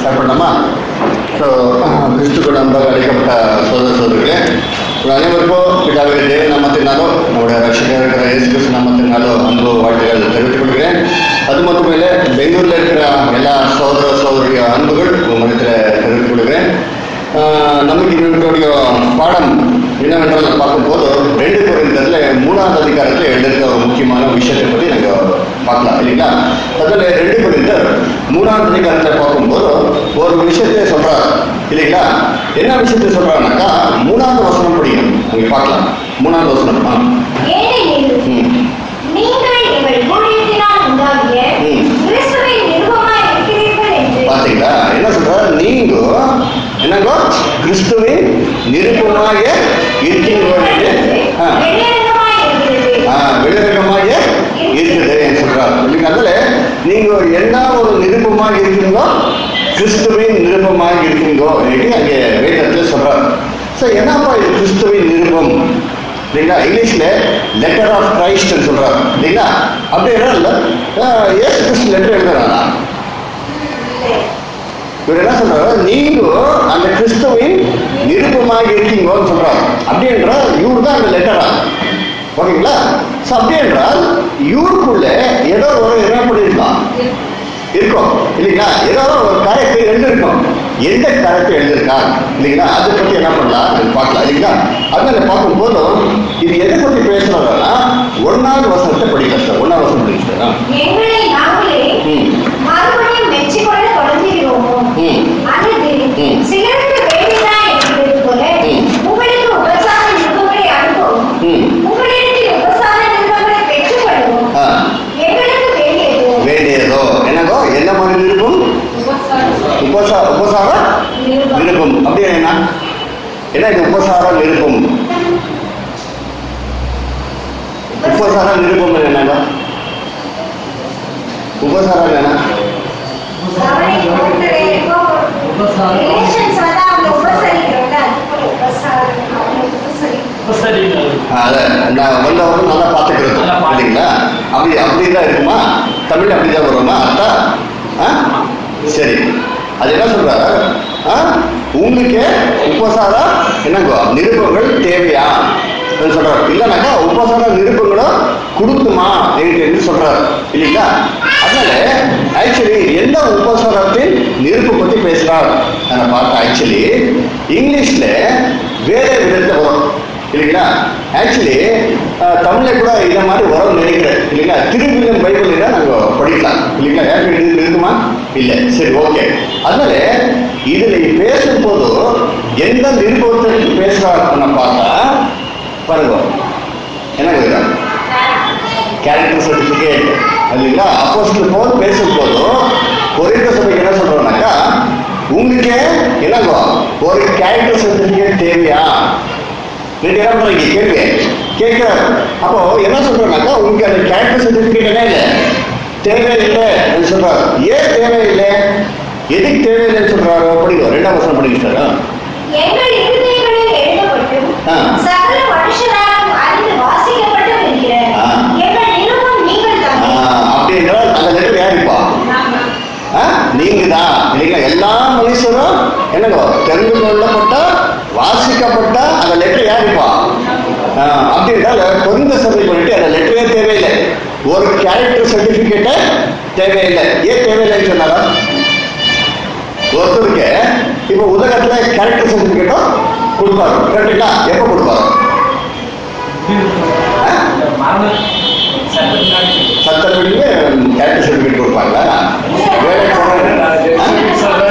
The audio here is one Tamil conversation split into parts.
ஸ்டார்ட் பண்ணலாமா ஸோ கிறிஸ்துக்குள் அன்பாக அழைக்கப்பட்ட சோதர சோதரிகளே உங்கள் அனைவருக்கும் பிதாவே தேவ நாமத்தினாலோ நம்முடைய ரட்சகர் இருக்கிற இயேசு கிறிஸ்து நாமத்தினாலோ அன்பு வாழ்த்துக்கள் தெரிவித்துக் கொள்கிறேன் அது மட்டும் இல்லை பெங்களூரில் இருக்கிற எல்லா சோதர சோதரிய அன்புகள் உங்கள் மனத்தில் தெரிவித்துக் கொள்கிறேன் ஆஹ் நமக்கு இதனுடைய பாடம் என்னவென்றால் பார்க்கும்போது ரெண்டு குறைந்ததில் மூணாவது அதிகாரத்தில் எழுதிருக்க ஒரு முக்கியமான விஷயத்தை பற்றி நாங்கள் பார்க்கலாம் இல்லைங்களா அதில் ரெண்டு குறைந்தர் மூணாவது அதிகாரத்தில் பார்க்கும்போது ஒரு விஷயத்தை சொல்றார் இல்லைங்களா என்ன விஷயத்தை சொல்றாருனாக்கா மூணாவது வசனம் படிக்கணும் நீங்க பார்க்கலாம் மூணாவது வசனம் ஆ ஏனெனில் ம் நீங்கள் எங்கள் ஊழியத்தினால் உண்டாகிய ம். கிறிஸ்துவின் நிருபமாய் இருக்கிறீர்கள் என்று பாத்தீங்களா என்ன சொல்றாரு நீங்க என்னங்கோ கிறிஸ்துவின் நிருப்பமாக இருக்கீங்க ஆ வெளியரங்கமாய் இருக்கிறது ஆ, வெளிரகமாக இருக்குது சொல்றார் இல்லைங்க அதுல நீங்க என்ன ஒரு நிருப்பமாக இருக்கீங்களோ கிறிஸ்துவின் நிருப்பமாக இருக்கீங்கோ என்று அங்கே வேதத்தில் சொல்றார் ஸோ என்னப்பா இது கிறிஸ்துவின் நிருபம் இல்லைங்களா இங்கிலீஷ்ல லெட்டர் ஆஃப் கிரைஸ்ட் சொல்றாரு இல்லைங்களா அப்படி என்ன ஏசு கிறிஸ்து லெட்டர் எழுதுறாரா இவர் என்ன சொல்றாரு நீங்க அந்த கிறிஸ்துவின் நிருப்பமாக இருக்கீங்கன்னு சொல்றாரு அப்படி என்றால் இவர் தான் அந்த லெட்டரா ஓகேங்களா ஸோ அப்படி என்றால் இவருக்குள்ள ஏதோ ஒரு என்ன பண்ணிருக்கலாம் இருக்கும் இல்லைங்களா ஏதோ ஒரு கரைக்கு எழுதிருக்கும் எந்த கரைக்கு எழுதிருக்கா இல்லைங்களா அதை பத்தி என்ன பண்ணலாம் அது பார்க்கலாம் இல்லைங்களா அதனால பார்க்கும்போது இது எதை பத்தி பேசுறதுனா ஒன்னாவது வசனத்தை படிக்க சார் ஒன்னாவது வசனம் படிக்கிறேன் எங்களை நாங்களே ம் மறுபடியும் மெச்சிக்கொள்ள தொடங்குகிறோமோ ம் அல்லது ம். சிலருக்கு வேண்டிதான் இருக்கிறது போல ம். உங்களுக்கு உபசார நிருபங்களை அனுப்பவும் ம் உங்களிடத்தில் உபசார நிருபங்களை பெற்றுக்கொள்ளவும் ஆ எங்களுக்கு வேண்டியது வேண்டியதோ என்னங்கோ என்ன மாதிரி இருக்கும் உபசா உபசார நிருபம் விருப்பம் அப்படியே என்ன என்ன இது உபசாரம் விருப்பம் உபசாரம் விருப்பம் என்னங்க உபசாரம் என்ன அவரை ஒருத்தரை உபசாரம். ரிலேஷன்ஸ் வந்து அவங்க உபசரிக்கிறோம்ல அது போல உபசாரம் அவங்க உபசரிக்கிறோம் ஆ, அத நான் வந்தவங்க நல்லா பார்த்துக்கிறது நல்லா பார்த்து. இல்லைங்களா அப்படி அப்படிதான் இருக்குமா தமிழ் அப்படிதான் வருமா அத்தா ஆ சரி அது என்ன சொல்றாரு ஆ உங்களுக்கு உபசார என்னங்கோ நிருபங்கள் தேவையா என்று சொல்றாரு இல்லைனாக்கா உபசார நிருபங்களும் கொடுக்குமா என்று சொல்றாரு இல்லைங்களா அதனால ஆக்சுவலி எந்த உபசாரத்தின் நிருப்பு பத்தி பேசுறார் நான் பார்த்தேன் ஆக்சுவலி இங்கிலீஷ்ல வேற விதத்துல வரும் இல்லைங்களா ஆக்சுவலி தமிழ்ல கூட இந்த மாதிரி வரும் நினைக்கிறேன் இல்லைங்களா திருவிழம் பைபிள் தான் நாங்க படிக்கலாம் இல்லைங்களா யாருக்கு இது இருக்குமா இல்ல சரி ஓகே அதனால இதுல பேசும்போது எந்த நிருபத்திற்கு பேசுறாருன்னு பார்த்தா பாருங்க என்ன கேட்குறாங்க கேரக்டர் சர்டிபிகேட் இல்லைங்களா அப்போஸ்டல் போல் பேசும்போது கொரிந்த சபைக்கு என்ன சொல்றோம்னாக்கா உங்களுக்கு என்னங்கோ ஒரு கேரக்டர் சர்டிபிகேட் தேவையா ரெண்டு இடம் பண்றீங்க கேள்வி கேட்கிறார் அப்போ என்ன சொல்றாங்கனாக்கா உங்களுக்கு அந்த கேரக்டர் சர்டிபிகேட் என்ன இல்லை தேவையில்லை என்று சொல்றாரு ஏன் தேவையில்லை எதுக்கு தேவையில்லைன்னு சொல்றாரு படிங்க ரெண்டாம் வசனம் படிக்கிறாரா எங்கள் இருதயங்களில் எழுதப்பட்டும் ஆ. சகல மனுஷராலும் அறிந்து வாசிக்கப்பட்டும் இருக்கிற ஆ. எங்கள் நிருபம் நீங்கள் தானே அப்படி என்றால் அந்த லெட்டர் யாருப்பா ஆமா. ஆ? நீங்க தான் இல்லைங்களா எல்லா மனுஷரும் என்னங்க தெரிந்து கொள்ளப்பட்ட வாசிக்கப்பட்ட அந்த லெட்டர் யாருப்பா ஆ, அப்படி என்றால் பொருந்த சபை பண்ணிட்டு அந்த லெட்டரே தேவையில்லை ஒரு கேரக்டர் சர்டிபிகேட்டே தேவையில்லை ஏன் தேவையில்லைன்னு சொன்னாரா ஒருத்தருக்கு இப்போ உலகத்துல கேரக்டர் சர்டிபிகேட்டும் கொடுப்பாரு கரெக்டுங்களா எப்போ கொடுப்பாரு ஆ? சட்டப்படியே கேரக்டர் சர்டிபிகேட் கொடுப்பாங்களா வேலை போனா- ஆ?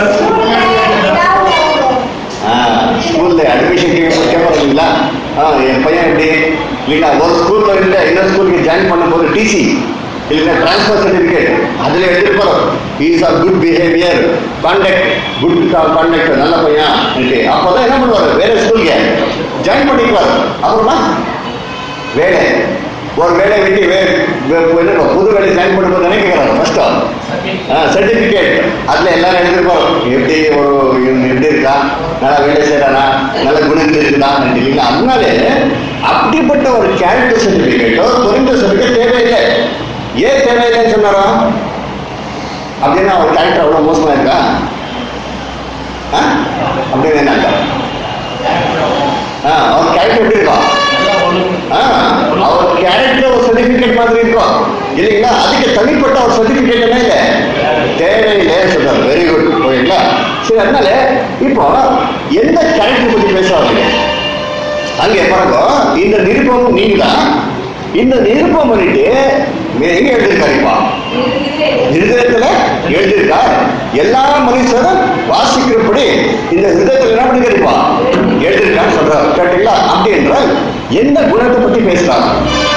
ஸ்கூல்ல அட்மிஷன் கேட்பாருங்களா ஆ என் பையன் எப்படி இல்லைங்களா ஒரு ஸ்கூல்ல இருந்து இன்னொரு ஸ்கூலுக்கு ஜாயின் பண்ணும்போது டிசி இல்லைன்னா டிரான்ஸ்ஃபர் சர்டிஃபிகேட் அதில் எழுதிருப்பாரு is are good behaviour contact good contact நல்ல பையன் இருக்கு அப்போதான் என்ன பண்ணுவாரு வேற ஸ்கூலுக்கு ஜாயின் பண்ணிக்குவாரு அப்புறமா வேலை ஒரு வேலை விட்டு வே வே- என்ன புது வேலை ஜாயின் பண்ணும்போது என்ன கேட்குறாரு ஃபர்ஸ்ட் சர்டிபிகேட் அதுல எல்லாரும் எழுதிருப்பாரு எப்படி ஒரு இவன் எப்படி இருக்கா நல்லா வேலை செய்யறானா நல்ல குணங்கள் இருக்குதா இல்லைங்களா அதனாலே அப்படிப்பட்ட ஒரு கேரக்டர் சர்டிபிகேட்டோ தொழில் சர்டிபிகேட் தேவையில்லை ஏன் தேவையில்லைன்னு சொன்னாரோ அப்படின்னா அவர் கேரக்டர் அவ்வளோ மோசமா இருக்கா ஆ? அப்படின்னு என்ன அர்த்தம்? ஆ, அவர் கேரக்டர் எப்படி இருக்கும் ஆ, அவர் கேரக்டர் ஒரு சர்டிபிகேட் மாதிரி இருக்கும் இல்லைங்களா அதுக்கு தனிப்பட்ட ஒரு சர்டிபிகேட் என்ன இல்லை தேவையில்லை சொல்றாரு வெரி குட் ஓகேங்களா சரி அதனால இப்போ எந்த கேரக்டர் பத்தி பேசுவாங்க அங்கே பாருங்க இந்த நிருபம் நீங்க தான் இந்த நிருபம் பண்ணிட்டு மே- எங்க எழுதிருக்காரு இப்போ ஹிருதயத்துல எழுதியிருக்கார் எல்லா மனுஷரும் வாசிக்கிறபடி இந்த ஹிருதயத்துல என்ன பண்ணிருப்பா எழுதியிருக்கான்னு சொல்றாரு கேட்டீங்களா அப்படி என்றால் எந்த குணத்தை பத்தி பேசுறாங்க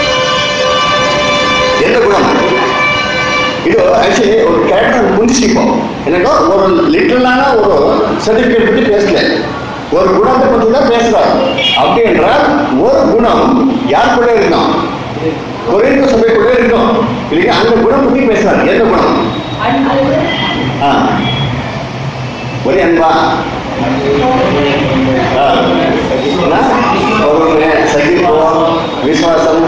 எந்த குணம் இது ஆக்சுவலி ஒரு கேரக்டர் புரிஞ்சுப்போம் என்னன்னா ஒரு லிட்டரலான ஒரு சர்டிபிகேட் பத்தி பேசல ஒரு குணத்தை பத்தி தான் பேசுறாரு அப்படி என்றால் ஒரு குணம் யார் கூட இருக்கணும் குறைந்த சபை கூட இருக்கும் இல்லையா அந்த குணம் பத்தி பேசுறாரு எந்த குணம் ஆ. ஒரே அன்பா ஆ. என்ன? பொறுமை சகிப்பு விசுவாசம்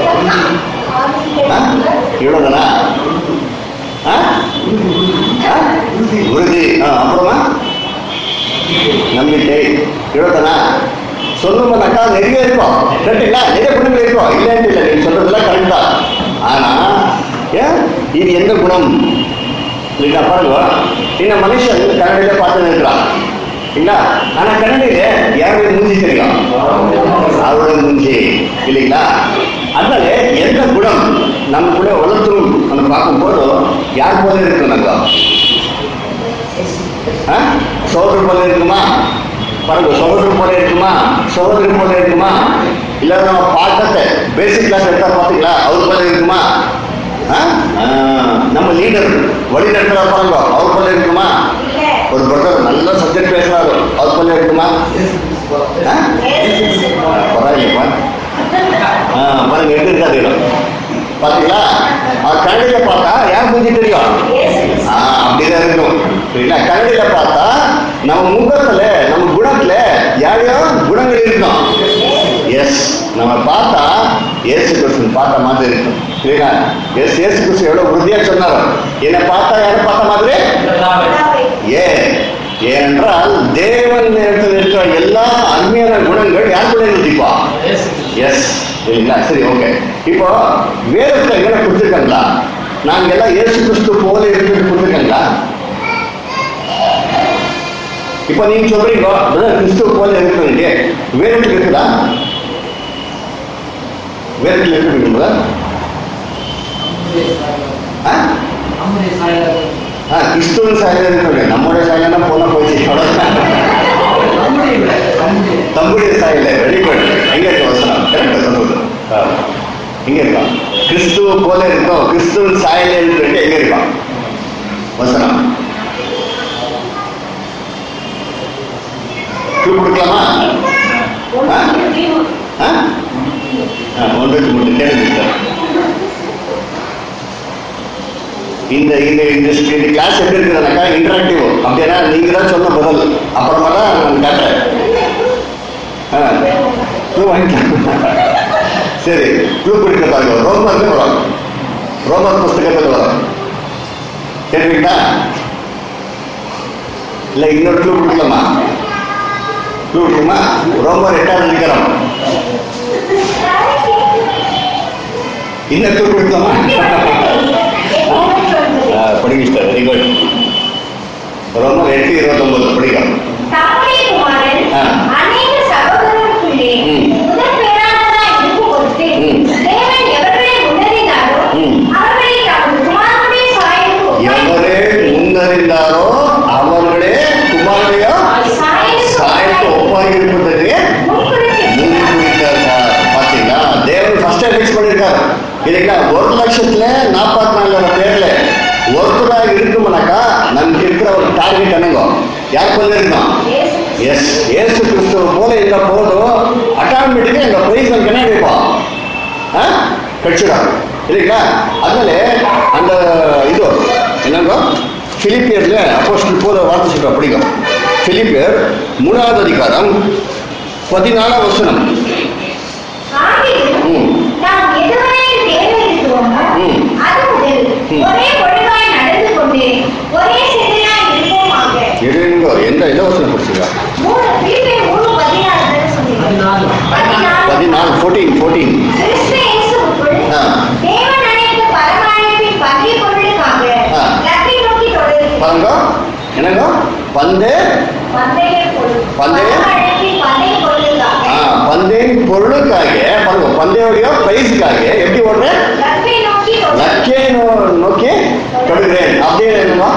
ஆ? இவ்வளவுதானா ஆ? ஆ? உறுதி ஆ, அப்புறமா நம்பிக்கை இவ்வளவுதானா சொல்லணும்னாக்கா நிறைய இருக்கும் கரெக்டுங்களா நிறைய குணங்கள் இருக்கும் இல்லைன்னு இல்லை நீங்க சொல்றதெல்லாம் கரெக்ட் தான் ஆனா ஏன் இது எந்த குணம் இல்லைங்களா பாருங்க இந்த மனுஷன் கன்னடியில பார்த்து இருக்கிறான் இல்லைங்களா ஆனா கன்னடியில யாருடைய மூஞ்சி தெரியும் அவரோட மூஞ்சி இல்லைங்களா அதனால எந்த குணம் நம்ம கூட வளர்த்தணும் நம்ம பார்க்கும்போது யார் போல இருக்கணும் நாங்க ஆ? சோதரர் போல இருக்குமா பாருங்க சகோதரர் போல இருக்குமா சகோதரி போல இருக்குமா இல்ல நம்ம பாட்டத்தை பேசிக் கிளாஸ் எடுத்தா பாத்தீங்களா அவர் போல இருக்குமா ஆ? ஆ, நம்ம லீடர் வழி நடத்துறா பாருங்க அவர் போல இருக்குமா ஒரு பிரதர் நல்ல சப்ஜெக்ட் பேசுறாரு அவர் போல இருக்குமா ஆ? ஆ, பரவாயில்லைப்பா ஆ, பாருங்க எப்படி இருக்காது இடம் பாத்தீங்களா அவர் கரடியில பார்த்தா யார் மூஞ்சி தெரியும் ஆ, அப்படிதான் இருக்கும் சரிங்களா கரடியில பார்த்தா நம்ம முகத்துல நம்ம குணத்துல யாரையோ குணங்கள் இருக்கும் எஸ் நம்ம பார்த்தா இயேசு கிறிஸ்து பார்த்த மாதிரி இருக்கும் சரிங்களா எஸ் இயேசு கிறிஸ்து எவ்வளவு உறுதியா சொன்னாரோ என்னை பார்த்தா யாரை பார்த்த மாதிரி ஏன் ஏனென்றால் தேவன் நேரத்தில் இருக்கிற எல்லா அருமையான குணங்கள் யாருக்குள்ள இருந்துப்பா எஸ் சரிங்களா சரி ஓகே இப்போ வேதத்துல எங்களை கொடுத்துருக்காங்களா நாங்க எல்லாம் இயேசு கிறிஸ்து போல இருக்கிறது கொடுத்துருக்காங்களா இப்போ நீங்க சொல்றீங்க brother, கிறிஸ்துவ போல இருக்கிறீங்க வேதத்தில் இருக்குதா வேதத்தில் இருக்குதுங்களா ஆ ஆ கிறிஸ்துவ சாயல இருக்கிறீங்க நம்முடைய சாயலாம் போல போயிடுச்சு அவ்வளவுதான். தம்முடைய சாயல வெரி குட் எங்க இருக்கு வசனம் கரெக்டா சொல்றது ஆ. எங்க இருக்கான் கிறிஸ்துவ போல இருக்கும் கிறிஸ்துவ சாயல இருக்கிறது எங்க இருக்கான் வசனம் clue கொடுக்கலாமா ஆ? ஆ, ஒன்றுக்கு மூணு கேள்வி இந்த இந்த இந்த இந்த கிளாஸ் எப்படி இருக்குதுனாக்கா இன்டராக்டிவ் அப்படின்னா நீங்க தான் சொன்ன முதல் அப்புறமா தான் நான் கேட்டேன் ஆ, clue வாங்கிக்கலாம் சரி க்ளூ கொடுக்க பாருங்க ரோமர்ல வரும் ரோமர் புஸ்தகத்தில் வரும் கேட்குறீங்களா இல்ல இன்னொரு க்ளூ கொடுக்கலாமா க்ளூ கொடுக்குமா ரோமர் எட்டாவது அதிகாரம் இன்னும் க்ளூ கொடுக்கலாமா ஆ, படிங்க சார் வெரி குட் ரோமர் எட்டு இருபத்தொன்பது படிக்கலாம் தம்முடைய குமாரன் ஆ. அநேக சகோதரருக்குள்ளே ம். முதற் பேரானவராய் இருக்கும் பொருட்டு ம். தேவன் எவர்களை முன்னறிந்தாரோ ம். அவர்களை தமது குமாரனுடைய சாயலுக்கு ஒப்பாய் எவரே முன்னறிந்தாரோ அவர்களே குமாரனுடைய சாயலுக்கு சாயலுக்கு ஒப்பாகி இருப்பதற்கு முன்குறித்திருக்கிறார். முன்குறித்தார். பாத்தீங்களா தேவன் ஃபர்ஸ்ட் ஃபிக்ஸ் பண்ணிருக்காரு இல்லைங்களா ஒரு லட்சத்துல நாற்பத்தி நாலாயிரம் பேர்ல ஒருத்தராக இருக்கும்னாக்கா நமக்கு இருக்கிற ஒரு டார்கெட் என்னங்க யார் போல இருக்கணும் இயேசு எஸ் ஏசு கிறிஸ்துவ போல எங்க போதும் ஆட்டோமேட்டிக்கா எங்க பிரைஸ் நமக்கு என்ன கிடைப்போம் ஆ? கிடைச்சிடும் இல்லைங்களா அதனால அந்த இது என்னங்க பிலிப்பியர்ல அப்போஸ்டல் போல வார்த்தை சொல்ற படிக்கும் பிலிப்பியர் மூணாவது அதிகாரம் பதினாலாம் வசனம் ஆகிலும் ம். நாம் எதுவரையில் தேர்ந்தெடுக்கிறோமோ, ம். அது முதல் ம். ஒரே ஒழுங்காய் நடந்து கொண்டு ஒரே சிந்தையாய் இருப்போமாக இருங்க எந்த எந்த வசனம் பாருங்க என்னங்க பந்தே பந்தய பொருள் பந்தய? பரமழைப்பின் பந்தய பொருளுக்காக ஆ, பந்தேன் பொருளுக்காக பாருங்க பந்தயோடைய பிரைஸுக்காக எப்படி ஓடுறேன் லக்கை நோக்கி ஓடு. லக்கே நோ- நோக்கி தொடுகிறேன் அப்படியே என்னமா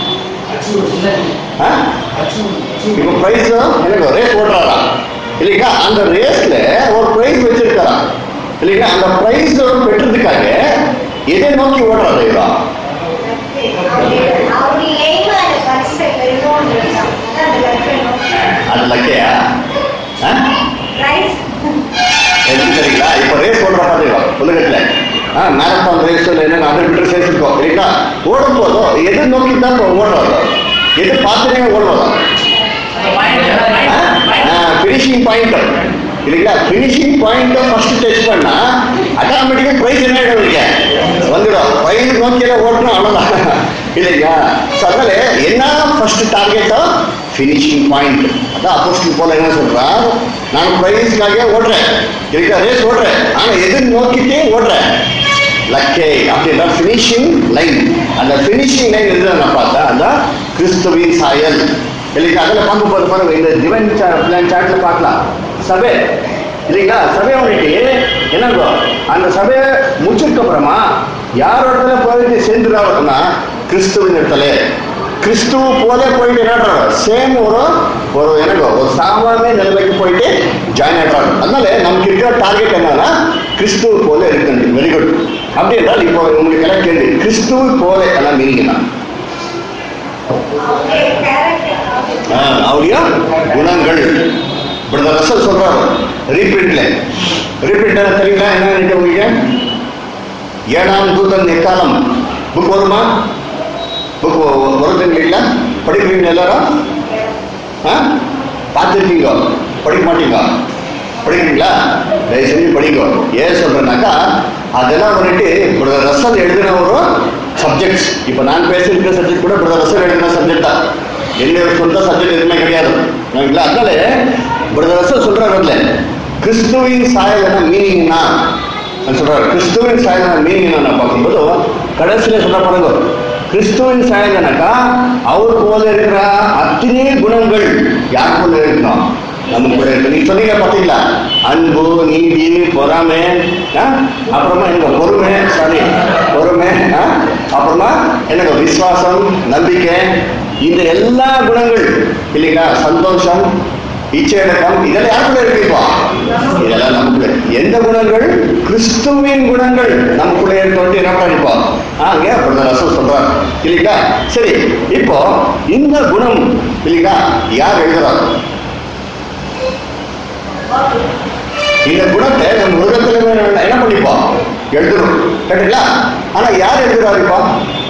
ஆ? இப்போ பிரைஸ் எனக்கு ரேஸ் ஓடுறாரா இல்லைங்களா அந்த ரேஸ்ல ஒரு பிரைஸ் வச்சிருக்காரா இல்லைங்களா அந்த பிரைஸ் பெற்றதுக்காக எதை நோக்கி ஓடுறாரு இவரா அவருடைய அவருடைய aim அந்த பரிசை பெறுவோம்ன்றது தான். அதான் அந்த லக்கை நோக்கி. அது லக்கையா ஆ? Prize. எப்படி தெரியுங்களா இப்போ ரேஸ் ஓடுற பாத்தீங்களா உலகத்துல ஆ மேரத்தான் ரேஸ் என்ன ஹண்ட்ரட் மீட்டர் ரேஸ் இருக்கும் இல்லைங்களா ஓடும் போதும் எதை நோக்கி தான் இப்போ ஓடுறாரு எது பார்த்துனே ஓடுறதா ஃபினிஷிங் பாயிண்ட் இல்லைங்களா ஃபினிஷிங் பாயிண்ட் ஃபர்ஸ்ட் டச் பண்ணா ஆட்டோமேட்டிக்கா பிரைஸ் என்ன ஆகிடுவீங்க வந்துடும் பையன் நோக்கியெல்லாம் ஓட்டணும் அவ்வளோதான் இல்லைங்களா ஸோ அதனால என்ன ஃபர்ஸ்ட் டார்கெட்டோ ஃபினிஷிங் பாயிண்ட் அதான் அப்போஸ்டல் போல என்ன சொல்றார் நான் பிரைஸ்க்காக ஓடுறேன் இல்லைங்களா ரேஸ் ஓடுறேன் ஆனா எது நோக்கிட்டே ஓடுறேன் லக்கே அப்படின்னா ஃபினிஷிங் லைன் அந்த ஃபினிஷிங் லைன் எது நான் பார்த்தா அதான் கிறிஸ்துவின் சாயல் இல்லைங்களா அதில் பார்க்க போது பாருங்க இந்த டிவைன் பிளான் சார்ட்ல பார்க்கலாம் சபை இல்லைங்களா சபை வந்துட்டு என்னங்கோ அந்த சபையை முடிச்சதுக்கு அப்புறமா யார் இடத்துல போயிட்டு சேர்ந்துடாருன்னா கிறிஸ்துவின் இடத்துல கிறிஸ்துவ போல போயிட்டு என்னன்றாரு சேம் ஒரு ஒரு எனக்கு ஒரு சாமானிய நிலைமைக்கு போயிட்டு ஜாயின் ஆகிறாரு அதனால நமக்கு இருக்கிற டார்கெட் என்னன்னா கிறிஸ்துவ போல இருக்கு வெரி குட் அப்படி என்றால் இப்போ உங்களுக்கு எல்லாம் கேள்வி கிறிஸ்துவ போல எல்லாம் மீனிங் தான் அவருடைய character. ஆஹ், அவருடைய குணங்கள் பிரதர் ரசல் சொல்றாரு ரீபிரிண்ட்ல ரீபிரிண்ட் தெரியுங்களா என்ன நினைக்க உங்களுக்கு ஏழாம் தூதன் எக்காலம் புக் வருமா புக் வருது இல்லைங்களா படிக்கிறீங்க எல்லாரும் ஆ பார்த்துருக்கீங்க படிக்க மாட்டீங்க படிக்கிறீங்களா தயவு செஞ்சு படிங்க ஏன் சொல்றேன்னாக்கா அதெல்லாம் வந்துட்டு பிரதர் ரசல் எழுதின ஒரு சப்ஜெக்ட்ஸ் இப்போ நான் பேசியிருக்கிற சப்ஜெக்ட் கூட பிரதர் ரசல் எழுதின சப்ஜெக்ட் தான் என்னோட சொந்த சப்ஜெக்ட் எதுவுமே கிடையாது ஓகேங்களா அதனால பிரதர் ரசல் சொல்றாருல கிறிஸ்துவின் சாயல் என்ன மீனிங்னா சொல்றாரு கிறிஸ்துவின் சாயல் மீனிங் நான் பார்க்கும்போது கடைசியில சொல்ல பாருங்க கிறிஸ்துவின் சாயல்னாக்கா அவர் போல இருக்கிற அத்தனை குணங்கள் யார் போல இருக்கணும் நம்ம கூட இருக்கு நீங்க சொன்னீங்க பாத்தீங்களா அன்பு நீதி பொறாமை ஆ? அப்புறமா எனக்கு பொறுமை சாரி பொறுமை ஆ? அப்புறமா எனக்கு விசுவாசம் நம்பிக்கை இந்த எல்லா குணங்கள் இல்லைங்களா சந்தோஷம் இச்சையடக்கம் இதெல்லாம் யாருக்குள்ள இருக்கு இப்போ இதெல்லாம் நமக்குள்ள எந்த குணங்கள் கிறிஸ்துவின் குணங்கள் நமக்குள்ள இருக்க என்ன பண்ணிப்போம் ஆங்க பிரதர் ரசம் சொல்றார் இல்லைங்களா சரி இப்போ இந்த குணம் இல்லைங்களா யார் எழுதுறாங்க இந்த குணத்தை நம்ம உலகத்துல வேணும் என்ன பண்ணிப்போம் எழுதுறோம் கேட்டீங்களா ஆனா யார் எழுதுறாரு இப்போ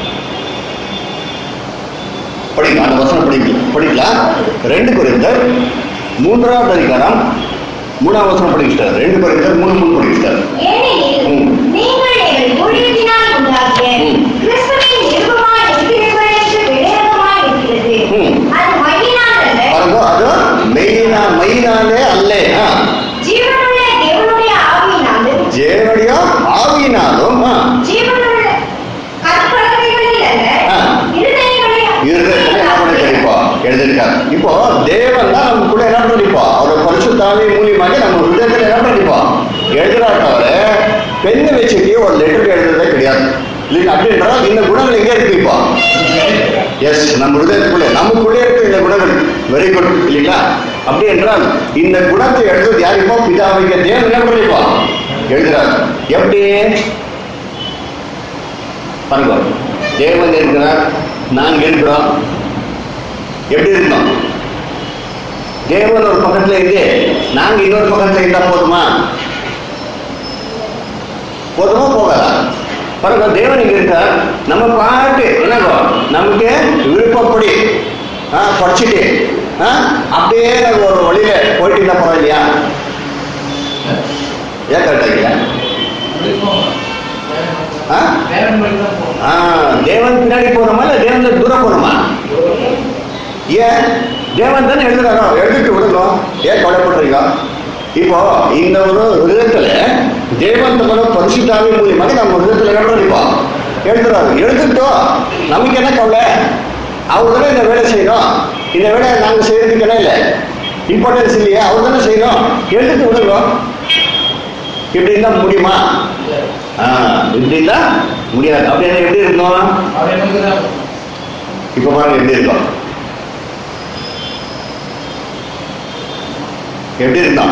படிக்கலாம் அந்த வசனம் படிக்கலாம் படிக்கலாம் ரெண்டு குறைந்தர் மூன்றாவது அதிகாரம் மூணாவது வசனம் படிக்கிட்டார் ரெண்டு குறைந்தர் மூணு மூணு படிக்கிட்டார் ஏனெனில் ம். நீங்கள் எங்கள் ஊழியத்தினால் உண்டாகிய ம். கிறிஸ்துவின் நிருபமாய் இருக்கிறீர்கள் என்று வெளியரங்கமாய் இருக்கிறது. ம். அது மையினால் அல்ல, பாருங்க அது மெயினா மெயினாலே அல்ல ஆ. ஜீவனுள்ள தேவனுடைய ஆவியினாலும், தேவனுடைய ஆவியினாலும் ஆ, ஜீவனுள்ள கற்பலகைகளில் அல்ல, ஆ. இருதயங்களில் இருதயத்துல என்ன பண்ணிருப்பா எழுதிருக்காரு இப்போ தேவன் தான் நமக்குள்ள என்ன பண்ணிப்பா அவர் பரிசுத்தாவி மூலியமாக நம்ம ஹிருதயத்துல என்ன பண்ணிப்பா எழுதுறா தவிர பெண்ணை வச்சுட்டு ஒரு லெட்டர் எழுதுறதே கிடையாது இல்லைங்க அப்படின்றா இந்த குணங்கள் எங்க இருக்கு இப்போ எஸ் நம்ம ஹிருதயத்துக்குள்ளே நமக்குள்ளே இருக்கு இந்த குணங்கள் வெரி குட் இல்லைங்களா அப்படி என்றால் இந்த குணத்தை எழுதுறது யார் இப்போ பிதாவிங்க தேவன் என்ன பண்ணிப்பா எழுதுறாரு எப்படி பாருங்க தேவன் இருக்கிறார் நாங்க இருக்கிறோம் எப்படி இருக்கணும் தேவன் ஒரு பக்கத்துல இருந்து நாங்க இன்னொரு பக்கத்துல இருந்தா போதுமா போதுமா போகாதா பாருங்க தேவன் இங்க இருக்கார் நம்ம பாட்டு என்னங்கோ நமக்கு விருப்பப்படி ஆ, படிச்சுட்டு ஆ, அப்படியே நம்ம ஒரு வழியில போயிட்டு இருந்தா பரவாயில்லையா ஏன் கரெக்டாக ஆ ஆ, தேவன் பின்னாடி போறோமா இல்ல தேவன் தூரம் போறோமா ஏன் தேவன் தானே எழுதுறாரோ எழுதிட்டு விடணும் ஏன் கவலைப்படுறீங்க இப்போ இந்த ஒரு விதத்துல தேவன் தன்னோட பரிசுத்தாவி மூலியமாக நம்ம விதத்துல எழுதுறோம் இப்போ எழுதுறாரு எழுதிட்டோம் நமக்கு என்ன கவலை அவர் தானே இந்த வேலை செய்யணும் இந்த வேலையை நாங்கள் செய்யறதுக்கு இல்லை இம்பார்ட்டன்ஸ் இல்லையா அவர் தானே செய்யணும் எழுதுட்டு விடுங்க இப்படி இருந்தா முடியுமா ஆ இப்படி இருந்தா முடியாது அப்படின்னா எப்படி இருக்கணும் இப்ப பாருங்க எப்படி இருக்கும் எப்படி இருந்தான்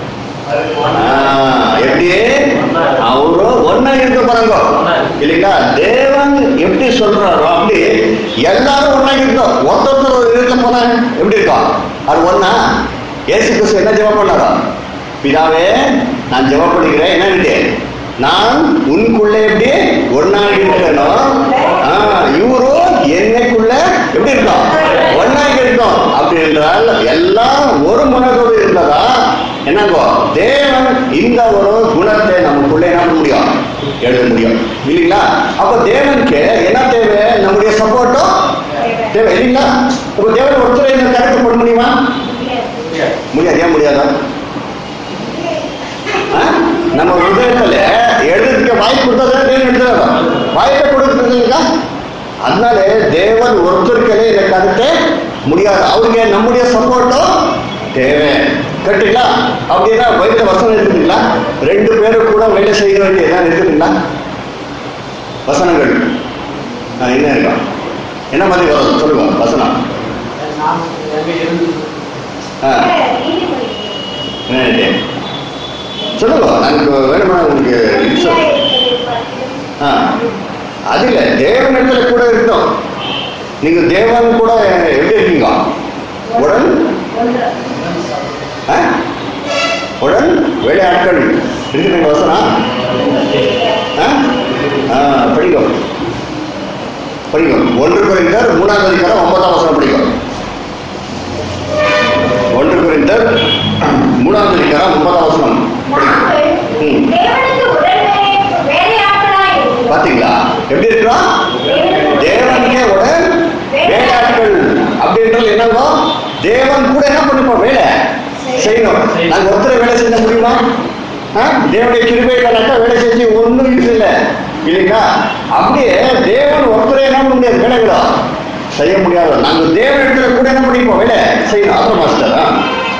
எப்படி அவரு ஒன்னா இருக்க போறாங்க இல்லைங்களா தேவன் எப்படி சொல்றாரோ அப்படி எல்லாரும் ஒன்னா இருக்கோம் ஒருத்தர் இருக்க போனா எப்படி இருக்கும் அது ஒன்னா ஏசு கிறிஸ்து என்ன ஜெபம் பண்ணாரோ பிதாவே நான் ஜெபம் பண்ணிக்கிறேன் என்னன்னு நான் உனக்குள்ள எப்படி ஒன்னா இருக்கணும் இவரும் என்னைக்குள்ள எப்படி இருக்கோம் ஒன்னா இருக்கோம் அப்படி என்றால் எல்லாம் ஒரு மனதோடு இருந்ததா என்னங்கோ தேவன் இந்த ஒரு குணத்தை நமக்குள்ள என்ன பண்ண முடியும் எழுத முடியும் இல்லைங்களா அப்ப தேவனுக்கு என்ன தேவை நம்முடைய சப்போர்ட்டும் தேவை இல்லைங்களா இப்ப தேவன் ஒருத்தர் இந்த கருத்து போட முடியுமா முடியாது ஏன் முடியாதா ஆ? நம்ம ஹிருதயத்துல எழுதுறதுக்கு வாய்ப்பு கொடுத்தா தேவன் எழுதுறாரோ வாய்ப்பை கொடுக்குறதுக்கா அதனால தேவன் ஒருத்தருக்கே இந்த கருத்தை முடியாது அவருக்கு நம்முடைய சப்போர்ட்டும் தேவை கரெக்டுங்களா அப்படின்னா பைபிள் வசனம் இருக்குதுங்களா ரெண்டு பேரும் கூட வேலை செய்ய வேண்டிய எதாவது இருக்குதுங்களா வசனங்கள் ஆ, என்ன இருக்கா என்ன மாதிரி வரும் சொல்லுங்க வசனம் ஆ என்ன இருக்கு? சொல்லுங்க எனக்கு வேணுமா உங்களுக்கு சொல். ஆ அது இல்லை தேவனிடத்துல கூட இருந்தோம் நீங்க தேவன் கூட எப்படி இருக்கீங்க உடன் ஆ? உடன் வேலையாட்கள் இருக்குதுங்க வசனம் ஆ? ஆ, படிக்கும் படிக்கும் ஒன்று குறைந்தர் மூணாவது அதிகாரம் ஒன்பதாம் வசனம் படிக்கும் ஒன்று குறைந்தர் மூணாவது அதிகாரம் ஒன்பதாம் வசனம் படிக்கும் பாத்தீங்களா எப்படி இருக்கிறோம் தேவனுக்கே உடன் வேலையாட்கள் அப்படின்றது என்னவோ தேவன் கூட என்ன பண்ணிப்போம் வேலை செய்யணும் நாங்க ஒருத்தர் வேலை செஞ்ச முடியுமா ஆ? தேவனுடைய கிருபை இல்லைனாக்கா வேலை செஞ்சு ஒண்ணும் யூஸ் இல்லை இல்லைங்களா அப்படியே தேவன் ஒருத்தரே என்ன பண்ண முடியாது வேலைகளோ செய்ய முடியாது நாங்க தேவன் இடத்துல கூட என்ன பண்ணிப்போம் வேலை செய்யணும் அப்புறம் மாஸ்டர் ஆ?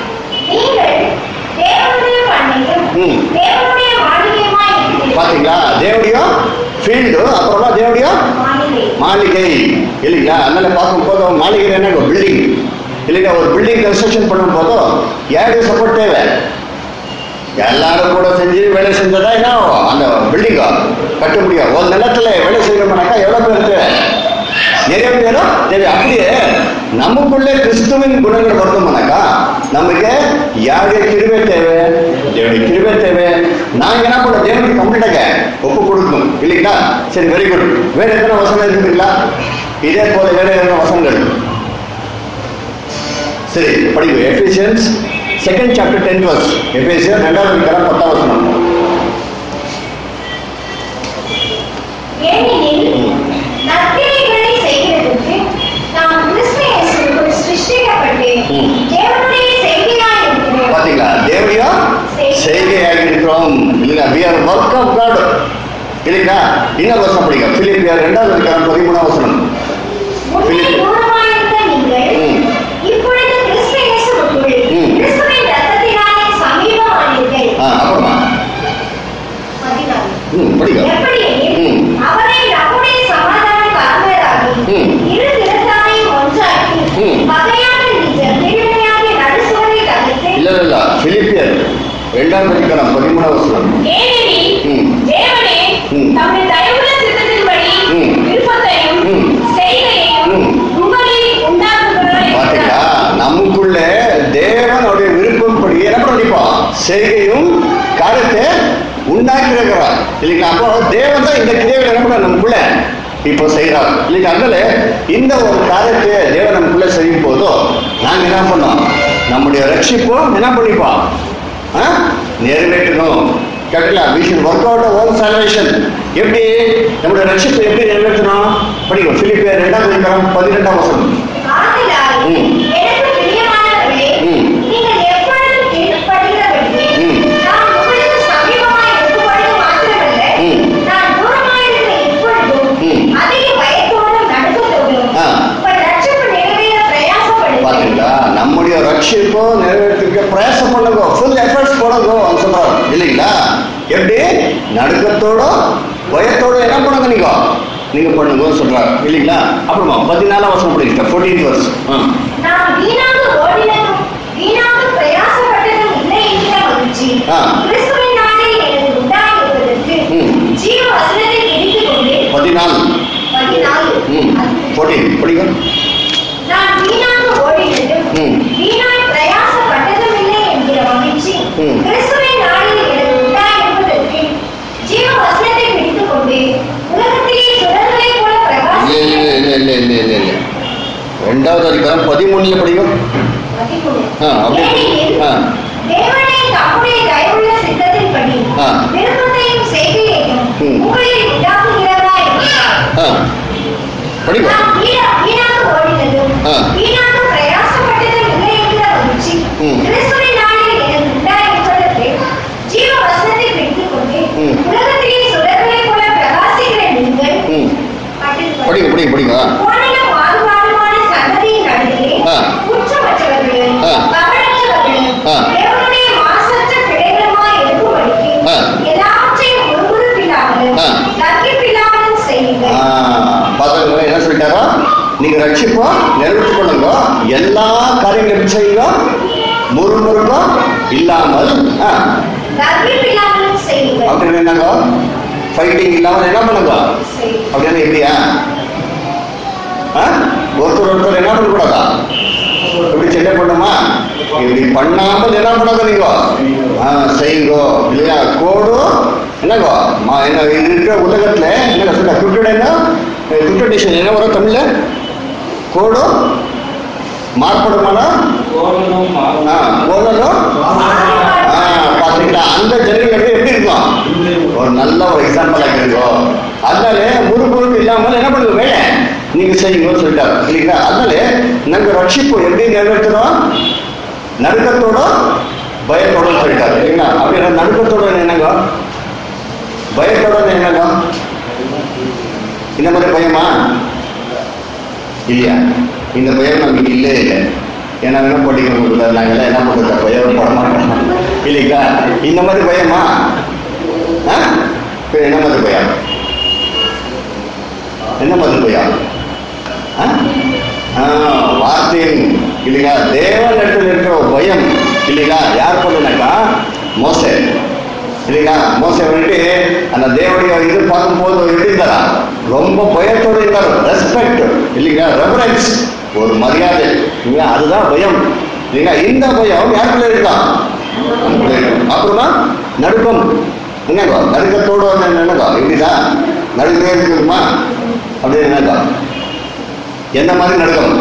ம். பாத்தீங்களா தேவடியோ ஃபீல்டு அப்புறமா தேவடியோ மாளிகை இல்லைங்களா அதனால பார்க்கும்போது ஒரு மாளிகை என்ன பில்டிங் இல்லைங்களா ஒரு பில்டிங் கன்ஸ்ட்ரக்ஷன் பண்ணும் போதும் யாருடைய சப்போர்ட் தேவை எல்லாரும் கூட செஞ்சு வேலை செஞ்சதா என்ன ஆகும்? அந்த பில்டிங்க கட்ட முடியும் ஒரு நிலத்துல வேலை செய்யணும்னாக்கா எவ்வளவு பேர் தேவை நிறைய பேரும் தேவை அப்படியே நமக்குள்ளே கிறிஸ்துவின் குணங்கள் வரணும்னாக்கா நமக்கு யாருடைய கிருபை தேவை தேவனுடைய கிருபை தேவை நாங்க என்ன பண்ண தேவனுக்கு கம்ப்ளீட்டாக ஒப்பு கொடுக்கணும் இல்லைங்களா சரி வெரி குட் வேற எத்தனை வசனம் இருக்குங்களா இதே போல வேற எத்தனை வசனங்கள் சரி படிங்க Ephesians second chapter tenth verse Ephesian ரெண்டாவது அதிகாரம் பத்தாம் வசனம் ஏனெனில் நற்கிரியைகளை செய்கிறதற்கு நாம் கிறிஸ்து இயேசுவுக்குள் சிருஷ்டிக்கப்பட்டு ம். தேவனுடைய செய்கையாய் இருக்கிறோம். பாத்தீங்களா தேவடியா செய்கையாக இருக்கிறோம் இல்லைங்களா we are work of God இல்லைங்களா இன்னொரு வசனம் படிங்க பிலிப்பியர் ரெண்டாவது அதிகாரம் பதிமூணாம் வசனம் முன்னே பிலிப்பி- தூரமாயிருந்த நீங்கள் ம். இப்பொழுது கிறிஸ்து இயேசுவுக்குள் ம். கிறிஸ்துவின் இரத்தத்தினாலே சமீபமானீர்கள். ஆ அப்புறமா பதினாறு. ம் படிங்க எப்படியெனில், ம். அவரை நம்முடைய சமாதான காரணராகி, ம். இரு தினத்தாரையும் ஒன்றாக்கி, ம். பகையான நிஜ- பிரிவினையாகிய நடுசுவரை தவிர்த்து, இல்ல இல்ல இல்ல பிலிப்பியர் ரெண்டாவது அதிகாரம் பதிமூணாம் வசனம் ஏனெனில் ம். தேவனே ம். தம்முடைய தயவுள்ள சித்தத்தின்படி ம். விருப்பத்தையும் ம். செய்கையையும் ம். உங்களில் உண்டாக்குகிறவராய் பாத்தீங்களா இருக்கிறார். நமக்குள்ள தேவனுடைய விருப்பப்படி என்ன பண்ணிப்பான் செய்கையும் காரியத்தை உண்டாக்கிருக்கிறார் இல்லைங்களா அப்போ தேவன் தான் இந்த கிரியைகளை என்ன பண்ண நமக்குள்ள இப்போ செய்யறார் இல்லைங்களா அதனால இந்த ஒரு காரியத்தை தேவன் நமக்குள்ள செய்யும் போதோ நாங்க என்ன பண்ணோம் நம்முடைய ரட்சிப்பும் என்ன பண்ணிப்போம் ஆ? நிறைவேற்றணும் கரெக்டா we should work out own salvation எப்படி நம்முடைய ரட்சிப்பை எப்படி நிறைவேற்றணும் படிக்கும் பிலிப்பியர் ரெண்டாம் அதிகாரம் பதினெட்டாம் வசனம் ஆதலால் ம். எனக்கு பிரியமானவர்களே, ம். நீங்கள் எப்பொழுதும் கீழ்ப்படிகிறபடியே, ம். நான் உங்களுக்கு சமீபமாய் இருக்கும்பொழுது மாத்திரமல்ல, ம். நான் தூரமாயிருக்கிற இப்பொழுதும் ம். அதிக பயத்தோடும் நடுக்கத்தோடும் ஆ. உங்கள் நடுக்கத்தோட பயத்தோட என்ன பண்ணுங்க நீங்க நீங்க பண்ணுங்கன்னு சொல்றாரு இல்லைங்களா அப்புறமா பதினாலாம் வருஷம் படிக்கிட்ட ஃபோர்டீன் வருஷ் நாம் வீணாக ஓடினதும் வீணாக பிரயாசப்பட்டதும் இல்லை என்கிற மகிழ்ச்சி ஆ. கிறிஸ்துவின் நாளில் எனக்கு உண்டாயிருப்பதற்கு ம். ஜீவ வசனத்தை எடுத்துக் கொண்டு பதினாலு பதினாலு ம் ஃபோர்டீன் படிங்க நான் வீணாக ஓடினதும் ம். வீணாய் பிரயாசப்பட்டதும் இல்லை என்கிற மகிழ்ச்சி ம். கிறிஸ்துவின் நாளில் எனக்கு உண்டாயிருப்பதற்கு ஜீவ வசனத்தை பிடித்துக் கொண்டு உலகத்திலே சுடர்களைப் போல இல்ல பிரகாசிக்க இல்ல இல்ல இல்ல இல்ல இல்ல இல்ல ரெண்டாவது அதிகாரம் பதிமூணுல படிங்க ஆ, அப்படியே. ஏனெனில் ஆ. தேவனே தம்முடைய தயவுள்ள சித்தத்தின்படி ஆ. விருப்பத்தையும் செய்கையையும் ம். உங்களில் உண்டாக்குகிறதா என்றார். ஆ படிங்க நாம் வீணா- வீணாக ஓடினதும் ஆ. வீணாக பிரயாசப்பட்டதும் இல்லை என்கிற மகிழ்ச்சி ம். கிறிஸ்துவின் நாளில் எனக்கு உண்டாயிருப்பதற்கு ஜீவ வசனத்தை பிடித்துக் கொண்டு ம். உலகத்திலே சுடர்களைப் போல பிரகாசிக்கிற நீங்கள் ம் பட்டிருப்பது. படிங்க படிங்க படிங்க ஆ. போனிலும் மாறுபாடுமான சந்ததியின் நடுவிலே ஆ. குற்றமற்றவர்களும், ஆ. கபடற்றவர்களும், ஆ. தேவனுடைய மாசற்ற பிள்ளைகளுமாய் இருக்கும்படிக்கு ஆ. எல்லாவற்றையும் முறுமுறுப்பில்லாமலும், ஆ. லக்கிப்பில்லாமலும் செய்யுங்கள். பாத்தீங்களா என்ன சொல்லிட்டாரோ நீங்க ரட்சிப்போ நிறைவேற்றிக் கொள்ளுங்க எல்லா காரியங்களும் எப்படி செய்யுங்க முறுமுறுக்கோ இல்லாமல் ஆ, லக்கிப்பில்லாமலும் செய்யுங்கள். அப்படின்னு என்னங்க ஃபைட்டிங் இல்லாமல் என்ன பண்ணுங்க செய்யுங்கள். அப்படின்னு எப்படியா ஆ? ஒருத்தர் ஒருத்தர் என்ன பண்ணக்கூடாதா இப்படி சண்டை பண்ணுமா இப்படி பண்ணாமல் என்ன பண்ணாத நீங்க ஆ, செய்யுங்கோ இல்லையா கோடு என்னங்கோ மா என்ன இது இருக்கிற உலகத்துல என்ன சொல்ல குட்டட் என்ன குட்டடிஷன் என்ன வரும் தமிழ்ல கோடு மார்படுமானா ஆ, கோடலும் ஆ, பாத்தீங்களா அந்த ஜனங்களுக்கு எப்படி இருக்கும் ஒரு நல்ல ஒரு எக்ஸாம்பிளா இருக்கும் அதனால முறுமுறுப்பு இல்லாமல் என்ன பண்ணுங்க வேலை நீங்க செய்யுங்கன்னு சொல்லிட்டாரு இல்லைங்களா அதனால நாங்க ரட்சிப்பு எப்படி நிறைவேற்றுறோம் நடுக்கத்தோட பயத்தோட சொல்லிட்டாரு இல்லைங்களா அப்படின்னா நடுக்கத்தோட என்னங்க பயத்தோட என்னங்க இந்த மாதிரி பயமா இல்லையா இந்த பயம் நமக்கு இல்லவே இல்லை ஏன்னா என்ன படிக்கணும் கூட நாங்கெல்லாம் என்ன பண்றது பயம் பட மாட்டோம் இல்லைங்களா இந்த மாதிரி பயமா ஆ? சரி, என்ன மாதிரி பயம் என்ன மாதிரி பயம் ஆ? ஆ, வார்த்தையின் இல்லைங்களா தேவன் இடத்துல இருக்கிற ஒரு பயம் இல்லைங்களா யார் பண்ணுனாக்கா மோசே இல்லைங்களா மோசே வந்துட்டு அந்த தேவனுடைய இது பார்க்கும்போது எப்படி இருந்தாரா ரொம்ப பயத்தோடு இருந்தார் ரெஸ்பெக்ட் இல்லைங்களா ரெஃபரன்ஸ் ஒரு மரியாதை இல்லைங்களா அதுதான் பயம் இல்லைங்களா இந்த பயம் யாருக்குள்ள இருக்கா நமக்குள்ள இருக்கு. அப்புறமா நடுக்கம் என்னங்கோ நடுக்கத்தோடு வந்து என்னங்கோ இப்படிதான் நடுக்கவே இருக்குமா அப்படின்னு என்னங்கோ எந்த மாதிரி நடுக்கம்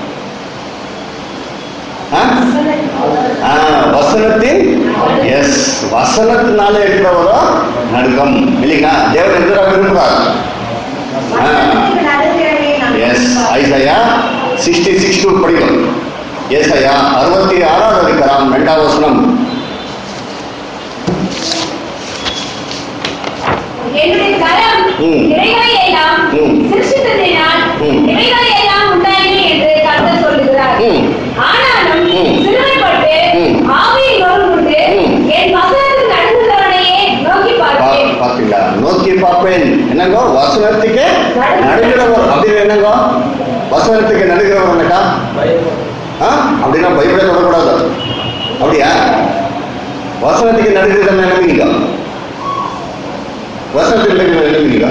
ஆ? ஆ, வசனத்தின் எஸ் வசனத்தினால இருக்கிறவரோ நடுக்கம் இல்லைங்களா தேவன் எதிராக விரும்புகிறார் வசனத்துக்கு நடுங்கிறவனே நான் yes Isaiah sixty six two படிக்கும் எஸ் ஐயா அறுபத்தி ஆறாவது அதிகாரம் ரெண்டாவது வசனம் என்னுடைய கரம் ம். இவைகளை எல்லாம் ம். சிருஷ்டித்ததினால் ம். இவைகளை எல்லாம் உண்டாயின என்று கர்த்தர் சொல்லுகிறார் ம். ஆனாலும் ம். சிறுமைப்பட்டு ம். ஆவியில் நொறுங்குண்டு ம். என் வசனத்துக்கு நடுங்குகிறவனையே நோக்கி பா- பார்ப்பேன் பாத்தீங்களா நோக்கி பார்ப்பேன் என்னங்கோ வசனத்துக்கு நடுகிறவர் அப்படின்னு என்னங்கோ வசனத்துக்கு நடுகிறவர் என்னக்கா ஆ? அப்படின்னா பைபிளே தொடக்கூடாது அப்படியா வசனத்துக்கு நடுகிறது என்ன நினைக்கிறீங்க வசனத்துக்கு நடுகிறது என்ன நினைக்கிறீங்க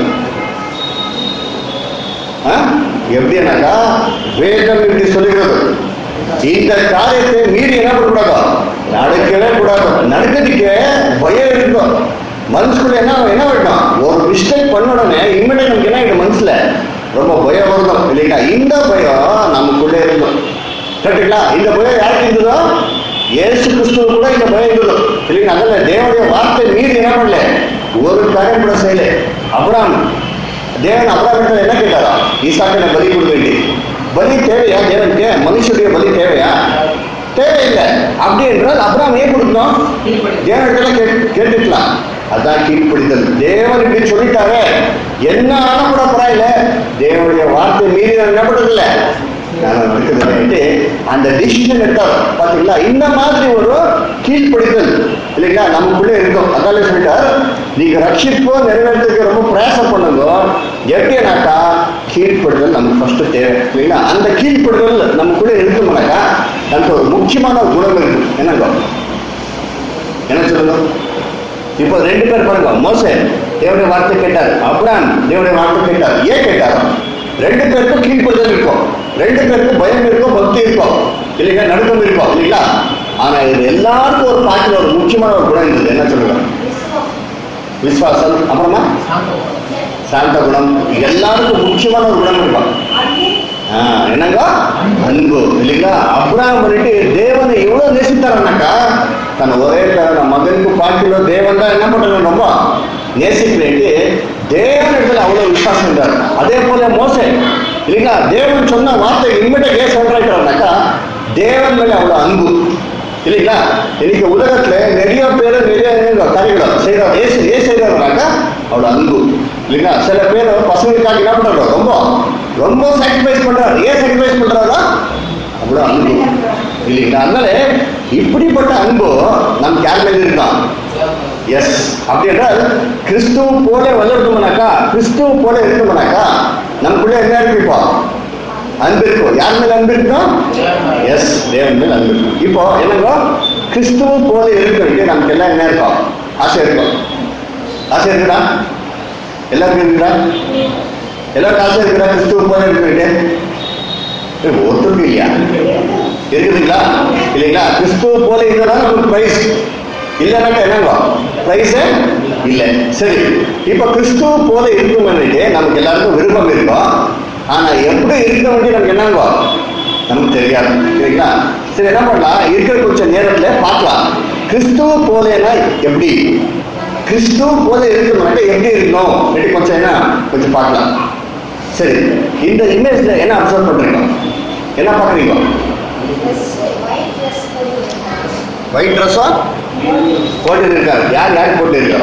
ஆ? எப்படின்னாக்கா வேதம் இப்படி சொல்லுகிறது இந்த காரியத்தை மீறி என்ன பண்ணக்கூடாது நடக்கவே கூடாது நடக்கிறதுக்கு பயம் இருக்கும் மனசுக்குள்ள என்ன என்ன வேணும் ஒரு மிஸ்டேக் பண்ண உடனே இம்மிடியட் நமக்கு என்ன ஆகிடும் மனசுல ரொம்ப பயம் வருதும் இல்லைங்களா இந்த பயம் நமக்குள்ளே இருக்கும் கரெக்டுங்களா இந்த பயம் யாருக்கு இருந்ததோ ஏசு கிறிஸ்துவ கூட இந்த பயம் இருந்தது இல்லைங்களா அதில் தேவனுடைய வார்த்தை மீறி என்ன பண்ணல ஒரு காரியம் கூட செய்யல அப்புறம் தேவன் அப்புறம் என்ன கேட்டாரா ஈசாக்கனை பலி கொடுக்க வேண்டி பலி தேவையா தேவனுக்கு மனுஷனுடைய பலி தேவையா தேவையில்லை அப்படி என்றால் அப்புறம் ஏன் கொடுக்கணும் தேவனிடத்துல கேட்டு கேட்டுக்கலாம் அதான் கீழ்ப்பிடித்தல் தேவன் இப்படி சொல்லிட்டாரு என்ன ஆனா கூட பரவாயில்ல தேவனுடைய வார்த்தை மீறி நான் என்ன பண்றது இல்ல ஞானம் நடக்குதுன்னுட்டு அந்த டிசிஷன் எடுத்தார் பாத்தீங்களா இந்த மாதிரி ஒரு கீழ்ப்படிதல் இல்லைங்களா நமக்குள்ளே இருக்கும் அதால சொல்லிட்டார் நீங்க ரட்சிப்போ நிறைவேறதுக்கு ரொம்ப பிரயாசம் பண்ணுங்க எப்படின்னாக்கா கீழ்ப்படுதல் நமக்கு ஃபர்ஸ்ட் தேவை இல்லைங்களா அந்த கீழ்ப்படுதல் நமக்குள்ளே இருக்குமானாக்கா நமக்கு ஒரு முக்கியமான ஒரு குணம் இருக்கு என்னங்க என்ன சொல்லுங்க இப்போ ரெண்டு பேர் பாருங்க மோசே தேவனுடைய வார்த்தை கேட்டார் அப்ராம் தேவனுடைய வார்த்தை கேட்டார் ஏன் கேட்டாரோ ரெண்டு பேருக்கும் கீழ்ப்படுதல் இருக்கும் ரெண்டு பேருக்கும் பயம் இருக்கும் பக்தி இருக்கும் இல்லைங்களா நடுக்கம் இருக்கும் இல்லைங்களா ஆனா இது எல்லாருக்கும் ஒரு பாட்டில் ஒரு முக்கியமான ஒரு குணம் இருந்தது என்ன சொல்லுங்க விஸ்வாசம் அப்புறமா சாந்த குணம் எல்லாருக்கும் முக்கியமான ஒரு குணம் இருக்கும் ஆ, என்னங்க அன்பு இல்லைங்களா அப்ராம் பண்ணிட்டு தேவனை எவ்வளவு நேசித்தாருனாக்கா தன் ஒரே பேரான மகனுக்கு பாட்டிலோ தேவன் தான் என்ன பண்றாங்க ரொம்ப நேசிக்கிறேன்ட்டு தேவன் இடத்துல அவ்வளவு விசுவாசம் இருந்தார் அதே போல மோசே இல்லைங்களா தேவன் சொன்ன வார்த்தை இனிமேட்ட ஏன் சொல்றாருனாக்கா தேவன் மேல அவ்வளவு அன்பு இல்லைங்களா இன்னைக்கு உலகத்துல நிறைய பேர் நிறைய காரியங்கள் செய்யறாங்க ஏசு ஏன் செய்யறாங்கனாக்கா அவ்வளவு அன்பு இல்லைங்களா சில பேர் பசங்களுக்காக என்ன பண்றாங்க ரொம்ப ரொம்ப சாக்ரிஃபைஸ் பண்றாரு ஏன் சாக்ரிஃபைஸ் பண்றாரா அவ்வளவு அன்பு இல்லைங்களா அதனால இப்படிப்பட்ட அன்பு நம்ம யார் மேல இருக்கான் எஸ் அப்படி என்றால் கிறிஸ்துவ போல வளர்ந்தோம்னாக்கா கிறிஸ்துவ போல இருந்தோம்னாக்கா நமக்குள்ள என்ன இருக்கு இப்போ அன்பு இருக்கும் யார் மேல அன்பு இருக்கும் எஸ் தேவன் மேல் அன்பு இருக்கும் இப்போ என்னங்க கிறிஸ்துவ போல இருக்கிறதுக்கு நமக்கு எல்லாம் என்ன இருக்கும் ஆசை இருக்கும் ஆசை இருக்குதா எல்லாருக்கும் இருக்குதா எல்லாருக்கும் ஆசை இருக்குதா கிறிஸ்துவ போல இருக்கிறதுக்கு ஒருத்தருக்கும் இல்லையா இருக்குதுங்களா இல்லைங்களா கிறிஸ்துவ போல இருந்தா நமக்கு பிரைஸ் இல்லைனாக்கா என்னங்க பிரைஸே இல்லை சரி இப்ப கிறிஸ்துவ போல இருக்கும்னுட்டு நமக்கு எல்லாருக்கும் விருப்பம் இருக்கும் ஆனா எப்படி இருக்க வேண்டிய நமக்கு என்னங்க நமக்கு தெரியாது சரிங்களா சரி என்ன பண்ணலாம் இருக்கிற கொஞ்சம் நேரத்துல பார்க்கலாம் கிறிஸ்துவ போலேனா எப்படி கிறிஸ்துவ போல இருக்கணும்னாக்கா எப்படி இருக்கணும் அப்படி கொஞ்சம் என்ன கொஞ்சம் பார்க்கலாம் சரி இந்த இமேஜ்ல என்ன அப்சர்வ் பண்றீங்க என்ன பாக்குறீங்க ஒயிட் ட்ரெஸ்ஸா போட்டு இருக்காரு யார் யார் போட்டு இருக்கிறா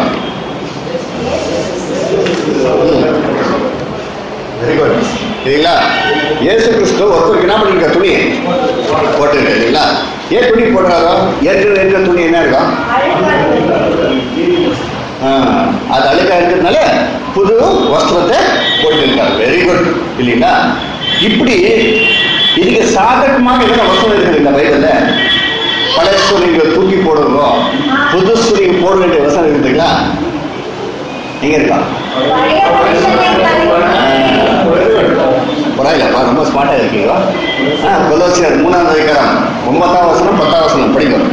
வெரி குட் சரிங்களா இயேசு கிறிஸ்து ஒருத்தருக்கு என்ன பண்ணிருக்க துணி போட்டு இல்லைங்களா ஏன் துணி போடுறாரோ ஏற்கனவே இருக்கிற துணி என்ன இருக்கும் ஆ, அது அழுக்கா இருக்கிறதுனால புது வஸ்திரத்தை போட்டிருக்காரு வெரி குட் இல்லைங்களா இப்படி இதுக்கு சாதகமாக என்ன வசனம் இருக்குது இந்த பைபிள்ல பழசு நீங்க தூக்கி போடுங்க புதுசு நீங்க போட வேண்டிய வசனம் இருக்குதுங்களா எங்க இருக்கா பரவாயில்லப்பா ரொம்ப ஸ்மார்ட்டா இருக்கீங்க ஆ கொலோசியர் மூணாவது அதிகாரம் ஒன்பதாம் வசனம் பத்தாம் வசனம் படிக்கும்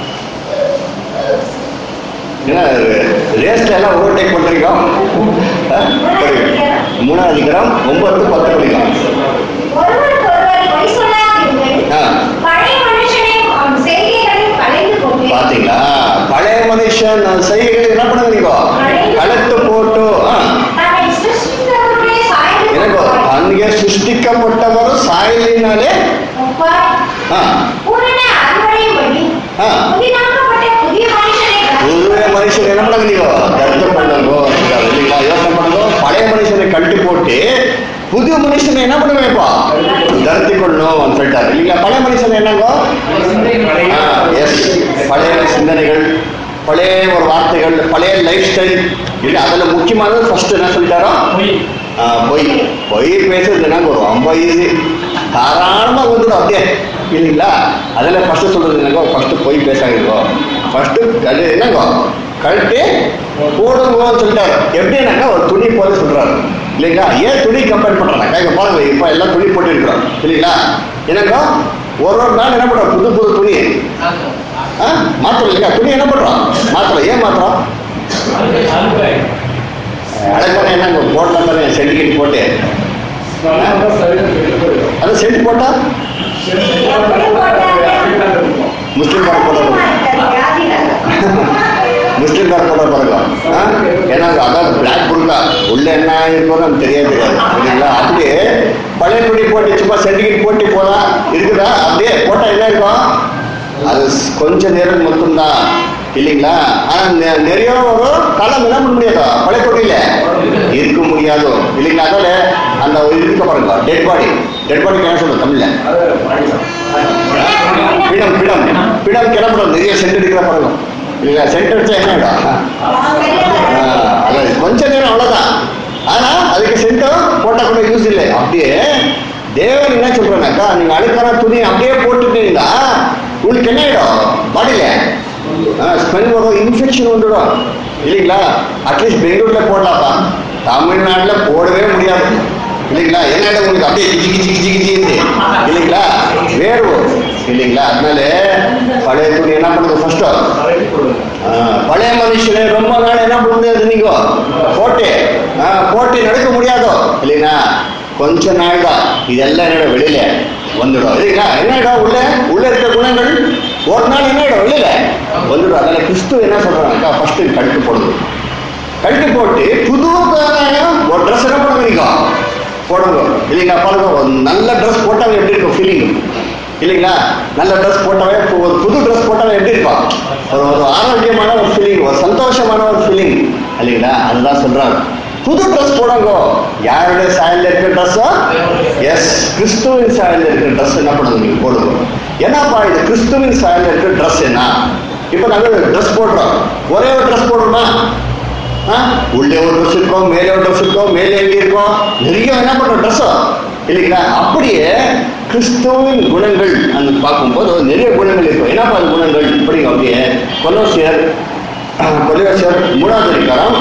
ஏன்னா ரேஸ்ல எல்லாம் ஓவர்டேக் பண்றீங்க ஆ, படிங்க. மூணாவது அதிகாரம் ஒன்பது பத்து படிக்கும் ஒருவருக்கொருவர் பொய் சொல்லாதிருங்கள். ஆ. பழைய மனுஷனை அவன் செய்கைகளில் களைந்து போட்டு பாத்தீங்களா பழைய மனுஷன் செய்கைகள் என்ன பண்ணுங்க நீங்க கலத்து போட்டு ஆ, தன்னை சிருஷ்டித்தவருடைய சாயலுக்கு எனக்கு ஒப்பாய். அங்கே சிருஷ்டிக்கப்பட்டவர் சாயலினாலே ஒப்பாய். ஆ, பூரண அறுவடையும்படி ஆ, புதிதாக்கப்பட்ட புதிய மனுஷனை புதிய மனுஷன் என்ன பண்ணுங்க நீங்க கருத்து பண்ணுங்க இல்லைங்களா யோசனை பண்ணுங்க பழைய மனுஷனை கழட்டி போட்டு புதிய மனுஷனை என்ன பண்ணுங்க இப்போ தருத்தி கொள்ளணும் சொல்லிட்டாரு இல்லைங்களா பழைய மனுஷன் என்னங்கோ எஸ் பழைய சிந்தனைகள் பழைய ஒரு வார்த்தைகள் பழைய லைஃப் ஸ்டைல் இல்லை அதில் முக்கியமானது ஃபர்ஸ்ட் என்ன சொல்லிட்டாரோ ஆ, பொய் பொய் பேசுறது என்னங்க ஒரு ரொம்ப ஈஸி தாராளமாக வந்துடும் அப்படியே இல்லைங்களா அதில் ஃபர்ஸ்ட் சொல்றது என்னங்கோ ஃபர்ஸ்ட் பொய் பேசாதீங்கோ ஃபர்ஸ்ட் கழு என்னங்கோ கழட்டி போடுங்கன்னு சொல்லிட்டாரு எப்படின்னாக்கா ஒரு துணி போல சொல்றாரு இல்லைங்களா ஏன் துணி கம்பேர் பண்றாங்க இங்க பாருங்க இப்போ எல்லாம் துணி போட்டு இருக்கிறோம் இல்லைங்களா என்னங்கோ ஒரு ஒரு நாள் என்ன பண்றோம் புது புது துணி ஆ மாத்திரம் இல்லையா துணி என்ன பண்றோம் மாத்திரம் ஏன் மாத்திரம் அழகான என்னங்க போடலாம் தானே சென்டிகேட் போட்டு அது சென்ட் போட்டா எப்படி போட்டாங்க? முஸ்லீம் கார போட முஸ்லீம் கார போட பாருங்க ஆ? ஏன்னா அதான் பிளாக் புருக்கா உள்ள என்ன இருக்கோ நமக்கு தெரியாது தெரியாது இல்லைங்களா அப்படியே பழைய துணி போட்டு சும்மா சென்டிகேட் போட்டு போதா இருக்குதா அப்படியே போட்டா என்ன இருக்கும் அது ஸ்- கொஞ்ச நேரம் மட்டும்தான் இல்லைங்களா ஆனா நெ- நிறைய ஒரு காலம் என்ன பண்ண முடியாதா பழைய துணியில இருக்க முடியாது முடியாது இல்லைங்களா அதனால அந்த ஒரு இருக்க பாருங்க டெட் பாடி டெட் பாடி என்ன சொல்றது தமிழ்ல பிடம் பிடம் பிடம் கிளம்புறோம் நிறைய சென்ட் அடிக்கிற பாருங்க இல்லைங்களா சென்ட் அடிச்சா என்ன ஆயிடும் ஆஹ், அதான் கொஞ்ச நேரம் அவ்வளவுதான் ஆனா அதுக்கு சென்டம் போட்டா கூட யூஸ் இல்லை அப்படியே தேவன் என்ன சொல்றானாக்கா நீங்க அழுக்கான துணி அப்படியே போட்டுட்டீங்கன்னா உங்களுக்கு என்ன ஆயிடும் பாடியில ஸ்மெல் வரும் இன்ஃபெக்ஷன் வந்துடும் இல்லைங்களா அட்லீஸ்ட் பெங்களூர்ல போடலாம்ப்பா தமிழ்நாட்டுல போடவே முடியாது இல்லைங்களா என்ன ஆயிடும் உங்களுக்கு அப்படியே கிச்சி கிச்சி கிச்சி கிச்சின்னு இல்லைங்களா வேர்வும் இல்லைங்களா அதனால பழைய துணி என்ன பண்ணுது ஃபர்ஸ்ட் ஆஹ், பழைய மனுஷனே ரொம்ப நாள் என்ன பண்ணுறது நீங்க போட்டு ஆஹ், போட்டு நடக்க முடியாதோ இல்லைங்களா கொஞ்ச நாள் தான் இதெல்லாம் என்னோட வெளியில வந்துடும் இல்லைங்களா என்னடா உள்ள உள்ள இருக்க குணங்கள் ஒரு நாள் என்னடா வெளியில வந்துடும் அதனால கிறிஸ்து என்ன சொல்றாங்கக்கா ஃபர்ஸ்ட் கழுத்து போடுது கழுத்து போட்டு புது ஒரு ட்ரெஸ் என்ன பண்ணுங்க நீங்க போடுங்க இல்லைங்களா பாருங்க ஒரு நல்ல ட்ரெஸ் போட்டாங்க எப்படி இருக்கும் ஃபீலிங் இல்லைங்களா நல்ல ட்ரெஸ் போட்டவே இப்போ ஒரு புது ட்ரெஸ் போட்டவே எப்படி இருக்கும் ஒரு ஒரு ஆரோக்கியமான ஒரு ஃபீலிங் ஒரு சந்தோஷமான ஒரு ஃபீலிங் இல்லைங்களா அதுதான் சொல்றாரு புது ட்ரெஸ் போடுங்க யாருடைய சாயல்ல இருக்க ட்ரெஸ்ஸோ எஸ் கிறிஸ்துவின் சாயல்ல இருக்க ட்ரெஸ் என்ன பண்ணுங்க நீங்க போடுங்க என்னப்பா இது கிறிஸ்துவின் சாயல்ல இருக்க ட்ரெஸ் என்ன இப்போ நாங்கள் ட்ரெஸ் போடுறோம் ஒரே ஒரு ட்ரெஸ் போடுறோமா ஆ? உள்ளே ஒரு ட்ரெஸ் இருக்கும் மேலே ஒரு ட்ரெஸ் இருக்கும் மேலே எங்கே இருக்கும் நிறைய என்ன பண்றோம் ட்ரெஸ்ஸோ இல்லைங்களா அப்படியே கிறிஸ்துவின் குணங்கள் அந்த பார்க்கும்போது நிறைய குணங்கள் இருக்கும் என்னப்பா அது குணங்கள் இப்படி அப்படியே கொலோசியர் கொலோசியர் மூணாவது அதிகாரம்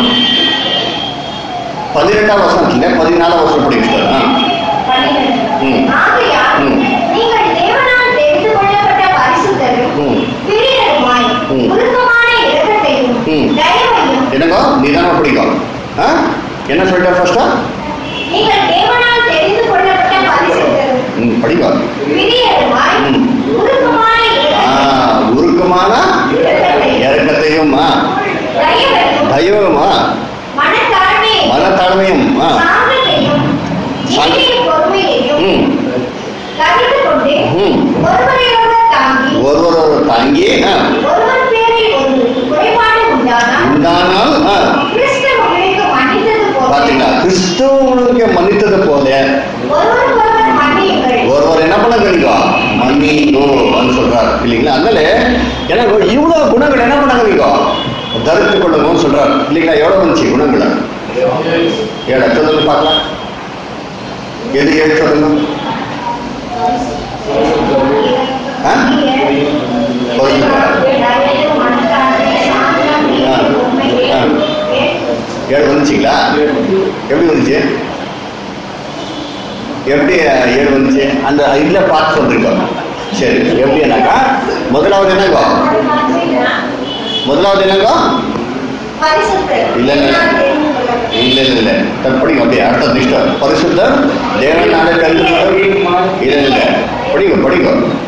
பதினெட்டாம் வசனத்துல பதினாலாம் வசனம் படிக்கிறார் ம். ஆகையால் ம். நீங்கள் தேவனால் தெரிந்து கொள்ளப்பட்ட பரிசுத்தரும் ம். பிரியருமாய் ம். உருக்கமான இரக்கத்தையும் ம். தயவையும் என்னங்கோ நிதானமா பிடிக்கும் ஆ? என்ன சொல்லிட்டேன் ஃபர்ஸ்டா நீங்கள் தேவனால் தெரிந்து கொள்ளப்பட்ட பரிசுத்தரும் ம் படிக்கும் பிரியருமாய் ம். உருக்கமான ஆ, இரக்கத்தையும் உருக்கமான இரக்கத்தையும் இறக்கத்தையும் ஆ, தயவையும் தயவும் ஆ, மனத்தாழ்மையையும் மனத்தாழ்மையும் ஆ, சாந்தத்தையும் சாந்த- நீதியின் பொறுமையையும் ம், கருத்து கொண்டு ம். ஒருவரையொருவர் தாங்கி ஒருவர் ஒரு தாங்கி ஆ, ஒருவர் பேரில் ஒரு குறைபாடு உண்டானால் உண்டானால் ஆ, கிறிஸ்து உங்களுக்கு மன்னித்தது போல பாத்தீங்களா கிறிஸ்துவ உங்களுக்கு மன்னித்தது போல ஒருவருக்கொருவர் மன்னியுங்கள் ஒருவர் என்ன பண்ண கிடைக்கும் மன்னிங்கோ அப்படின்னு சொல்றாரு இல்லைங்களா அதனால எனக்கு இவ்வளவு குணங்கள் என்ன பண்ண கிடைக்கும் தரித்து கொள்ளுங்கன்னு சொல்றாரு இல்லைங்களா எவ்வளவு வந்துச்சு குணங்கள் ஏழு சொல்லுங்க பார்க்கலாம் எது ஏழு சொல்லுங்க ஆ? ஆ. ஏழு வந்துச்சுங்களா எப்படி வந்துச்சு எப்படி அஹ், ஏழு வந்துச்சு அந்த இதுல பார்த்து சொல்றீங்க சரி எப்படின்னாக்கா முதலாவது என்னங்கோ முதலாவது என்னங்கோ இல்ல, இல்ல. இல்ல இல்ல இல்ல தப்பு படிங்க அப்படியே அடுத்த நிஷ்டம் பரிசுத்தர் தேவனால கருத்து இல்ல இல்ல படிங்க படிங்க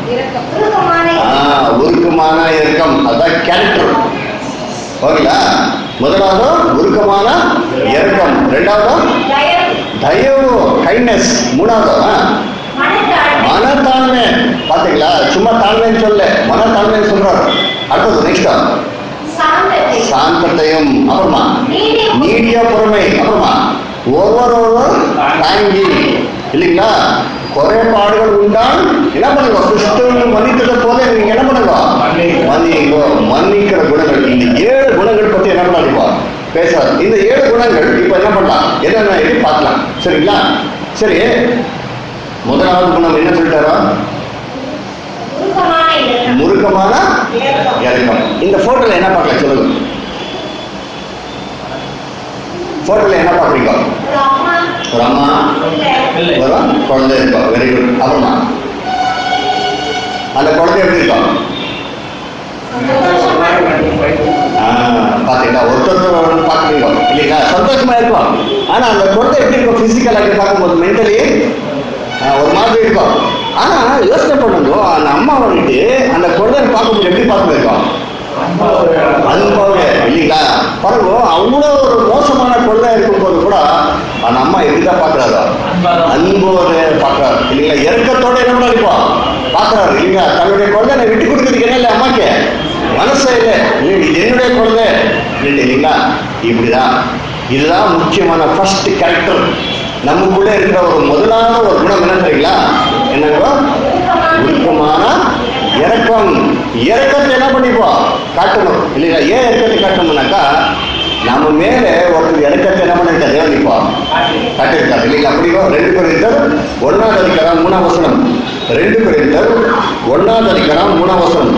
ஆ உருக்கமான இறக்கம் அதான் கேரக்டர் ஓகேங்களா முதலாவது உருக்கமான இறக்கம் ரெண்டாவது தயவு கைண்ட்னஸ் மூணாவது ஆ, மனத்தாழ்மை பாத்தீங்களா சும்மா தாழ்மைன்னு சொல்ல மனத்தாழ்மைன்னு சொல்றாரு அடுத்தது நெக்ஸ்ட் சாந்தத்தையும் அப்புறமா நீடிய பொறுமை அப்புறமா ஒவ்வொருவரும் தாங்கி இல்லைங்களா குறைபாடுகள் உண்டால் என்ன பண்ணுங்க கிறிஸ்துவ மன்னித்ததை போல நீங்க என்ன பண்ணுங்க மன்னிங்கோ மன்னிக்கிற குணங்கள் இந்த ஏழு குணங்கள் பத்தி என்ன பண்ணாதீங்க பேசாது இந்த ஏழு குணங்கள் இப்ப என்ன பண்ணலாம் என்னென்ன இது பார்க்கலாம் சரிங்களா சரி முதலாவது குணம் என்ன சொல்லிட்டாரா முருக்கமான இறக்கம் இந்த போட்டோல என்ன பார்க்கலாம் சொல்லுங்க போட்டோல என்ன பார்க்குறீங்க ஒரு அம்மா ஒரு குழந்தை இருக்கும் வெரி குட் அப்புறமா அந்த குழந்தை எப்படி இருக்கும் ஆ, பாத்தீங்களா ஒருத்தர் பார்க்குறீங்க இல்லைங்களா சந்தோஷமா இருக்கும் ஆனா அந்த குழந்தை எப்படி இருக்கும் பிசிக்கலாக பார்க்கும்போது மென்டலி ஒரு மாதிரி இருக்கும் ஆனா யோசனை பண்ணுங்க அந்த அம்மா வந்துட்டு அந்த குழந்தைய பார்க்கும்போது எப்படி பார்த்துருக்கோம் அனுபவம் இல்லைங்களா பாருங்க அவ்வளோ ஒரு மோசமான குழந்தை இருக்கும்போது கூட அந்த அம்மா எப்படிதான் பார்க்கறாரோ அன்போட பார்க்கறாரு இல்லைங்களா இறக்கத்தோட என்ன பண்ணிப்போம் பார்க்கறாரு இல்லைங்களா தன்னுடைய குழந்தை விட்டு கொடுக்கறதுக்கு என்ன இல்லை அம்மாக்கு மனசே இல்லை இல்லை, இது என்னுடைய குழந்தை இல்லை இல்லைங்களா இப்படிதான் இதுதான் முக்கியமான ஃபர்ஸ்ட் கேரக்டர் நமக்குள்ள இருக்கிற ஒரு முதலான ஒரு குணம் என்ன தெரியுங்களா என்னங்கோ உருக்கமான இறக்கம் இறக்கத்தை என்ன பண்ணிப்போம் காட்டணும் இல்லைங்களா ஏன் இறக்கத்தை காட்டணும்னாக்கா நம்ம மேல ஒருத்தர் இறக்கத்தை என்ன பண்ணிருக்கா தேவன் இப்போ காட்டியிருக்காரு இல்லைங்களா அப்படியோ ரெண்டு குறித்தர் ஒன்னாவது அதிகாரம் மூணாம் வசனம் ரெண்டு குறித்தர் ஒன்னாவது அதிகாரம் மூணாம் வசனம்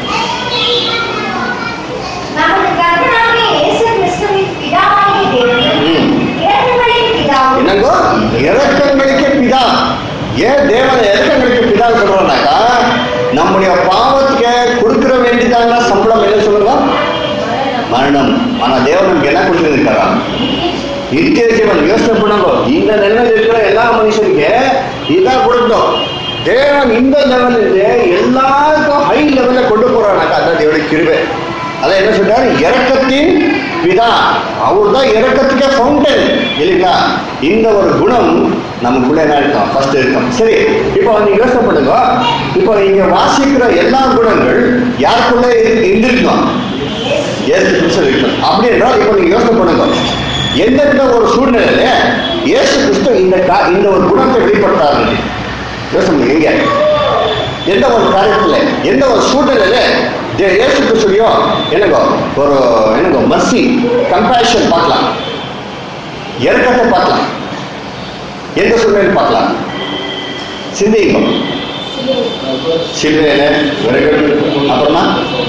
நமது கர்த்தராகிய இயேசு கிறிஸ்துவின் பிதாவாகிய தேவன் ம். இரக்கங்களின் பிதாவும் என்னங்கோ இறக்கங்களுக்கு பிதா ஏன் தேவன் இறக்கங்களுக்கு பிதா சொல்றோம்னாக்கா நம்முடைய பாவத்துக்கு கொடுக்கிற வேண்டியதான சம்பளம் என்ன சொல்லுங்க மரணம் ஆனா தேவன் நமக்கு என்ன கொடுத்துருக்காரா நித்திய ஜீவன் யோசனை பண்ணுங்க இந்த நிலைமையில் இருக்கிற எல்லா மனுஷனுக்கு இதான் கொடுத்தோம் தேவன் இந்த லெவல்ல இருந்து எல்லாருக்கும் ஹை லெவல்ல கொண்டு போறானாக்கா அதான் தேவனுடைய கிருபை அதான் என்ன சொல்றாரு இறக்கத்தின் பிதா அவர் தான் இறக்கத்துக்கே ஃபவுண்டன் இல்லைங்களா இந்த ஒரு குணம் நமக்குள்ள என்ன இருக்கும் ஃபர்ஸ்ட் இருக்கும் சரி இப்போ நீங்க யோசனை பண்ணுங்க இப்போ இங்க வாசிக்கிற எல்லா குணங்கள் யாருக்குள்ள இரு- இருந்திருக்கும் இயேசு கிறிஸ்து இருக்கும் அப்படி என்றால் இப்போ நீங்க யோசனை பண்ணுங்க எந்தெந்த ஒரு சூழ்நிலையில இயேசு கிறிஸ்து இந்த கா- இந்த ஒரு குணத்தை வெளிப்படுத்தாரு யோசனை பண்ணுங்க எங்க எந்த ஒரு காரியத்துல எந்த ஒரு சூழ்நிலையில தே- இயேசு கிறிஸ்துவையோ என்னங்கோ ஒரு என்னங்கோ மர்சி கம்பேஷன் பார்க்கலாம் இறக்கத்தை பார்க்கலாம் எந்த சூழ்நிலையில் பார்க்கலாம் சிந்திங்க சிலுவையில விறகு அப்புறமா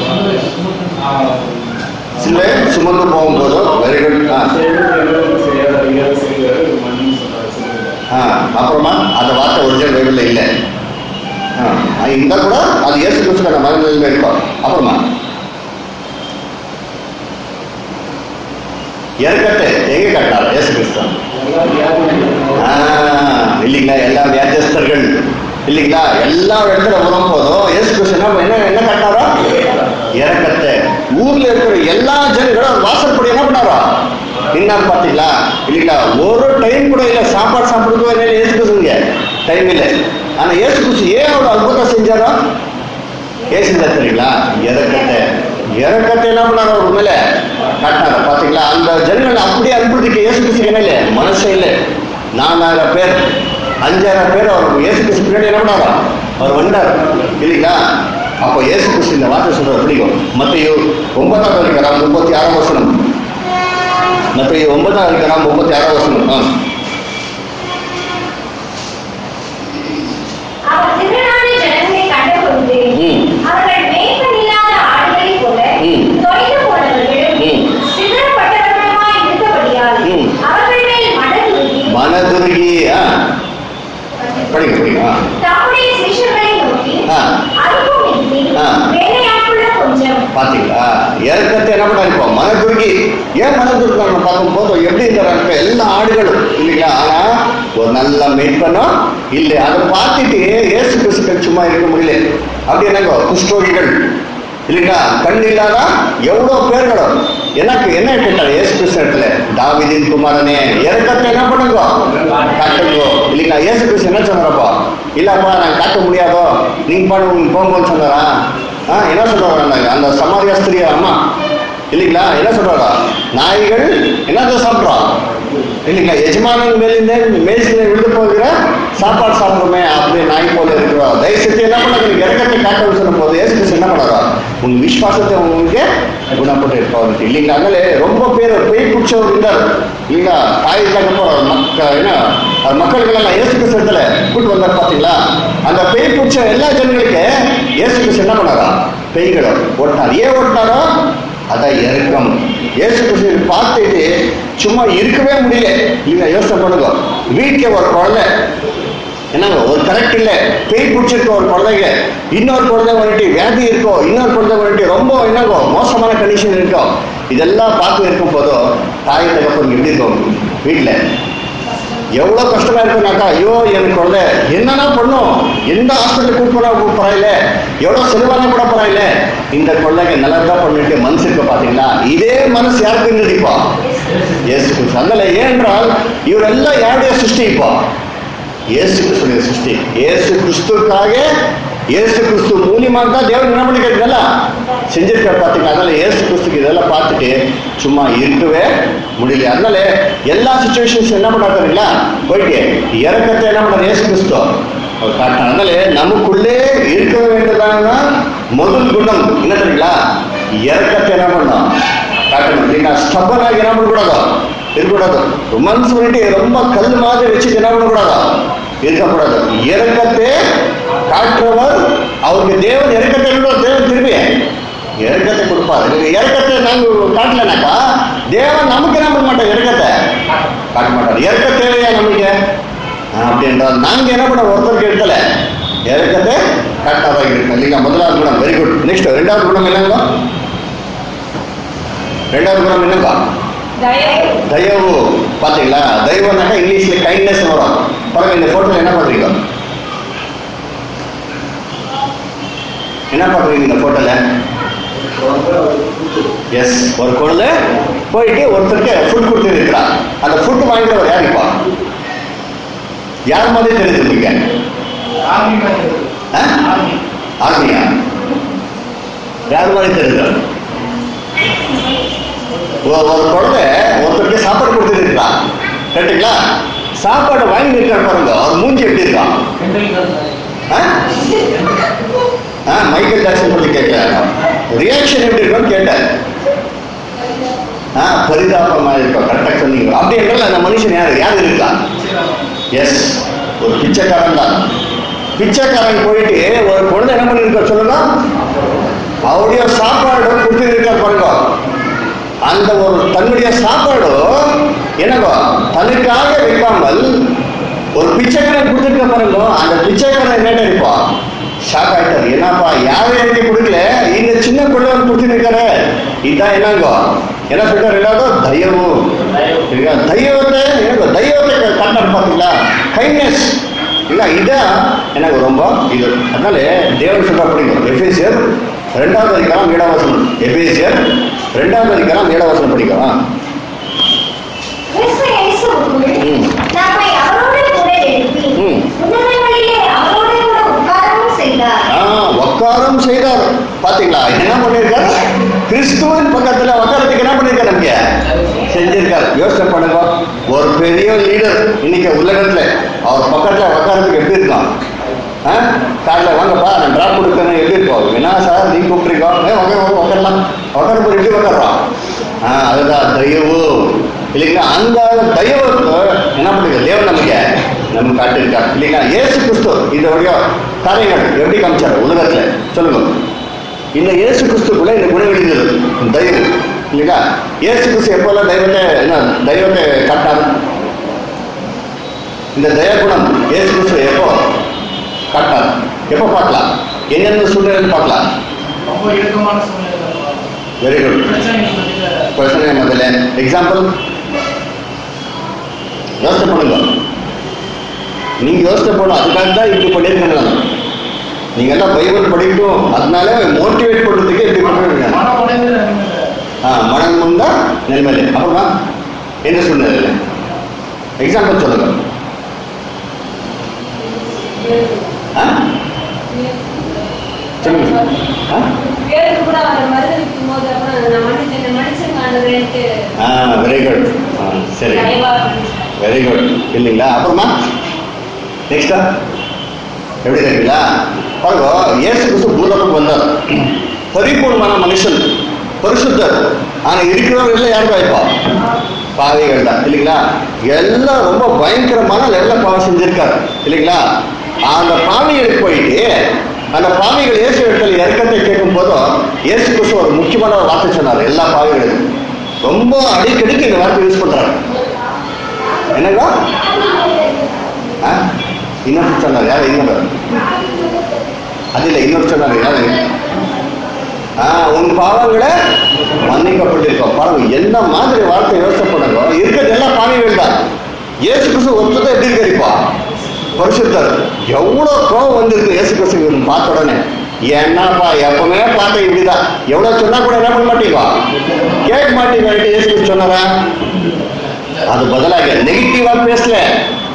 சிலுவை சுமந்து போகும்போதோ வெரி குட் ஆ அப்புறமா அந்த வார்த்தை ஒரிஜினல் பைபிள்ல இல்லை ஆ அது இருந்தா கூட அது இயேசு கிறிஸ்துக்கான மனநிலையில இருக்கும் அப்புறமா இறக்கத்தை எங்க கட்டார் இயேசு கிறிஸ்து ஆ, இல்லைங்களா எல்லா வியாஜஸ்தர்கள் இல்லைங்களா எல்லா இடத்துல வரும் போதும் இயேசு கிறிஸ்து என்ன என்ன என்ன கட்டாரா இறக்கத்தை ஊர்ல இருக்கிற எல்லா ஜனங்களும் வாசற்படி என்ன பண்ணாரா என்னன்னு பாத்தீங்களா இல்லைங்களா ஒரு டைம் கூட இல்ல சாப்பாடு சாப்பிடுறதுக்கு என்ன இயேசு கிறிஸ்துங்க டைம் இல்லை ஆனா இயேசு கிறிஸ்து ஏன் அவ்வளவு அற்புதம் செஞ்சாரா ஏன் செஞ்சார் தெரியுங்களா இறக்கத்தை இறக்கத்தை என்ன பண்ணாரு அவர் மேல காட்டினாரு பாத்தீங்களா அந்த ஜனங்கள் அப்படியே அனுப்புறதுக்கு இயேசு கிறிஸ்து என்ன இல்லை மனசே இல்லை நாலாயிரம் பேர் அஞ்சாயிரம் பேர் அவர் இயேசு கிறிஸ்து பின்னாடி என்ன பண்ணாரா அவர் வந்தார் இல்லைங்களா அப்போ இயேசு கிறிஸ்து இந்த வார்த்தை சொல்ற பிடிக்கும் மத்தையோ ஒன்பதாம் அதிகாரம் முப்பத்தி ஆறாம் வசனம் மத்தையோ ஒன்பதாம் அதிகாரம் முப்பத்தி ஆறாம் வசனம் ஆ. அவர் திரளான ஜனங்களை கண்டபொழுது ம். அவர்கள் மேய்ப்பன் இல்லாத ஆடுகளைப் போல ம். தொலைந்து போனவர்களும் ம். சிதறப்பட்டவர்களுமாய் இருந்தபடியால் ம். அவர்கள் மேல் மனதுருகி மனதுருகி ஆ படிங்க படிங்க ஆ. தம்முடைய சிஷ்யர்களை நோக்கி ஆ. அருகும் இன்றி ஆ. வேலையாட்குள்ள கொஞ்சம் பாத்தீங்களா இறக்கத்தை என்ன பண்ணா இப்போ மனதுருகி ஏன் மனதுருக்கி நம்ம பார்க்கும்போது எப்படி இருக்கிறாங்க எல்லா ஆடுகளும் இல்லைங்களா ஆனா ஒரு நல்ல மேய்ப்பனும் இல்லை அதை பார்த்துட்டு ஏசு கிறிஸ்துக்கள் சும்மா இருக்க முடியல அப்படி என்னங்க குஷ்டோகிகள் இல்லைங்களா கண் இல்லாத எவ்வளவு பேர்களும் எனக்கு என்ன கேட்டார் ஏசு கிறிஸ்து இடத்துல தாவிதின் குமாரனே இறக்கத்தை என்ன பண்ணுங்க காட்டுங்க இல்லைங்களா ஏசு கிறிஸ்து என்ன சொன்னாரப்பா இல்லப்பா நான் காட்ட முடியாதோ நீங்க பாடு உங்களுக்கு போகும்போது சொன்னாரா ஆ என்ன சொல்றாரு அந்த அந்த சமாரியா ஸ்திரியா அம்மா இல்லைங்களா என்ன சொல்றாரா நாய்கள் என்னத்தை சாப்பிட்றோம் இல்லைங்களா எஜமானன் மேலிருந்தே மேய்ச்சில விழுந்து போகிற சாப்பாடு சாப்பிடுமே அப்படி நாய் போல இருக்கிறோம் தயவுசெய்து என்ன பண்ணாங்க இறக்கத்தை காட்டணும்னு சொல்லும் போது ஏசு கிறிஸ்து என்ன பண்ணாரா உங்க விசுவாசத்தை உங்களுக்கு குணப்பட்டு இருப்பாங்க இல்லைங்களா அதனால ரொம்ப பேர் பேய் பிடிச்சவர் இருந்தார் இல்லைங்களா தாய் தகப்போ மக்கள் என்ன அது மக்களுக்கெல்லாம் ஏசு கிறிஸ்து இடத்துல கூட்டு வந்தார் பாத்தீங்களா அந்த பேய் பிடிச்ச எல்லா ஜனங்களுக்கு ஏசு கிறிஸ்து என்ன பண்ணாரா பேய்களை ஓட்டினார் ஏன் ஓட்டினாரோ அதான் இறக்கம் இயேசு கிறிஸ்து பார்த்துட்டு சும்மா இருக்கவே முடியல இல்லைங்க யோசனை பண்ணுங்க வீட்டுல ஒரு குழந்தை என்னங்க ஒரு கரெக்ட் இல்ல பேய் பிடிச்சிருக்க ஒரு குழந்தைங்க இன்னொரு குழந்தை வந்துட்டு வியாதி இருக்கோ இன்னொரு குழந்தை வந்துட்டு ரொம்ப என்னங்கோ மோசமான கண்டிஷன் இருக்கோ இதெல்லாம் பார்த்து இருக்கும் போதும் தாய் தகப்பன் எப்படி இருக்கும் வீட்டுல எவ்வளவு கஷ்டமா இருக்குனாக்கா ஐயோ எனக்கு குழந்தை என்னன்னா பண்ணும் எந்த ஹாஸ்பிட்டல் கூட்டு போனா பரவாயில்ல எவ்வளவு செலவானா கூட பரவாயில்ல இந்த குழந்தைங்க நல்லதா பண்ணிட்டு மனசு இருக்க பாத்தீங்களா இதே மனசு யாருக்கு இருந்ததுப்பா இயேசு கிறிஸ்து அதனால ஏனென்றால் இவரெல்லாம் யாருடைய சிருஷ்டி இப்போ இயேசு கிறிஸ்துடைய சிருஷ்டி இயேசு கிறிஸ்துக்காக இயேசு கிறிஸ்து மூலியமாக தான் தேவன் என்ன பண்ணிக்கிறதுல செஞ்சிருக்காரு பார்த்தீங்களா அதனால இயேசு கிறிஸ்துக்கு இதெல்லாம் பார்த்துட்டு சும்மா இருக்கவே முடியல அதனால எல்லா சுச்சுவேஷன்ஸ் என்ன பண்ணாருங்களா போயிட்டு இறக்கத்தை என்ன பண்ணார் இயேசு கிறிஸ்து அவர் காட்டினார் அதனால நமக்குள்ளே இருக்க வேண்டியதான முதல் குணம் என்ன தெரியுங்களா இறக்கத்தை என்ன பண்ணோம் காட்டணும் இல்லைங்களா ஸ்டப்பனாக என்ன பண்ணக்கூடாதோ இருக்கக்கூடாது ரொமான்ஸ் பண்ணிட்டு ரொம்ப கல் மாதிரி வச்சுட்டு என்ன பண்ணக்கூடாதோ இருக்கக்கூடாது இறக்கத்தை காட்டுறவர் அவருக்கு தேவன் இறக்கத்தை கொடுப்பார். தேவன் திரும்பி இறக்கத்தை கொடுப்பார் நீங்க இறக்கத்தை நாங்க காட்டலனாக்கா தேவன் நமக்கு என்ன பண்ண மாட்டோம் இறக்கத்தை காட்ட மாட்டார் இறக்க தேவையா நமக்கு ஆஹ் அப்படி என்றால் நாங்க என்ன பண்ண ஒருத்தருக்கு எடுக்கல இறக்கத்தை காட்டாதான் இருக்கு இல்லைங்களா முதலாவது குணம் வெரி குட் நெக்ஸ்ட் ரெண்டாவது குணம் என்னங்க ரெண்டாவது குணம் என்னங்க தயவு தயவு பாத்தீங்களா தயவுனாக்கா இங்கிலீஷ்ல கைண்ட்னஸ் வரும் பாருங்க இந்த போட்டோல என்ன பண்றீங்க என்ன பண்றீங்க இந்த போட்டோல எஸ் ஒரு குழந்தை போயிட்டு ஒருத்தருக்கு ஃபுட் கொடுத்து இருக்கிறா அந்த ஃபுட் வாங்கிக்கிறவர் யார் இப்போ யார் மாதிரி தெரியுது நீங்க ஆர்மியா யார் மாதிரி தெரியுது ஒரு ஒரு குழந்தை ஒருத்தருக்கு சாப்பாடு கொடுத்துருக்கா கரெக்டுங்களா சாப்பாடு வாங்கி இருக்காரு பாருங்க அவர் மூஞ்சி எப்படி இருக்கான் ஆ? ஆ, மைக்கேல் ஜாக்சன் பத்தி கேட்கல ரியாக்ஷன் எப்படி இருக்கும்னு கேட்டேன் ஆ பரிதாபமா இருக்கும் கரெக்டாக சொன்னீங்க அப்படி என்றால் அந்த மனுஷன் யாரு யார் இருக்கா எஸ் ஒரு பிச்சைக்காரன் தான் பிச்சைக்காரன் போயிட்டு ஒரு குழந்தை என்ன பண்ணிருக்க சொல்லுங்க அவருடைய சாப்பாடு கொடுத்து இருக்கார் பாருங்க அந்த ஒரு தன்னுடைய சாப்பாடு என்னங்கோ தனக்காக வைக்காமல் ஒரு பிச்சைக்காரன் கொடுத்துருக்க பாருங்க அந்த பிச்சைக்காரன் என்ன இருப்பான் ஷாக் ஆயிட்டாரு என்னப்பா யாரும் எனக்கு கொடுக்கல இந்த சின்ன பிள்ளைவன் கொடுத்துருக்காரு இதான் என்னங்கோ என்ன சொல்றாரு எல்லாரும் தயவு இல்லையா? தெய்வத்தை எனக்கு தெய்வத்தை காட்டாரு பாத்தீங்களா கைண்ட்னஸ் இல்ல இதான் எனக்கு ரொம்ப இது அதனால தேவன் சொல்ற படிக்கும் எஃபேசியர் ரெண்டாவது அதிகாரம் ஏழாம் வசனம் எஃபேசியர் ரெண்டாவது அதிகாரம் ஏழாம் வசனம் படிக்கலாம் கிறிஸ்து இயேசுவுக்குள் ம். நம்மை அவரோடு கூட எழுப்பி ம். உன்னதங்களிலே அவரோடு கூட உட்காரவும் செய்தார் ஆ, உட்காரம் செய்தார் பாத்தீங்களா என்ன பண்ணிருக்காரு கிறிஸ்துவின் பக்கத்துல உட்காரத்துக்கு என்ன பண்ணிருக்காரு நமக்கு செஞ்சிருக்காரு யோசனை பண்ணுங்க ஒரு பெரிய லீடர் இன்னைக்கு உலகத்துல அவர் பக்கத்துல உட்காரத்துக்கு எப்படி இருக்கான் ஆ? கார்ல வாங்கப்பா நான் டிராப் கொடுக்கணும் எப்படி இருக்கும் என்ன சார் நீ கூப்பிட்டுருக்கோம் ஏ உட்கார உட்காரலாம் உட்கார போய் எப்படி உட்காடுறான் ஆ அதுதான் தயவு இல்லைங்களா அந்த தயவுக்கு என்ன பண்ணுங்க தேவன் நமக்கு நமக்கு காட்டியிருக்கார் இல்லைங்களா இயேசு கிறிஸ்து இதோடைய காரியங்கள் எப்படி காமிச்சாரு உலகத்துல சொல்லுங்க இந்த இயேசு கிறிஸ்துக்குள்ள இந்த குணம் இருந்தது தயவு இல்லைங்களா இயேசு கிறிஸ்து எப்போல்லாம் தெய்வத்தை என்ன தெய்வத்தை காட்டாரு இந்த தய குணம் இயேசு கிறிஸ்து எப்போ காட்டாரு எப்போ பார்க்கலாம் எந்தெந்த சூழ்நிலையில் பார்க்கலாம் ரொம்ப இறுக்கமான சூழ்நிலை வெரி குட் பிரச்சனைகள் மத்தியில பிரச்சனை முதல்ல எக்ஸாம்பிள் யோசனை பண்ணுங்க நீங்க யோசனை பண்ணணும் அதுக்காக தான் இப்படி பண்ணியிருக்கேன் நான் நீங்க எல்லாம் பைபிள் படிக்கட்டும் அதனால மோட்டிவேட் பண்றதுக்கு இப்படி பண்ணுறீங்க மன உடைந்த நிலைமையில ஆ மனம் முந்தா நிலைமையில அப்புறமா என்ன சூழ்நிலை எக்ஸாம்பிள் சொல்லுங்க ஆ? சொல்லுங்க ஆ? பேருக்கு கூட அவர் மறுதளிக்கும் போது அப்புறம் நான் மன்னிச்சு என்னை மன்னிச்சுங்க ஆண்டவரேன்ட்டு ஆ வெரி குட் சரி தயவா பண்ணிட்டார். வெரி குட் இல்லைங்களா அப்புறமா நெக்ஸ்டா எப்படி தெரியுங்களா பாருங்க இயேசு கிறிஸ்து பூலோகத்துக்கு வந்தார் பரிபூர்ணமான மனுஷன் பரிசுத்தர் ஆனா இருக்கிறவங்க எல்லாம் யாருக்கு வாய்ப்பா பாவிகள் தான் இல்லைங்களா எல்லாம் ரொம்ப பயங்கரமான லெவலில் பாவம் செஞ்சிருக்காரு இல்லைங்களா அந்த பாவிகளுக்கு போயிட்டு அந்த பாவிகள் இயேசு இடத்துல இறக்கத்தை கேட்கும் போதும் இயேசு கிறிஸ்து ஒரு முக்கியமான ஒரு வார்த்தை சொன்னார் எல்லா பாவிகளுக்கும் ரொம்ப அடிக்கடிக்கு இந்த வார்த்தை யூஸ் பண்றாரு என்னங்க ஆ? இன்னொரு சொன்னார் யார் இன்னொரு அது இல்லை இன்னொரு சொன்னார் யாரு ஆ உன் பாவங்களை மன்னிக்கப்பட்டிருக்கோம் பாருங்க என்ன மாதிரி வார்த்தை யோசனை பண்ணுங்க இருக்கிறது எல்லாம் பாவிகள் தான் இயேசு கிறிஸ்து ஒருத்தர் எப்படி இருக்காருப்பா பரிசுத்தர் எவ்வளவு கோபம் வந்திருக்கு இயேசு கிறிஸ்து இவரை பார்த்த உடனே என்னப்பா எப்பவுமே பார்த்தேன் இப்படிதான் எவ்வளவு சொன்னா கூட என்ன பண்ண மாட்டீங்க கேட்க மாட்டீங்க இயேசு கிறிஸ்து சொன்னாரா அது பதிலாக நெகட்டிவா பேசல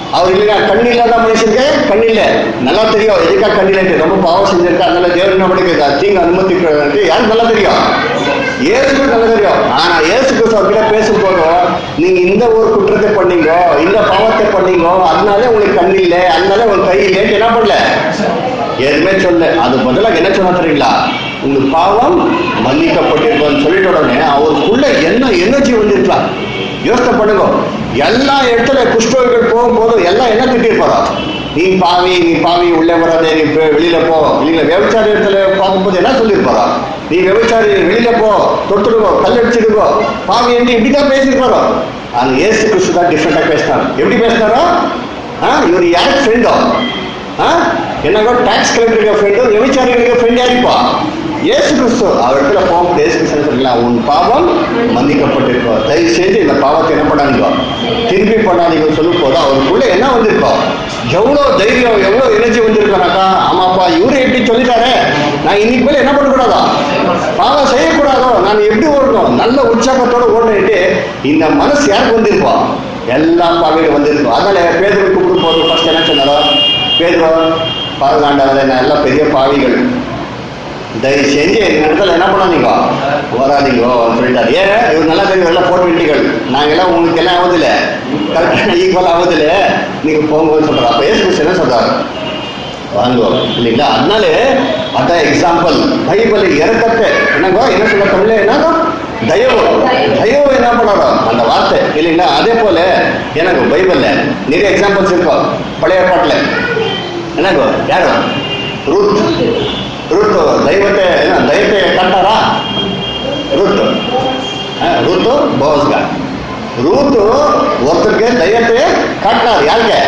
அவர் இல்லையா கண் இல்லாத மனுஷனுக்கு கண் இல்லை நல்லா தெரியும் எதுக்கா கண் இல்லைன்ட்டு ரொம்ப பாவம் செஞ்சிருக்கா அதனால தேவன் என்ன பண்ணிக்க தீங்கு அனுமதிக்கிறாரு யாருக்கு நல்லா தெரியும் ஏசுக்கு நல்லா தெரியும் ஆனா ஏசு கிறிஸ்து அவர்கிட்ட பேசும்போது நீங்க இந்த ஒரு குற்றத்தை பண்ணீங்க இந்த பாவத்தை பண்ணீங்க அதனால உங்களுக்கு கண் இல்லை அதனால உங்களுக்கு கை இல்லைன்னு என்ன பண்ணல எதுவுமே சொல்ல அது பதிலாக என்ன சொன்னா தெரியுங்களா உங்களுக்கு பாவம் மன்னிக்கப்பட்டிருக்கோம்னு சொல்லிட்ட உடனே அவருக்குள்ள என்ன எனர்ஜி வந்திருக்கலாம் யோசனை பண்ணுங்க எல்லா இடத்துல குஷ்டர்கள் போகும்போது எல்லாம் என்ன திட்டிருப்பாரோ நீ பாவி நீ பாவி உள்ளே வராதே நீ போய் வெளியில போ இல்லைங்களா விபச்சார இடத்துல பார்க்கும்போது என்ன சொல்லியிருப்பாரோ நீ விபச்சாரி வெளியில போ தொட்டுடுங்கோ கல்லடிச்சிடுங்கோ பாவி என்று இப்படிதான் பேசியிருப்பாரோ அந்த ஏசு கிறிஸ்து தான் டிஃப்ரெண்டா பேசினார் எப்படி பேசினாரோ ஆ இவர் யாருக்கு ஃப்ரெண்டோ ஆ என்னங்க டாக்ஸ் கலெக்டருக்கு ஃப்ரெண்டு விபச்சாரிகளுக்கு ஃப்ரெண்ட் யாரிப்பா இயேசு கிறிஸ்து அவர் இடத்துல போகும்போது இயேசு கிறிஸ்து சொல்லலாம் உன் பாவம் மன்னிக்கப்பட்டிருக்கோம் தயவு செய்து இந்த பாவத்தை என்ன பண்ணாதீங்க திருப்பி பண்ணாதீங்கன்னு சொல்லும் போது அவருக்குள்ள என்ன வந்திருக்கோம் எவ்வளோ தைரியம் எவ்வளோ எனர்ஜி வந்திருக்கோனாக்கா ஆமாப்பா இவரு எப்படி சொல்லிட்டாரே நான் இன்னைக்கு மேல என்ன பண்ணக்கூடாதா பாவம் செய்யக்கூடாதோ நான் எப்படி ஓடணும் நல்ல உற்சாகத்தோட ஓடணுட்டு இந்த மனசு யாருக்கு வந்திருப்போம் எல்லா பாவையும் வந்திருக்கும் அதனால பேதருக்கு கூப்பிட்டு போது ஃபர்ஸ்ட் என்ன சொன்னாரோ பேதுவா பாருங்காண்டவரை நல்ல பெரிய பாவிகள் தயவு செஞ்சு எங்க இடத்துல என்ன பண்ணாதீங்க வராதீங்க சொல்லிட்டாரு ஏன் இவர் நல்லா தெரியும் எல்லாம் போட்டு விட்டீர்கள் நாங்கெல்லாம் உங்களுக்கு எல்லாம் ஆகுதில்ல கரெக்டாக ஈக்குவல் ஆகுதில்ல நீங்க போகும்போது சொல்றாரு அப்ப ஏசு கிறிஸ்து என்ன சொல்றாரு வாங்கோ இல்லைங்களா அதனால அதான் எக்ஸாம்பிள் பைபிள் இறக்கத்தை என்னங்கோ என்ன சொல்ல தமிழ்ல என்னங்கோ தயவு தயவு என்ன பண்ணாரோ அந்த வார்த்தை இல்லைங்களா அதே போல எனக்கு பைபிள்ல நிறைய எக்ஸாம்பிள்ஸ் இருக்கும் பழைய ஏற்பாட்டுல என்னங்கோ யாரு ரூத் ரூத் தெய்வத்தை என்ன தெய்வத்தை கட்டாரா ரூத் ரூத்து போஸ்கா ரூத்து ஒருத்தருக்கு தெய்வத்தை காட்டினார் யாருக்கு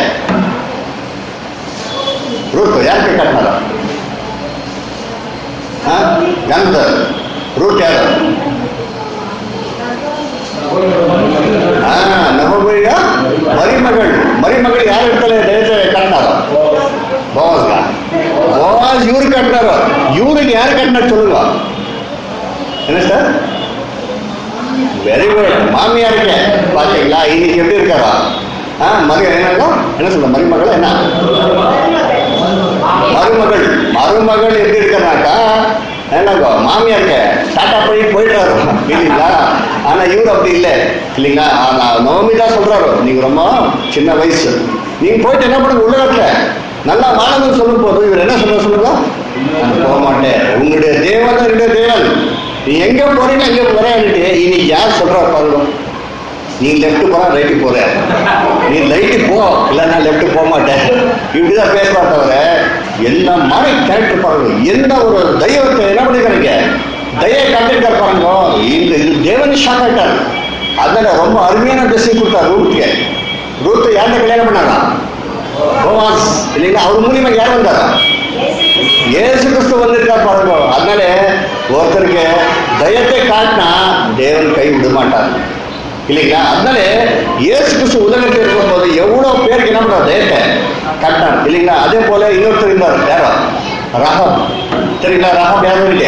ರೂಟ್ ಯಾಕೆ ಕಟ್ಟಾರ ಗಂಧ ರೂಟ್ ಯಾರು ಹಾ ನಮಗ ಮರಿಮಗಳು ಮರಿಮಗಳು ಯಾರು ಇರ್ತಾರೆ ದಯತೆ ಕಟ್ಟಾರ ಬೋವಾಸ್ಗ ಬೋವಾಸ್ ಇವ್ರು ಕಟ್ಟಾರ ಇವ್ರಿಗೆ ಯಾರು ಕಟ್ಟಿನಾರ சொல்லுங்க என்ன சார் வெரி குட் மாமியாருக்கு பாத்தீங்களா இன்னைக்கு எப்படி இருக்காரா ஆ மக என்ன என்ன சொல்ல மருமகள் என்ன மருமகள் மருமகள் எப்படி இருக்கிறாக்கா என்னங்கோ மாமியாருக்கு டாட்டா போய் போயிடுறாரு இல்லைங்களா ஆனா இவரு அப்படி இல்லை இல்லைங்களா ஆனா நவமி தான் சொல்றாரு நீங்க ரொம்ப சின்ன வயசு நீங்க போயிட்டு என்ன பண்ணுங்க உலகத்துல நல்லா வாழணும்னு சொல்லும் போது இவர் என்ன சொல்ற சொல்லுங்க நான் போக மாட்டேன் உங்களுடைய தேவன் தான் என்னுடைய தேவன் நீ எங்க போறீங்க எங்க வரேன்னுட்டு இன்னைக்கு யார் சொல்றா பாருங்க நீ லெஃப்ட் போற ரைட்டு போற நீ ரைட்டு போ இல்ல நான் லெஃப்ட் போக மாட்டேன் இப்படிதான் பேசுறா தவிர என்ன மாதிரி கேரக்டர் பாருங்க எந்த ஒரு தெய்வத்தை என்ன பண்ணிக்கிறீங்க தயை காட்டிருக்காரு பாருங்க இந்த இது தேவன் ஷாக் ஆயிட்டார் அதனால ரொம்ப அருமையான ட்ரெஸ்ஸிங் கொடுத்தார் ரூத்துக்கு ரூத்தை யார்கிட்ட கல்யாணம் பண்ணாரா போவாஸ் இல்லைங்களா அவர் மூலியமா யார் வந்தாரா ஏசு கிறிஸ்து வந்திருக்கார் பாருங்க அதனால ஒருத்தருக்கு தயத்தை காட்டினா தேவன் கை விட மாட்டார் இல்லைங்களா அதனால இயேசு கிறிஸ்து உலகத்தில் இருக்கும்போது எவ்வளவு பேருக்கு என்ன பண்றாரு தயத்தை காட்டினார் இல்லைங்களா அதே போல இன்னொருத்தர் இருந்தார் யாரோ ரகம் சரிங்களா ரகம் யாரும் இல்லை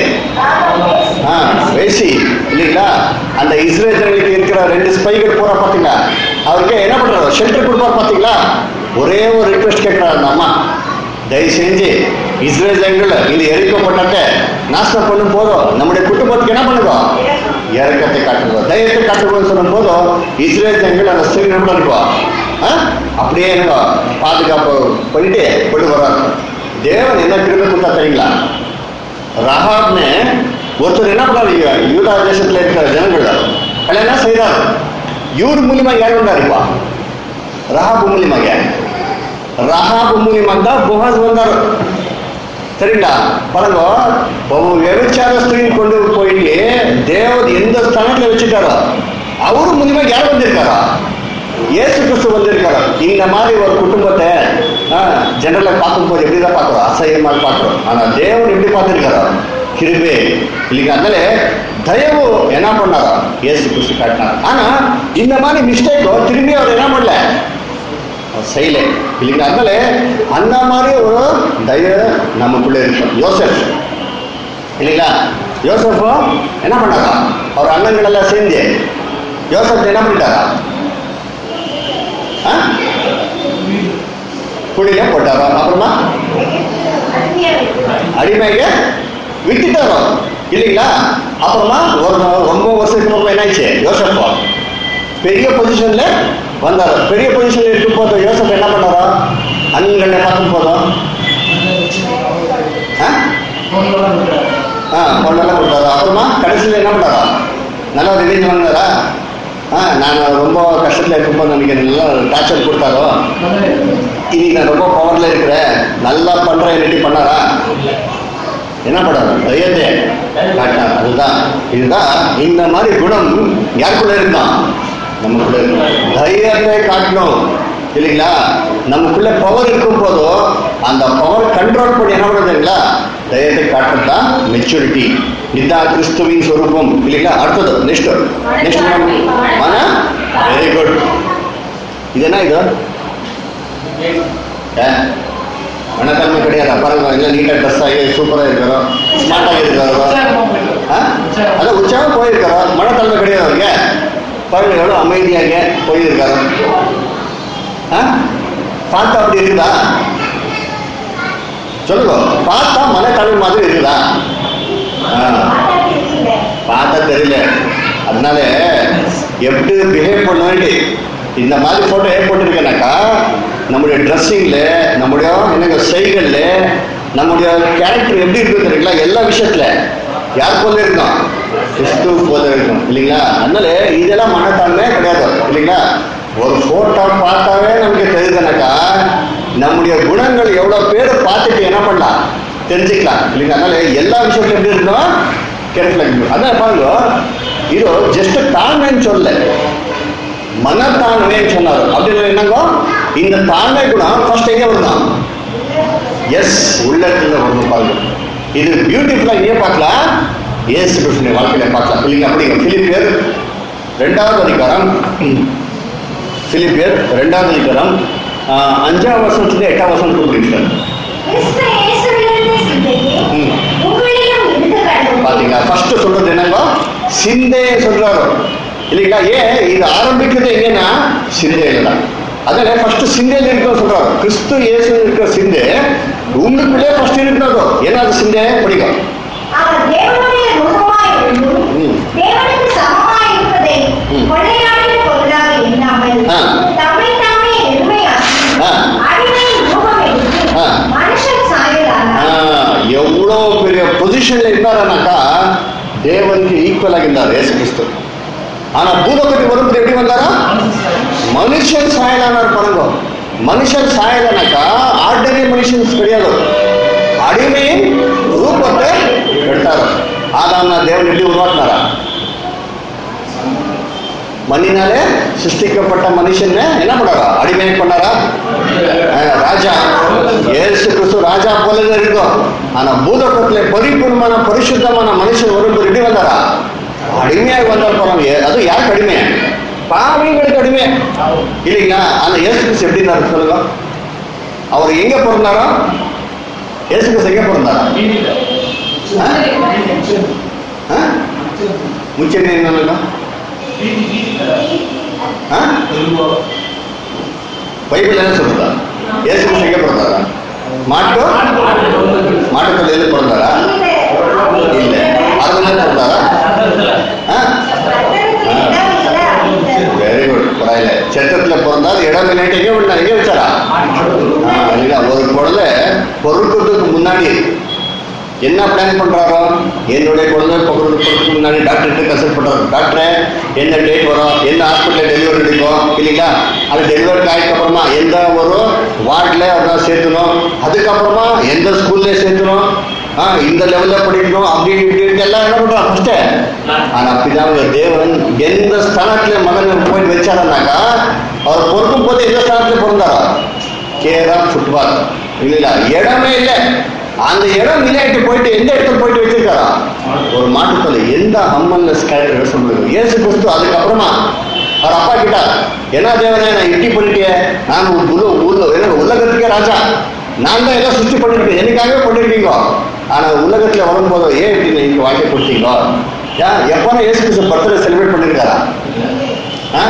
ஆ வேசி இல்லைங்களா அந்த இஸ்ரேல் ஜனங்களுக்கு இருக்கிற ரெண்டு ஸ்பைகள் போற பாத்தீங்களா அவருக்கு என்ன பண்றாரு ஷெல்டர் கொடுப்பார் பாத்தீங்களா ஒரே ஒரு ரிக்வெஸ்ட் கேட்கிறாரு அந்த அம்மா தயவு செஞ்சு இஸ்ரேல் ஜனங்கள் இது எரிக்கப்பட்டத நாசனம் பண்ணும் போதும் நம்முடைய குடும்பத்துக்கு என்ன பண்ணுங்க இறக்கத்தை காட்டுங்க தைரியத்தை காட்டுங்கன்னு சொல்லும் போதும் இஸ்ரேல் ஜனங்கள் அந்த ஸ்திரீ என்ன பண்ணுவா அப்படியே என்ன பாதுகாப்பு பண்ணிட்டு கொண்டு வர்றாங்க தேவன் என்ன கிருபை கொடுத்தா தெரியுங்களா ரஹாப்னு ஒருத்தர் என்ன பண்ணாரு யூ- யூதா தேசத்துல இருக்கிற ஜனங்கள் கல்யாணம் செய்தார் இவர் மூலியமா யார் வந்தாருப்பா ரஹாப் மூலியமா யார் ரஹாப் மூலியமா தான் புகாஸ் வந்தார் சரிங்களா பாருங்க ஒரு விபச்சார ஸ்திரீ கொண்டு போயிட்டு தேவன் எந்த ஸ்தானத்துல வச்சுட்டாரோ அவரு மூலியமா யார் வந்திருக்காரா இயேசு கிறிஸ்து வந்திருக்காரு இந்த மாதிரி ஒரு குடும்பத்தை ஜெனரலா பார்க்கும்போது எப்படிதான் பார்க்கிறோம் அசையமா பார்க்கிறோம் ஆனா தேவன் எப்படி பார்த்திருக்காரோ கிருபே இல்லைங்க அதனால தயவு என்ன பண்ணாரோ இயேசு கிறிஸ்து காட்டினார் ஆனா இந்த மாதிரி மிஸ்டேக்கோ திரும்பி அவர் என்ன பண்ணல அவர் செய்யல இல்லைங்களா அதனால அந்த மாதிரி ஒரு தய நமக்குள்ள இருக்கும் யோசப் இல்லைங்களா யோசப்போ என்ன பண்ணாரா அவர் அண்ணன்கள் எல்லாம் சேர்ந்து யோசப் என்ன பண்ணிட்டாரா ஆ? குழியில போட்டாரோ அப்புறமா அருமையா இருக்கு அடிமையை விட்டுட்டாரோ இல்லைங்களா அப்புறமா ஒரு நாள் ரொம்ப வருஷத்துக்கு அப்புறம் என்னாச்சு யோசப்பா பெரிய பொசிஷன்ல வந்தாரு பெரிய பொசிஷன்ல இருக்கும் போது யோசப் என்ன பண்ணாரோ அண்ணங்களை பார்க்கும் போதும் ஆ பொண்ணெல்லாம் விட்டுறாரு. ஆ பொண்ணெல்லாம் கொடுத்தாரு அப்புறமா கடைசியில் என்ன பண்ணாரா நல்லா ரிலீஸ் வாங்கினாரா ஆ நான் ரொம்ப கஷ்டத்தில் இருக்கும்போது எனக்கு நல்லா டார்ச்சர் கொடுத்தாரோ நல்லா இருக்கு. இன்னைக்கு நான் ரொம்ப பவர்ல இருக்கிறேன் நல்லா பண்றேன் என்னட்டி பண்ணாரா என்ன பண்ணாரு தைரியத்தை காட்டினார் அதுதான் இதுதான் இந்த மாதிரி குணம் யாருக்குள்ள இருந்தான் நமக்குள்ள இருக்கும் தைரியத்தை காட்டணும் இல்லைங்களா நமக்குள்ள பவர் இருக்கும் போதோ அந்த பவர் கண்ட்ரோல் பண்ணி என்ன பண்ணுறதுங்களா தைரியத்தை காட்டுறது தான் மெச்சூரிட்டி இதுதான் கிறிஸ்துவின் சொரூபம் இல்லைங்களா அடுத்தது நெக்ஸ்ட் நெக்ஸ்ட் மன வெரி குட் இது என்ன இது ஏ, மனத்தன்மை கிடையாது பாருங்க எல்லாம் நீட்டாக ட்ரெஸ் ஆகி சூப்பராக இருக்கிறோம் ஸ்மார்ட்டாக இருக்கிறோம் உற்சாகமா போயிட்டு ஆ? அதான் உற்சாகம் போயிருக்கிறோம் மனத்தன்மை கிடையாது அவருக்கு பாருங்க எவ்வளோ அமைதியாக போயிருக்காரு ஆ பார்த்தா அப்படி இருக்குதா சொல்லுங்க பார்த்தா மனத்தன்மை மாதிரி இருக்குதா ஆ பார்த்தா தெரியல பார்த்தா தெரியல அதனால எப்படி பிஹேவ் பண்ண வேண்டி இந்த மாதிரி போட்டோ ஏன் போட்டிருக்கேனாக்கா நம்முடைய ட்ரெஸ்ஸிங்ல நம்முடைய என்னங்க செய்கள்ல நம்முடைய கேரக்டர் எப்படி இருக்கு தெரியுங்களா எல்லா விஷயத்துல யார் போல இருக்கும் கிறிஸ்து போல இருக்கும் இல்லைங்களா அதனால இதெல்லாம் மனத்தாண்மை கிடையாது இல்லைங்களா ஒரு போட்டோ பார்த்தாவே நமக்கு தெரியுதுனாக்கா நம்முடைய குணங்கள் எவ்வளவு பேர் பார்த்துட்டு என்ன பண்ணலாம் தெரிஞ்சுக்கலாம் இல்லைங்களா அதனால எல்லா விஷயத்துல எப்படி இருக்கணும் கேர்ஃபுல்லாக இருக்கணும் அதான் பாருங்க இது ஜஸ்ட் தாழ்மைன்னு சொல்லல மனத்தாழ்மைன்னு சொன்னார் அப்படின்னு என்னங்கோ இந்த தாழ்மை குணம் ஃபர்ஸ்ட் எங்க வரணும் எஸ் உள்ளத்துல வரணும் பாருங்க இது பியூட்டிஃபுல்லா எங்கே பார்க்கலாம் ஏசு கிருஷ்ணன் வாழ்க்கையில பார்க்கலாம் இல்லைங்க அப்படிங்க பிலிப்பியர் ரெண்டாவது அதிகாரம் பிலிப்பியர் ரெண்டாவது அதிகாரம் ஆஹ், அஞ்சாம் வருஷத்துல எட்டாம் வருஷம் கொடுக்குறீங்க கிறிஸ்து இயேசுவிலிருந்து சிந்தையே ம். உங்களிலும் இருக்க கடவுள் பாத்தீங்களா ஃபர்ஸ்ட் சொல்றது என்னங்க சிந்தையை சொல்றாரு இல்லைங்களா ஏன் இது ஆரம்பிக்கிறது எங்கன்னா சிந்தையில தான் அதனால ஃபர்ஸ்ட் சிந்தையில இருக்க சொல்றாரு கிறிஸ்து இயேசு இருக்கிற சிந்தை உங்களுக்குள்ளே ஃபர்ஸ்ட் இருக்கிறதோ என்ன அது சிந்தை பிடிக்கும் அவர் தேவனுடைய ரூபமாய் இருந்தும் ம். தேவனுக்கு சமமாய் இருப்பதை ம். கொள்ளையாடின பொருளாக எண்ணாமல் ஆ. தம்மை தாமே எளிமையாக்கி ஆ. அடிமையின் ரூபம் எடுத்து ஆ. மனுஷன் சாயலானார் ஆஹ், எவ்வளோ பெரிய பொசிஷன்ல இருந்தாருனாக்கா தேவனுக்கு ஈக்குவல் ஆகிருந்தார் இயேசு கிறிஸ்து ஆனா பூலோகத்துக்கு வரும்போது எப்படி வந்தாரா மனுஷன் சாயலானார் பாருங்க மனுஷன் சாயலானாக்கா ஆர்டினரி மனுஷன் கிடையாது அடிமையின் ரூபத்தை எடுத்தாரு ஆதாம்னா தேவன் எப்படி உருவாக்குனாரா மண்ணினாலே சிருஷ்டிக்கப்பட்ட மனுஷன் என்ன பண்ணாரா அடிமை பண்ணாரா அஹ், ராஜா ஏசு கிறிஸ்து ராஜா போலதான் இருக்கும் ஆனா பூதகத்துல பரிபூர்ணமான பரிசுத்தமான மனுஷன் வரும்போது எப்படி வந்தாரா அடிமையாக வந்தால் போறாங்க அது யாருக்கு அடிமை பாவிங்களுக்கு அடிமை இல்லைங்களா அந்த இயேசு கிறிஸ்து எப்படி இருந்தாரு சொல்லுங்க அவர் எங்க பிறந்தாரோ இயேசு கிறிஸ்து எங்க பிறந்தாரா வீதியில. ஆ? ஆ? முச்சென்னை என்னங்க வீதி, வீதியில. ஆ? தெருவோ. பைபிள் என்ன சொல்றதா இயேசு கிறிஸ்து எங்க பிறந்தாரா மாட்டு மாட்டுத்தொழில பிறந்தாரா இல்ல அதுல பிறந்தாரா சந்தனத்துல. ஆ? பட்டணத்தில் இடம் இல்லை அப்படின்றார். வெரி குட் பரவாயில்ல சட்டத்துல பிறந்தால் இடம் இல்லைட்டு எங்க விட்டா எங்க வச்சாரா ஆ, இல்ல ஒரு குழந்தை பொறுக்கிறதுக்கு முன்னாடி என்ன பிளான் பண்றாரோ என்னுடைய குழந்தை பொறுக்கிறதுக்கு முன்னாடி டாக்டர்கிட்ட கன்சல்ட் பண்றாரு டாக்டரே என்ன டேட் வரும் எந்த ஹாஸ்பிட்டல் டெலிவரி கிடைக்கும் இல்லைங்களா அது டெலிவரி ஆயிடுக்கு அப்புறமா எந்த ஒரு வார்டில் அதான் சேர்த்தணும் அதுக்கப்புறமா எந்த ஸ்கூல்ல சேர்த்தணும் ஆ இந்த லெவல்ல படிக்கணும் அப்படி இப்படி எல்லாம் என்ன பண்றான் ஃபர்ஸ்ட் ஆனா பிதாவுடைய தேவன் எந்த ஸ்தானத்துல மகன் போய் வச்சாருனாக்கா அவர் பொறுக்கும் போது எந்த ஸ்தானத்துல பிறந்தாரா கேரம் ஃபுட்பால் இல்ல இடமே இல்ல அந்த இடம் இல்லாட்டி போயிட்டு எந்த இடத்துல போயிட்டு வச்சிருக்காரா ஒரு மாட்டுத்தொலை எந்த அம்மன்ல ஸ்கேட்டர் சொல்லுங்க இயேசு கிறிஸ்து அதுக்கப்புறமா அவர் அப்பா கிட்ட என்ன தேவனே நான் இப்படி பண்ணிட்டேன் நான் உ- உல உல என்ன உலகத்துக்கே ராஜா நான் தான் எல்லாம் சுத்தி பண்ணிருக்கேன் எனக்காகவே பண்ணிருக்கீங்க ஆனா உலகத்துல வரும்போது ஏன் இப்படி நீங்க வாழ்க்கை கொடுத்தீங்க ஏன் எப்போனா இயேசு கிறிஸ்து பர்த்டே செலிப்ரேட் பண்ணிருக்காரா ஆ?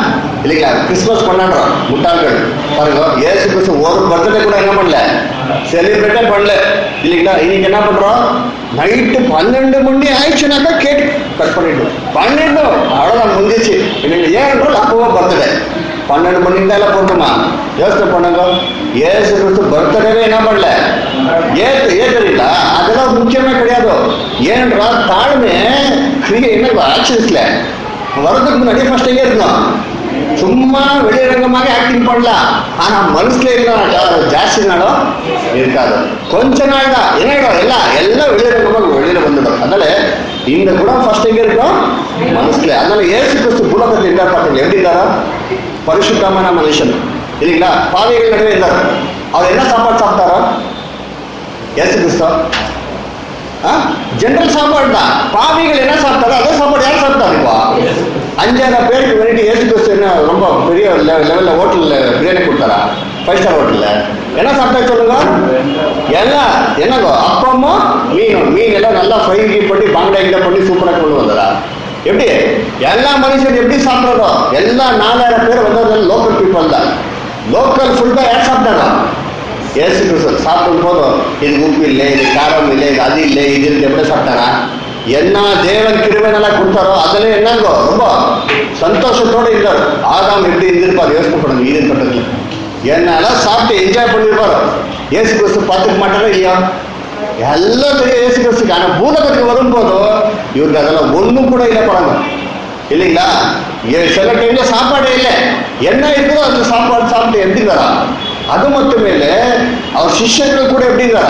இல்லைங்களா கிறிஸ்மஸ் கொண்டாடுறோம் முட்டாள்கள் பாருங்க ஏசு கிறிஸ்து ஒரு பர்த்டே கூட என்ன பண்ணல செலிப்ரேட்டே பண்ணல இல்லைங்களா இன்னைக்கு என்ன பண்றோம் நைட்டு பன்னெண்டு மணி ஆயிடுச்சுனாக்கா கேக் கட் பண்ணிட்டோம் பன்னெண்டு அவ்வளோதான் முடிஞ்சிச்சு இல்லைங்களா ஏன் என்றால் அப்பவே பர்த்டே பன்னெண்டு மணிக்கு தான் போட்டுமா யோசனை பண்ணுங்க ஏசு கிறிஸ்து பர்த்டேவே என்ன பண்ணல ஏத்து ஏத்துறீங்களா அதெல்லாம் முக்கியமே கிடையாது ஏனென்றால் தாழ்மை கிரியை என்ன ஆக்ஷன்ஸ்ல வரதுக்கு முன்னாடி ஃபர்ஸ்ட் எங்கே இருந்தோம் சும்மா வெளிரங்கமாக ஆக்டிங் பண்ணலாம் ஆனா மனசுல இருந்தா ஜாஸ்தி நாளும் இருக்காது கொஞ்ச நாள் தான் என்ன ஆயிடும் எல்லாம் எல்லாம் வெளிரங்கமாக வெளியில வந்துடும் அதனால இந்த குணம் ஃபர்ஸ்ட் எங்க இருக்கும் மனசுல அதனால ஏசு கிறிஸ்து புலகத்தில் இருந்தார் பார்த்தீங்க எப்படி இருந்தாரா பரிசுத்தமான மனுஷன் இல்லைங்களா பாதைகள் நடுவே இருந்தார் அவர் என்ன சாப்பாடு சாப்பிட்டாரா ஏசு கிறிஸ்து ஜென்ரல் சாப்பாடு தான் பாவிகள் என்ன சாப்பிட்டாரோ அதே சாப்பாடு யார் சாப்பிட்டாரு இப்போ அஞ்சாயிரம் பேருக்கு வேண்டி ஏசு கிறிஸ்து என்ன ரொம்ப பெரிய லெவல்ல ஹோட்டல்ல பிரியாணி கொடுத்தாரா ஃபைவ் ஸ்டார் ஹோட்டல்ல என்ன சாப்பிட்டா சொல்லுங்க எல்லாம் என்னங்கோ அப்பமும் மீனும் மீன் எல்லாம் நல்லா ஃப்ரை பண்ணி பாங்கடா கிட்ட பண்ணி சூப்பராக கொண்டு வந்ததா எப்படி எல்லா மனுஷன் எப்படி சாப்பிட்றதோ எல்லா நாலாயிரம் பேர் வந்தது லோக்கல் பீப்புள் தான் லோக்கல் ஃபுட் தான் யார் சாப்பிட்டாங்க ஏசு கிறிஸ்து சாப்பிடும் போதும் இது உப்பு இல்லை இது காரம் இல்லை இது அது இல்லை இது இருக்கு எப்படி சாப்பிட்டாரா என்ன தேவன் கிருபை நல்லா கொடுத்தாரோ அதுல என்னங்கோ ரொம்ப சந்தோஷத்தோட இருந்தார் ஆதாம் எப்படி இருந்திருப்பார் யோசனை பண்ணுங்க இது பட்டதுல என்னால சாப்பிட்டு என்ஜாய் பண்ணிருப்பாரு ஏசு கிறிஸ்து பார்த்துக்க மாட்டாரா இல்லையா எல்லாம் தெரியும் ஏசு கிறிஸ்துக்கு ஆனா பூதகத்துக்கு வரும்போதோ இவருக்கு அதெல்லாம் ஒண்ணும் கூட இல்லை பாருங்க இல்லைங்களா ஏ- சில டைம்ல சாப்பாடே இல்லை என்ன இருக்குதோ அந்த சாப்பாடு சாப்பிட்டு எப்படி வரா அது மட்டுமே இல்லை அவர் சிஷ்யர்கள் கூட எப்படி வரா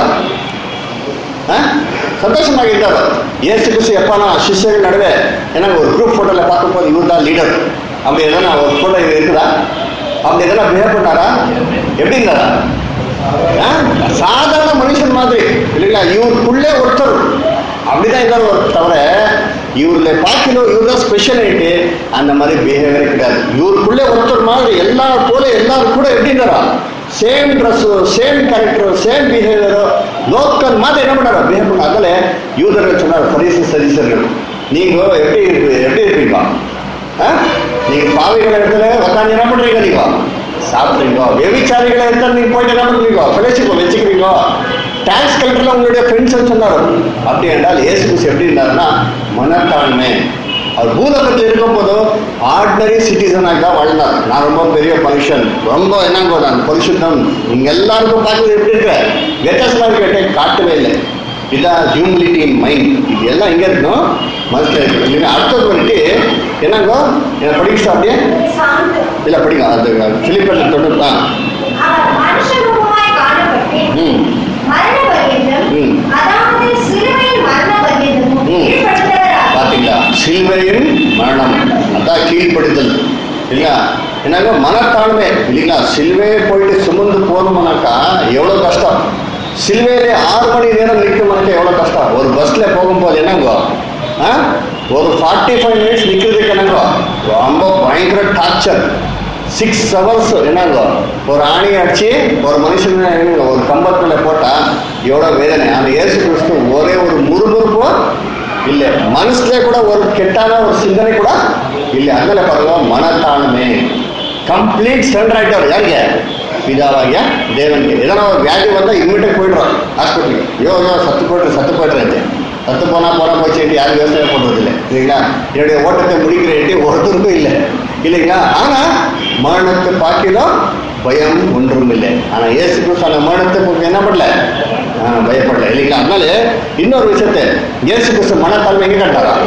சந்தோஷமாக இருந்தார் ஏசு கிறிஸ்து எப்பனா சிஷ்யர்கள் நடுவே ஏன்னா ஒரு குரூப் போட்டோல பார்க்கும்போது இவர் தான் லீடர் அப்படி எதனா ஒரு போட்டோ இருக்குதா அப்படி எதனா பிஹேவ் பண்ணாரா எப்படி இருந்தாரா ஆ? சாதாரண மனுஷன் மாதிரி இல்லைங்களா இவருக்குள்ளே ஒருத்தர் அப்படிதான் இருந்தாலும் ஒரு தவிர இவர்ல பார்க்கணும் இவர் தான் ஸ்பெஷலிட்டு அந்த மாதிரி பிஹேவியரே கிடையாது இவருக்குள்ளே ஒருத்தர் மாதிரி எல்லாரும் போல எல்லாரும் கூட எப்படி இருந்தாரா same dress same character same பிஹேவியரோ லோக்கல் மாதிரி என்ன பண்ணாரா பிஹேவ் பண்ண அதனால யூதர்கள் சொன்னார் பரிசு சரிசர்கள் நீங்க எப்படி இருக்கு- எப்படி இருப்பீங்க ஆ? நீங்க பாவிகள் இடத்துல உட்காந்து என்ன பண்றீங்க நீங்க சாப்பிடுறீங்க வெவிச்சாரிகளை இடத்துல நீங்க போயிட்டு என்ன பண்றீங்க பிழைச்சிக்கோ வச்சுக்கிறீங்க டாக்ஸ் கலெக்டர்ல உங்களுடைய ஃப்ரெண்ட்ஸ் சொன்னார் அப்படி என்றால் ஏசு கிறிஸ்து எப்படி இருந்தாருன்னா மனத்தாழ்மை அவர் பூலகத்தில் இருக்கும் போதும் ஆர்டினரி சிட்டிசனாக தான் வாழ்ந்தார் நான் ரொம்ப பெரிய மனுஷன் ரொம்ப என்னங்கோ நான் பரிசுத்தம் நீங்க எல்லாருக்கும் பார்க்கறது எப்படி இருக்க வித்தியாசமாக கேட்டேன் காட்டவே இல்லை இதான் ஹியூமிலிட்டி இன் மைண்ட் இது எல்லாம் எங்க இருக்கணும் மனசுல இருக்கணும் இல்லைன்னா அடுத்தது வந்துட்டு என்னங்கோ என்ன படிக்க அப்படியே சாந்தம் இல்ல படிங்க அது பிலிப்பர் தொண்ணூறு தான் அவர் மனுஷரூபமாய் காணப்பட்டு ம் மரண பர்யந்தம் ம். அதாவது சிலுவையின் மரண பர்யந்தமும் ம். கீழ்ப்படுத்தவராக பாத்தீங்களா சிலுவையின் மரணம் அதான் கீழ்ப்படுதல் இல்ல என்னங்க மனத்தாழ்மை இல்லைங்களா சிலுவையை போயிட்டு சுமந்து போகணும்னாக்கா எவ்வளவு கஷ்டம் சிலுவையிலே ஆறு மணி நேரம் நிற்கும்னாக்கா எவ்வளவு கஷ்டம் ஒரு பஸ்ல போகும்போது என்னங்கோ ஆ? ஒரு ஃபார்ட்டி ஃபைவ் மினிட்ஸ் நிற்கிறதுக்கு என்னங்கோ ரொம்ப பயங்கர டார்ச்சர் சிக்ஸ் ஹவர்ஸ் என்னங்க ஒரு ஆணி அடிச்சு ஒரு மனுஷன் என்னங்க ஒரு கம்பத்துல போட்டா எவ்வளவு வேதனை ஆனா இயேசு கிறிஸ்து ஒரே ஒரு முறுமுறுப்போ இல்ல மனசுல கூட ஒரு கெட்டான ஒரு சிந்தனை கூட இல்ல அதனால பாருங்க மனத்தாழ்மை கம்ப்ளீட் சரண்டர் ஆயிட்டார் யாருங்க பிதாவாகிய தேவனுக்கு எதனா ஒரு வியாதி வந்தா இம்மிடியட் போயிடுறோம் ஹாஸ்பிட்டலுக்கு ஐயோ ஐயோ சத்து போய்ட்டு சத்து போய்ட்டுறேன் சத்து போனா போனா போச்சு யாரும் யோசனை பண்றது இல்லை இல்லைங்களா என்னுடைய ஓட்டத்தை முடிக்கிறேன் ஒருத்தருக்கும் இல்லை இல்லைங்களா ஆனா மரணத்தை பார்க்கலாம் பயம் ஒன்றும் இல்லை ஆனா இயேசு கிறிஸ்து அந்த மரணத்தை பற்றி என்ன பண்ணல ஆ, பயப்படல இல்லைங்களா அதனால இன்னொரு விஷயத்தை இயேசு கிறிஸ்து மனத்தாழ்மை எங்க கண்டாரா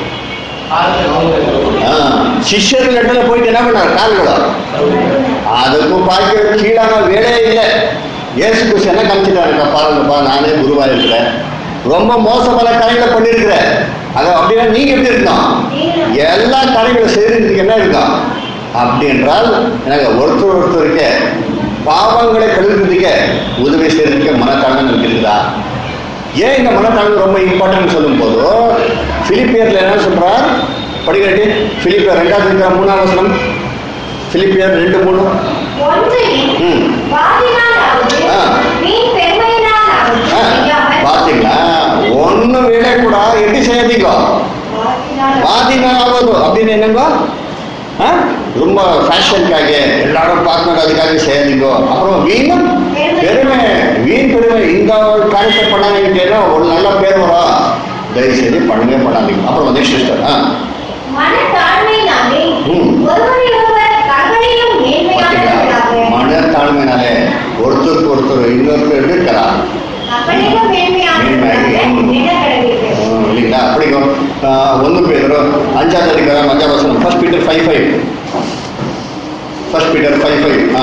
ஆ, சிஷ்யர்கள் இடத்துல போயிட்டு என்ன பண்ணார் கால்களோ அதுக்கும் பார்க்க கீழான வேலையே இல்லை இயேசு கிறிஸ்து என்ன காமிச்சிட்டாருக்கா பாருங்கப்பா நானே குருவா இருக்கிறேன் ரொம்ப மோசமான காரியங்களை பண்ணியிருக்கிறேன் அது அப்படின்னா நீங்க எப்படி இருக்கணும் எல்லா காரியங்களும் செய்யறதுக்கு என்ன இருக்கும் அப்படி என்றால் எனக்கு ஒருத்தர் ஒருத்தருக்கு பாவங்களை கழுவுறதுக்கு உதவி செய்யறதுக்கு மனத்தாழ்மை நமக்கு இருக்குதா ஏன் இந்த மனத்தாழ்வு ரொம்ப இம்பார்ட்டன்ட் சொல்லும் போது பிலிப்பியர்ல என்ன சொல்றார் படிக்கட்டி பிலிப்பியர் ரெண்டாவது இருக்கிற மூணாவது வசனம் பிலிப்பியர் ரெண்டு மூணு ஒன்றையும் ம் வாதினாலாவது ஆ. வீண் பெருமையினாலாவது ஆ, செய்யாமல் பாத்தீங்களா ஒண்ணு வேலை கூட எப்படி செய்யாதீங்க வாதினால் வாதினாவது அப்படின்னு என்னங்க ஆ? ரொம்ப ஃபேஷனுக்காக எல்லாரும் பார்க்கணும் அதுக்காக செய்யாதீங்க அப்புறம் வீணும் பெருமை வீண் பெருமை இந்த ஒரு காரியத்தை பண்ணாங்கன்னா ஒரு நல்ல பேர் வரும் தயவு செய்து பண்ணவே பண்ணாதீங்க அப்புறம் நெக்ஸ்ட் சிஸ்டர் ஆ மனத்தாழ்மையினாலே ம். ஒருவரையொருவர் தங்களிலும் பார்த்தீங்களா மேன்மையானவர்களாக மனத்தாழ்மைனாலே ஒருத்தருக்கு ஒருத்தர் இன்னொருத்தர் இருக்கிறா தங்களிலும் மேன்மையானவர்களாக எண்ண கடவீர்கள் இல்லைங்களா அப்படிங்க ಒಂದು ಪೇದರು ಅಂಜಾದ ಅಧಿಕಾರ ಅஞ்சாம் வசனம் first Peter five five first Peter five five ஆ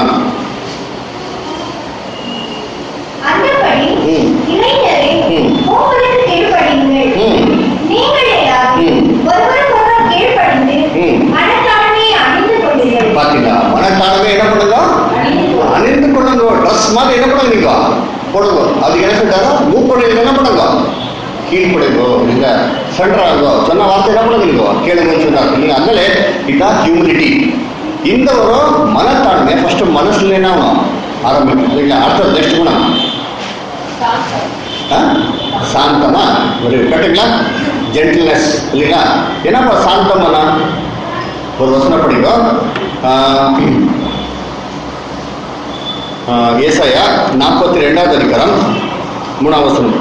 அந்தபடி ம். இளைஞரே ம். மூவருக்கு கீழ்ப்படியுங்கள் ம். நீங்கள் எல்லாரும் ம். ஒருவருக்கொருவர் கீழ்ப்படிந்து ம். மனத்தாழ்மையை அணிந்து கொள்ளுங்கள் பார்த்தீங்களா மனத்தாழ்மை என்ன பண்ணுங்க அணிந்து கொள்ளுங்க ட்ரெஸ் மாதிரி என்ன பண்ணுங்க நீங்க போடுங்க அதுக்கு என்ன சொல்றாரு மூப்படையில் என்ன பண்ணுங்க கீழ்ப்படுங்கோ இல்ல சென்றாங்கோ சொன்ன வார்த்தை என்ன பண்ணுங்க நீங்க கேளுங்கன்னு சொன்னாங்க நீங்க அதனால இதான் ஹியூமிலிட்டி இந்த ஒரு மனத்தாழ்மை ஃபர்ஸ்ட் மனசுல என்ன ஆகணும் ஆரம்பிக்கும் இல்லைங்களா அடுத்தது நெக்ஸ்ட் குணம் ஆ? சாந்தமா ஒரு கேட்டீங்களா ஜென்டில்னஸ் இல்லைங்களா என்னப்பா சாந்தமானா ஒரு வசனம் படிக்கும் ஏசாயா நாற்பத்தி ரெண்டாவது அதிகாரம் மூணாம் வசனம்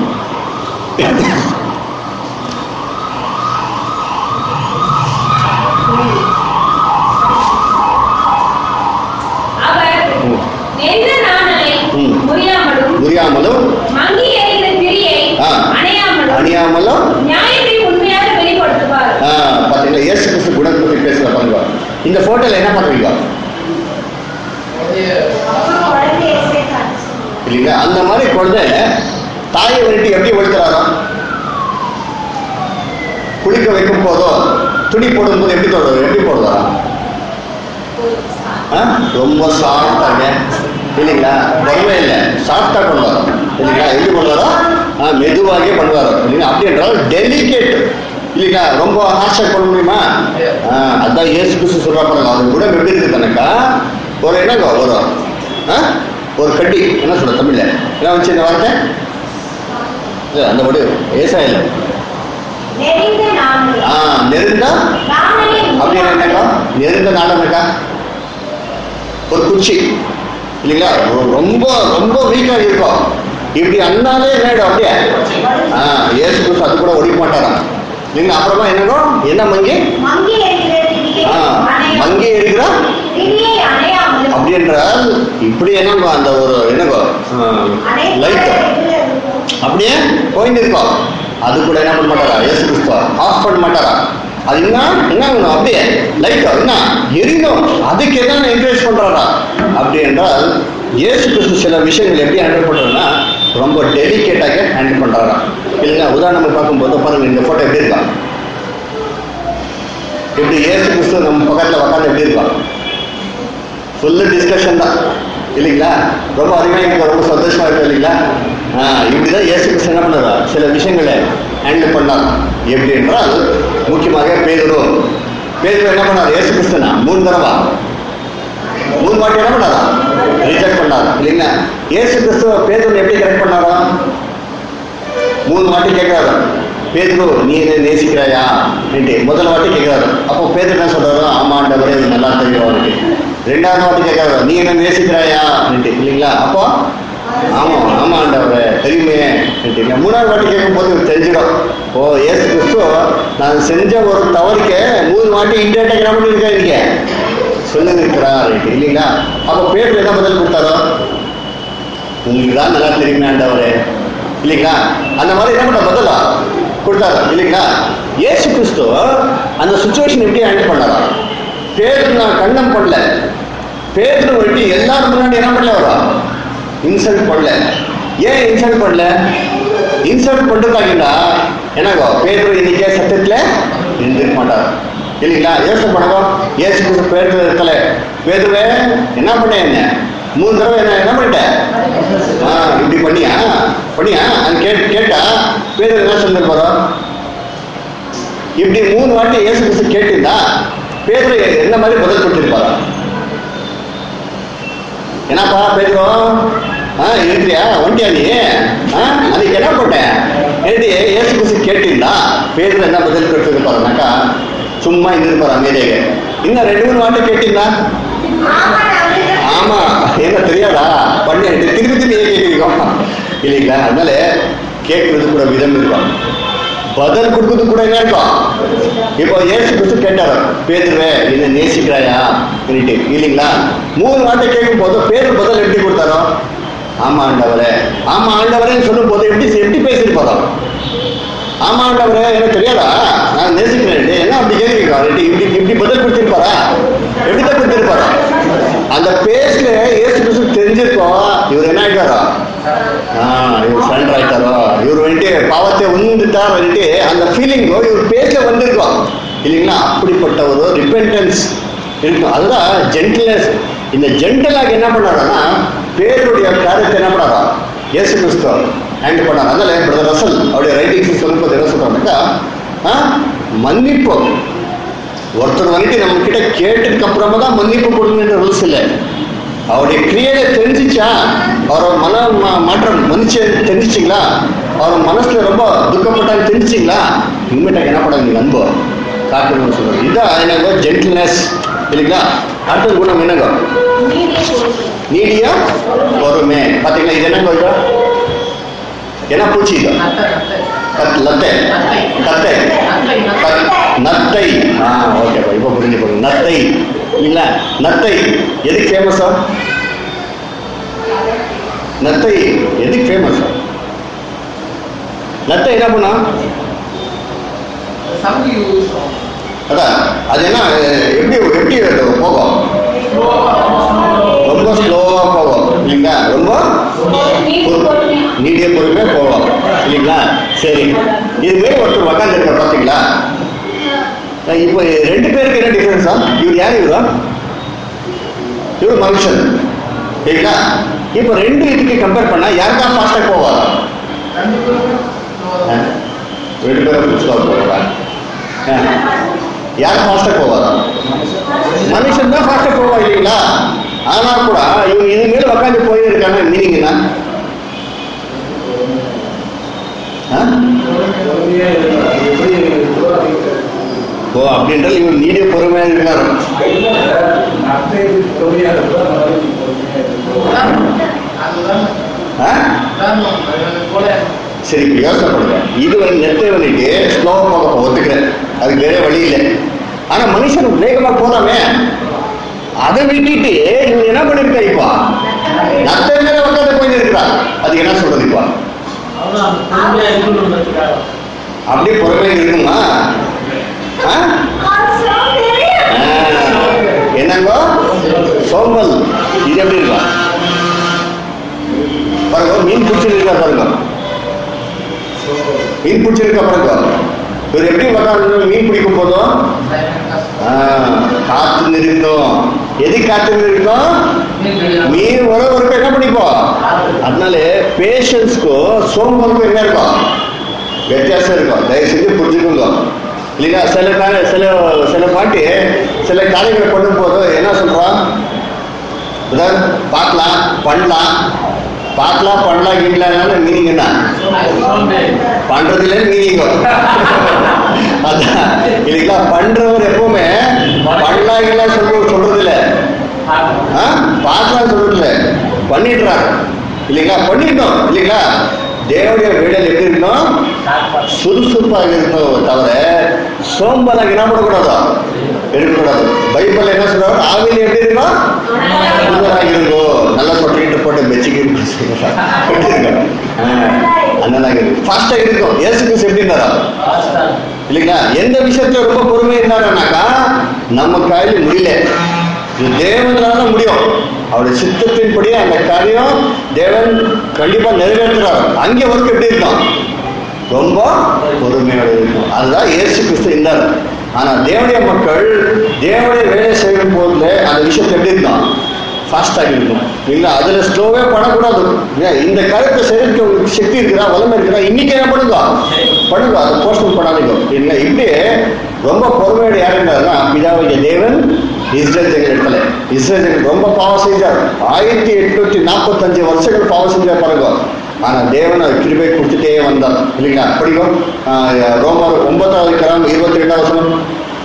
அவர் ம். நெறிந்த நாணலை ம். முறியாமலும் புரியாமலும் மங்கி எறிகிற திரியை ஆ. அணையாமலும் அணியாமலும் நியாயத்தை உண்மையாக வெளிப்படுத்துவார் ஆ, பாத்தீங்களா இயேசு கிறிஸ்து குணத்தை பத்தி பேசுற பாருங்க இந்த போட்டோல என்ன பண்றீங்க குழந்தையை சேர்த்தார் இல்லைங்களா அந்த மாதிரி குழந்தை தாயை வந்துட்டு எப்படி வளர்க்கிறாரோ குளிக்க வைக்கும் போதோ துணி போடும்போது எப்படி போடுறது எப்படி போடுவாரா ஆ? ரொம்ப சாஃப்டாக இல்லைங்களா பொறுமை இல்லை சாஃப்டாக பண்ணுவார் இல்லைங்களா எப்படி பண்ணுவாரோ ஆ மெதுவாகவே பண்ணுவார் இல்லைங்களா அப்படி என்றால் டெலிகேட் இல்லைங்களா ரொம்ப ஹார்ஷாக பண்ண முடியுமா ஆ அதான் ஏசு கிறிஸ்து சொல்றா பாருங்க அவர் குணம் எப்படி இருக்குது தனக்கா ஒரு என்னங்க ஒரு ஆ ஒரு கட்டி என்ன சொல்ற தமிழ்ல என்ன வச்சு இந்த வார்த்தை இல்லை அந்த வடு ஏசா இல்லை நெறிந்த நாணலை ஆ நெருந்தா நாணலை அப்படின்னு என்னக்கா நெருந்த நாடம் இருக்கா ஒரு குச்சி இல்லைங்களா ரொ- ரொம்ப ரொம்ப வீக்கா இருக்கும் இப்படி அண்ணாலே என்ன அப்படியே ஆ ஏசு கிறிஸ்து அது கூட ஒடிக்க மாட்டாராம் இல்லைங்களா அப்புறமா என்னங்கோ என்ன மங்கி மங்கி எறிகிற திரியை ஆ மங்கி அணையாமலும் இருக்கிறா திரியை அணையாமலும் அப்படி என்றால் இப்படி என்னங்கோ அந்த ஒரு என்னங்கோ லைட் அப்படியே போயிட்டு இருக்கோம் அது கூட என்ன பண்ண மாட்டாரா இயேசு கிறிஸ்துவ ஆஃப் பண்ண மாட்டாரா அது என்ன என்ன ஆகணும் அப்படியே லைட் என்ன எரியணும் அதுக்கு என்ன என்கரேஜ் பண்றாரா அப்படி என்றால் இயேசு கிறிஸ்து சில விஷயங்கள் எப்படி ஹேண்டில் பண்றாருன்னா ரொம்ப டெலிகேட்டாக ஹேண்டில் பண்றாரா இல்லைங்களா உதாரணம் பார்க்கும்போது பாருங்க இந்த போட்டோ எப்படி இருக்கா இப்படி இயேசு கிறிஸ்து நம்ம பக்கத்துல உட்காந்து எப்படி இருக்கான் ஃபுல்லு டிஸ்கஷன் தான் இல்லைங்களா ரொம்ப அருமையாக இருக்கு ரொம்ப சந்தோஷமா இருக்கு இல்லைங்களா ஆ இப்படிதான் இயேசு கிறிஸ்து என்ன பண்ணாரா சில விஷயங்களை ஹேண்டில் பண்ணார் எப்படி என்றால் முக்கியமாக பேதுரு பேதுரு என்ன பண்ணார் இயேசு கிறிஸ்துனா மூணு தடவா மூணு வாட்டி என்ன பண்ணாரா ரிஜெக்ட் பண்ணார் இல்லைங்களா இயேசு கிறிஸ்துவ பேதுரு எப்படி கரெக்ட் பண்ணாரா மூணு வாட்டி கேட்கிறாரு பேதுரு நீ என்ன நேசிக்கிறாயா அப்படின்ட்டு முதல் வாட்டி கேட்கிறாரு அப்போ பேதுரு என்ன சொல்றாரு ஆமா ஆண்டவரே இது நல்லா தெரியும் அவருக்கு ரெண்டாவது வாட்டி கேட்கிறாரு நீ என்ன நேசிக்கிறாயா அப்படின்ட்டு இல்லைங்களா அப்போ ஆமா ஆமா ஆண்டவரே தெரியுமே அப்படின்ட்டு மூணாவது வாட்டி கேட்கும் போது இவருக்கு தெரிஞ்சிடும் ஓ ஏசு கிறிஸ்து நான் செஞ்ச ஒரு தவறுக்கு மூணு வாட்டி இண்டியேட்டா என்ன பண்ணிருக்கேன் இன்னைக்கு சொல்லுங்க இருக்கிறார் இல்லைங்களா அப்போ பேர் என்ன பதில் கொடுத்தாரோ உங்களுக்கு தான் நல்லா தெரியுமே ஆண்டவரே இல்லைங்களா அந்த மாதிரி என்ன பண்ண பதிலா கொடுத்தாரு இல்லைங்களா ஏசு கிறிஸ்து அந்த சுச்சுவேஷன் எப்படி ஹேண்டில் பண்ணாரா பேருக்கு நான் கண்டம் பண்ணல பேருக்கு வெட்டி எல்லாரும் முன்னாடி என்ன பண்ணல வரா இன்சல்ட் பண்ணல ஏன் இன்சல்ட் பண்ணல இன்சல்ட் பண்ணுறதாக்கிட்டா என்னங்கோ பேருக்கு இன்னைக்கே சத்தியத்துல இருந்திருக்க மாட்டார் இல்லைங்களா யோசனை பண்ணுங்க ஏசு கிறிஸ்து பேருக்கு இருக்கல பேதுவே என்ன பண்ண என்ன மூணு தடவை என்ன என்ன பண்ணிட்டேன் ஆ, இப்படி பண்ணியா பண்ணியா அது கேட் கேட்டா பேர் என்ன சொல்லிட்டு போறோம் இப்படி மூணு வாட்டி இயேசு கிறிஸ்து கேட்டிருந்தா பேர் என்ன மாதிரி பதில் கொடுத்திருப்பாரா என்னப்பா பேசுறோம் ஆ இருக்கிறியா ஒண்டியா நீ ஆ அதுக்கு என்ன போட்டேன் எழுதி இயேசு கிறிஸ்து கேட்டிருந்தா பேர் என்ன பதில் கொடுத்திருப்பாருனாக்கா சும்மா இருந்திருப்பார் அமைதியாக இன்னும் ரெண்டு மூணு வாட்டி கேட்டீங்களா ஆமா அப்படிதான். ஆமா என்ன தெரியாதா பண்ணி திருப்பி திருப்பி ஏன் கேட்கிறீங்க இல்லைங்களா அதனால கேட்கறது கூட விதம் இருக்கும் பதில் கொடுக்கறது கூட என்ன இருக்கும் இப்போ ஏசு கிறிஸ்து கேட்டாரு பேதுருவே என்ன நேசிக்கிறாயா சொல்லிட்டு இல்லைங்களா மூணு வார்த்தை கேட்கும் போது பேர் பதில் எப்படி கொடுத்தாரோ ஆமா ஆண்டவரே ஆமா ஆண்டவரேன்னு சொல்லும் போது எப்படி எப்படி பேசியிருப்பாரோ ஆமா ஆண்டவரே எனக்கு தெரியாதா நான் நேசிக்கிறேன் என்ன அப்படி கேட்கிறீங்க ரெண்டு இப்படி இப்படி பதில் கொடுத்திருப்பாரா எப்படி தான் கொடுத்திருப்பாரா அந்த பேஸ்ல ஏசு கிறிஸ்து தெரிஞ்சிருக்கோம் இவர் என்ன ஆயிட்டாரோ ஆ, இவர் சரண்டர் ஆயிட்டாரோ இவர் வந்துட்டு பாவத்தை உந்துட்டார் வந்துட்டு அந்த ஃபீலிங்கோ இவர் பேஸ்ல வந்திருக்கோம் இல்லைங்களா அப்படிப்பட்ட ஒரு ரிப்பென்டன்ஸ் இருக்கும் அதுதான் ஜென்டில்னஸ் இந்த ஜென்டலாக என்ன பண்ணாருன்னா பேருடைய காரியத்தை என்ன பண்ணாரா இயேசு கிறிஸ்து ஹேண்டில் பண்ணார் அதனால பிரதர் ரசல் அவருடைய ரைட்டிங்ஸ் சொல்லும்போது என்ன சொல்றாங்கன்னாக்கா ஆ, மன்னிப்பு ஒருத்தர் வந்துட்டு நம்ம கிட்ட கேட்டதுக்கு அப்புறமா தான் மன்னிப்பு கொடுக்கணுன்ற ரூல்ஸ் இல்லை அவருடைய கிரியையை தெரிஞ்சிச்சா அவரோட மன மா- மாற்றம் மனுஷ தெரிஞ்சிச்சிங்களா அவர் மனசுல ரொம்ப துக்கப்பட்டாங்க தெரிஞ்சிச்சிங்களா இனிமேட்டாக என்ன பண்ணாங்க நீங்க அன்பு காட்டணும்னு சொல்றாங்க இதான் என்னங்க ஜென்டில்னஸ் இல்லைங்களா அடுத்த குணம் என்னங்க நீடியா பொறுமை பாத்தீங்களா இது என்னங்க இது என்ன பூச்சி இது கத் லத்தை கத்தை கத்- நத்தை ஆ ஓகேப்பா இப்போ புரிஞ்சு போடுங்க நத்தை இல்லைங்களா நத்தை எதுக்கு ஃபேமஸா நத்தை எதுக்கு ஃபேமஸா நத்தை என்ன பண்ணா அதான் அது என்ன அஹ், எப்படி எப்படி போகும் ரொம்ப ஸ்லோவா போகும் இல்லைங்களா ரொம்ப நீடிய பொறுமையா போவோம் இல்லைங்களா சரி இது மேல ஒருத்தர் உக்காந்துருக்க பாத்தீங்களா அஹ் இப்போ ரெண்டு பேருக்கு என்ன டிஃபரன்ஸா இவர் யார் இவரா இவர் மனுஷன் சரிங்களா இப்போ ரெண்டு இதுக்கு கம்பேர் பண்ணா யாருக்கா ஃபாஸ்டா போவாரா அஹ், ரெண்டு பேரும் ஸ்லோவா போவாரா அஹ், யார் ஃபாஸ்டா போவாரா மனுஷன் தான் ஃபாஸ்டா போவா இல்லைங்களா ஆனா கூட இவங்க இது மேல உட்காந்து போய் இருக்காங்க மீனிங் என்ன ஆ? ஓ அப்படின்றது இவர் நீடிய பொறுமையா இருக்காரு ஆ? சரி இப்ப யோசனை பண்ணுங்க இது வந்து நெத்தை வந்துட்டு ஸ்லோவா போக ஒத்துக்கிறேன் அதுக்கு வேற வழி இல்லை ஆனா மனுஷன் வேகமா போதாமே அதை விட்டுட்டு இவங்க என்ன பண்ணிருக்கா இப்போ நத்தை மேல உட்காந்து போயிட்டு இருக்கிறா அதுக்கு என்ன சொல்றது இப்போ அப்படியே பொறுமையாக இருக்குமா ஆ? ஆ. என்னங்கோ சோம்பல் இது எப்படி இருக்கும் பாருங்க மீன் பிடிச்சிருக்கா பாருங்க மீன் பிடிச்சிருக்கா பாருங்க இவர் எப்படி உட்காந்து மீன் பிடிக்கும் போதும் ஆ, காத்து நிற்கும் எது காத்து நிற்கும் மீன் வர வரைக்கும் என்ன பண்ணிப்போம் அதனால பேஷன்ஸ்க்கும் சோம்பலுக்கும் என்ன இருக்கும் வித்தியாசம் இருக்கும் தயவு செஞ்சு புரிஞ்சுக்கோங்க இல்லைங்களா சில கால சில சில பாட்டி சில காரியங்களை பண்ணும் போது என்ன சொல்றோம் அதாவது பார்க்கலாம் பண்ணலாம் பார்க்கலாம் பண்ணலாம் கீழலாம் மீனிங் என்ன பண்றதுல மீனிங் அதான் இல்லைங்களா பண்றவர் எப்பவுமே பண்ணலாம் இல்லை சொல்ற சொல்றது இல்லை ஆ? பார்க்கலாம் சொல்றது இல்லை பண்ணிடுறாங்க இல்லைங்களா பண்ணிட்டோம் இல்லைங்களா தேவனுடைய வேலையில் எப்படி இருக்கணும் சுறுசுறுப்பாக இருக்கணும் தவிர சோம்பலாக என்ன பண்ணக்கூடாதோ இருக்கக்கூடாது பைபிள் என்ன சொல்றாரு ஆவியில் எப்படி இருக்கணும் புதுவராக இருக்கும் நல்லா சொட்டிட்டு போட்டு பெச்சுக்கு அதனால ஃபாஸ்டா இருக்கும் ஏசு கிறிஸ்து எப்படி இருந்தாரா இல்லைங்களா எந்த விஷயத்துல ரொம்ப பொறுமை இருந்தாருனாக்கா நம்ம கையில முடியல இது தேவனால முடியும் அவருடைய சித்தத்தின்படி அந்த காரியம் தேவன் கண்டிப்பா நிறைவேற்றுறாரு அங்கே ஒர்க் எப்படி இருக்கும் ரொம்ப பொறுமையோட இருக்கும் அதுதான் இயேசு கிறிஸ்து இருந்தார் ஆனா தேவனுடைய மக்கள் தேவனுடைய வேலை செய்யும் போதுல அந்த விஷயத்தை எப்படி இருக்கும் ஃபாஸ்டாக இருக்கும் இல்லை அதில் ஸ்லோவே பண்ணக்கூடாது ஏன் இந்த காரியத்தை செய்யறதுக்கு உங்களுக்கு சக்தி இருக்கிறா வல்லமை இருக்கிறா இன்னைக்கு என்ன பண்ணுங்க பண்ணுங்க அதை போஸ்ட்போன் பண்ணாதீங்க இல்லை இப்படி ரொம்ப பொறுமையோட யாருன்றாருன்னா பிதாவுடைய தேவன் இஸ்ரேல் ஜெகல் இடத்துல இஸ்ரேல் ஜெகல் ரொம்ப பாவம் செஞ்சார் ஆயிரத்தி எட்நூத்தி நாற்பத்தஞ்சு வருஷங்கள் பாவம் செஞ்சார் பாருங்க ஆனா தேவன் அவர் கிருபை கொடுத்துட்டே வந்தார் இல்லைங்களா படிக்கும் ஆஹ் ரோமர் ஒன்பதாவது கிராம் இருபத்தி ரெண்டாவது வசனம்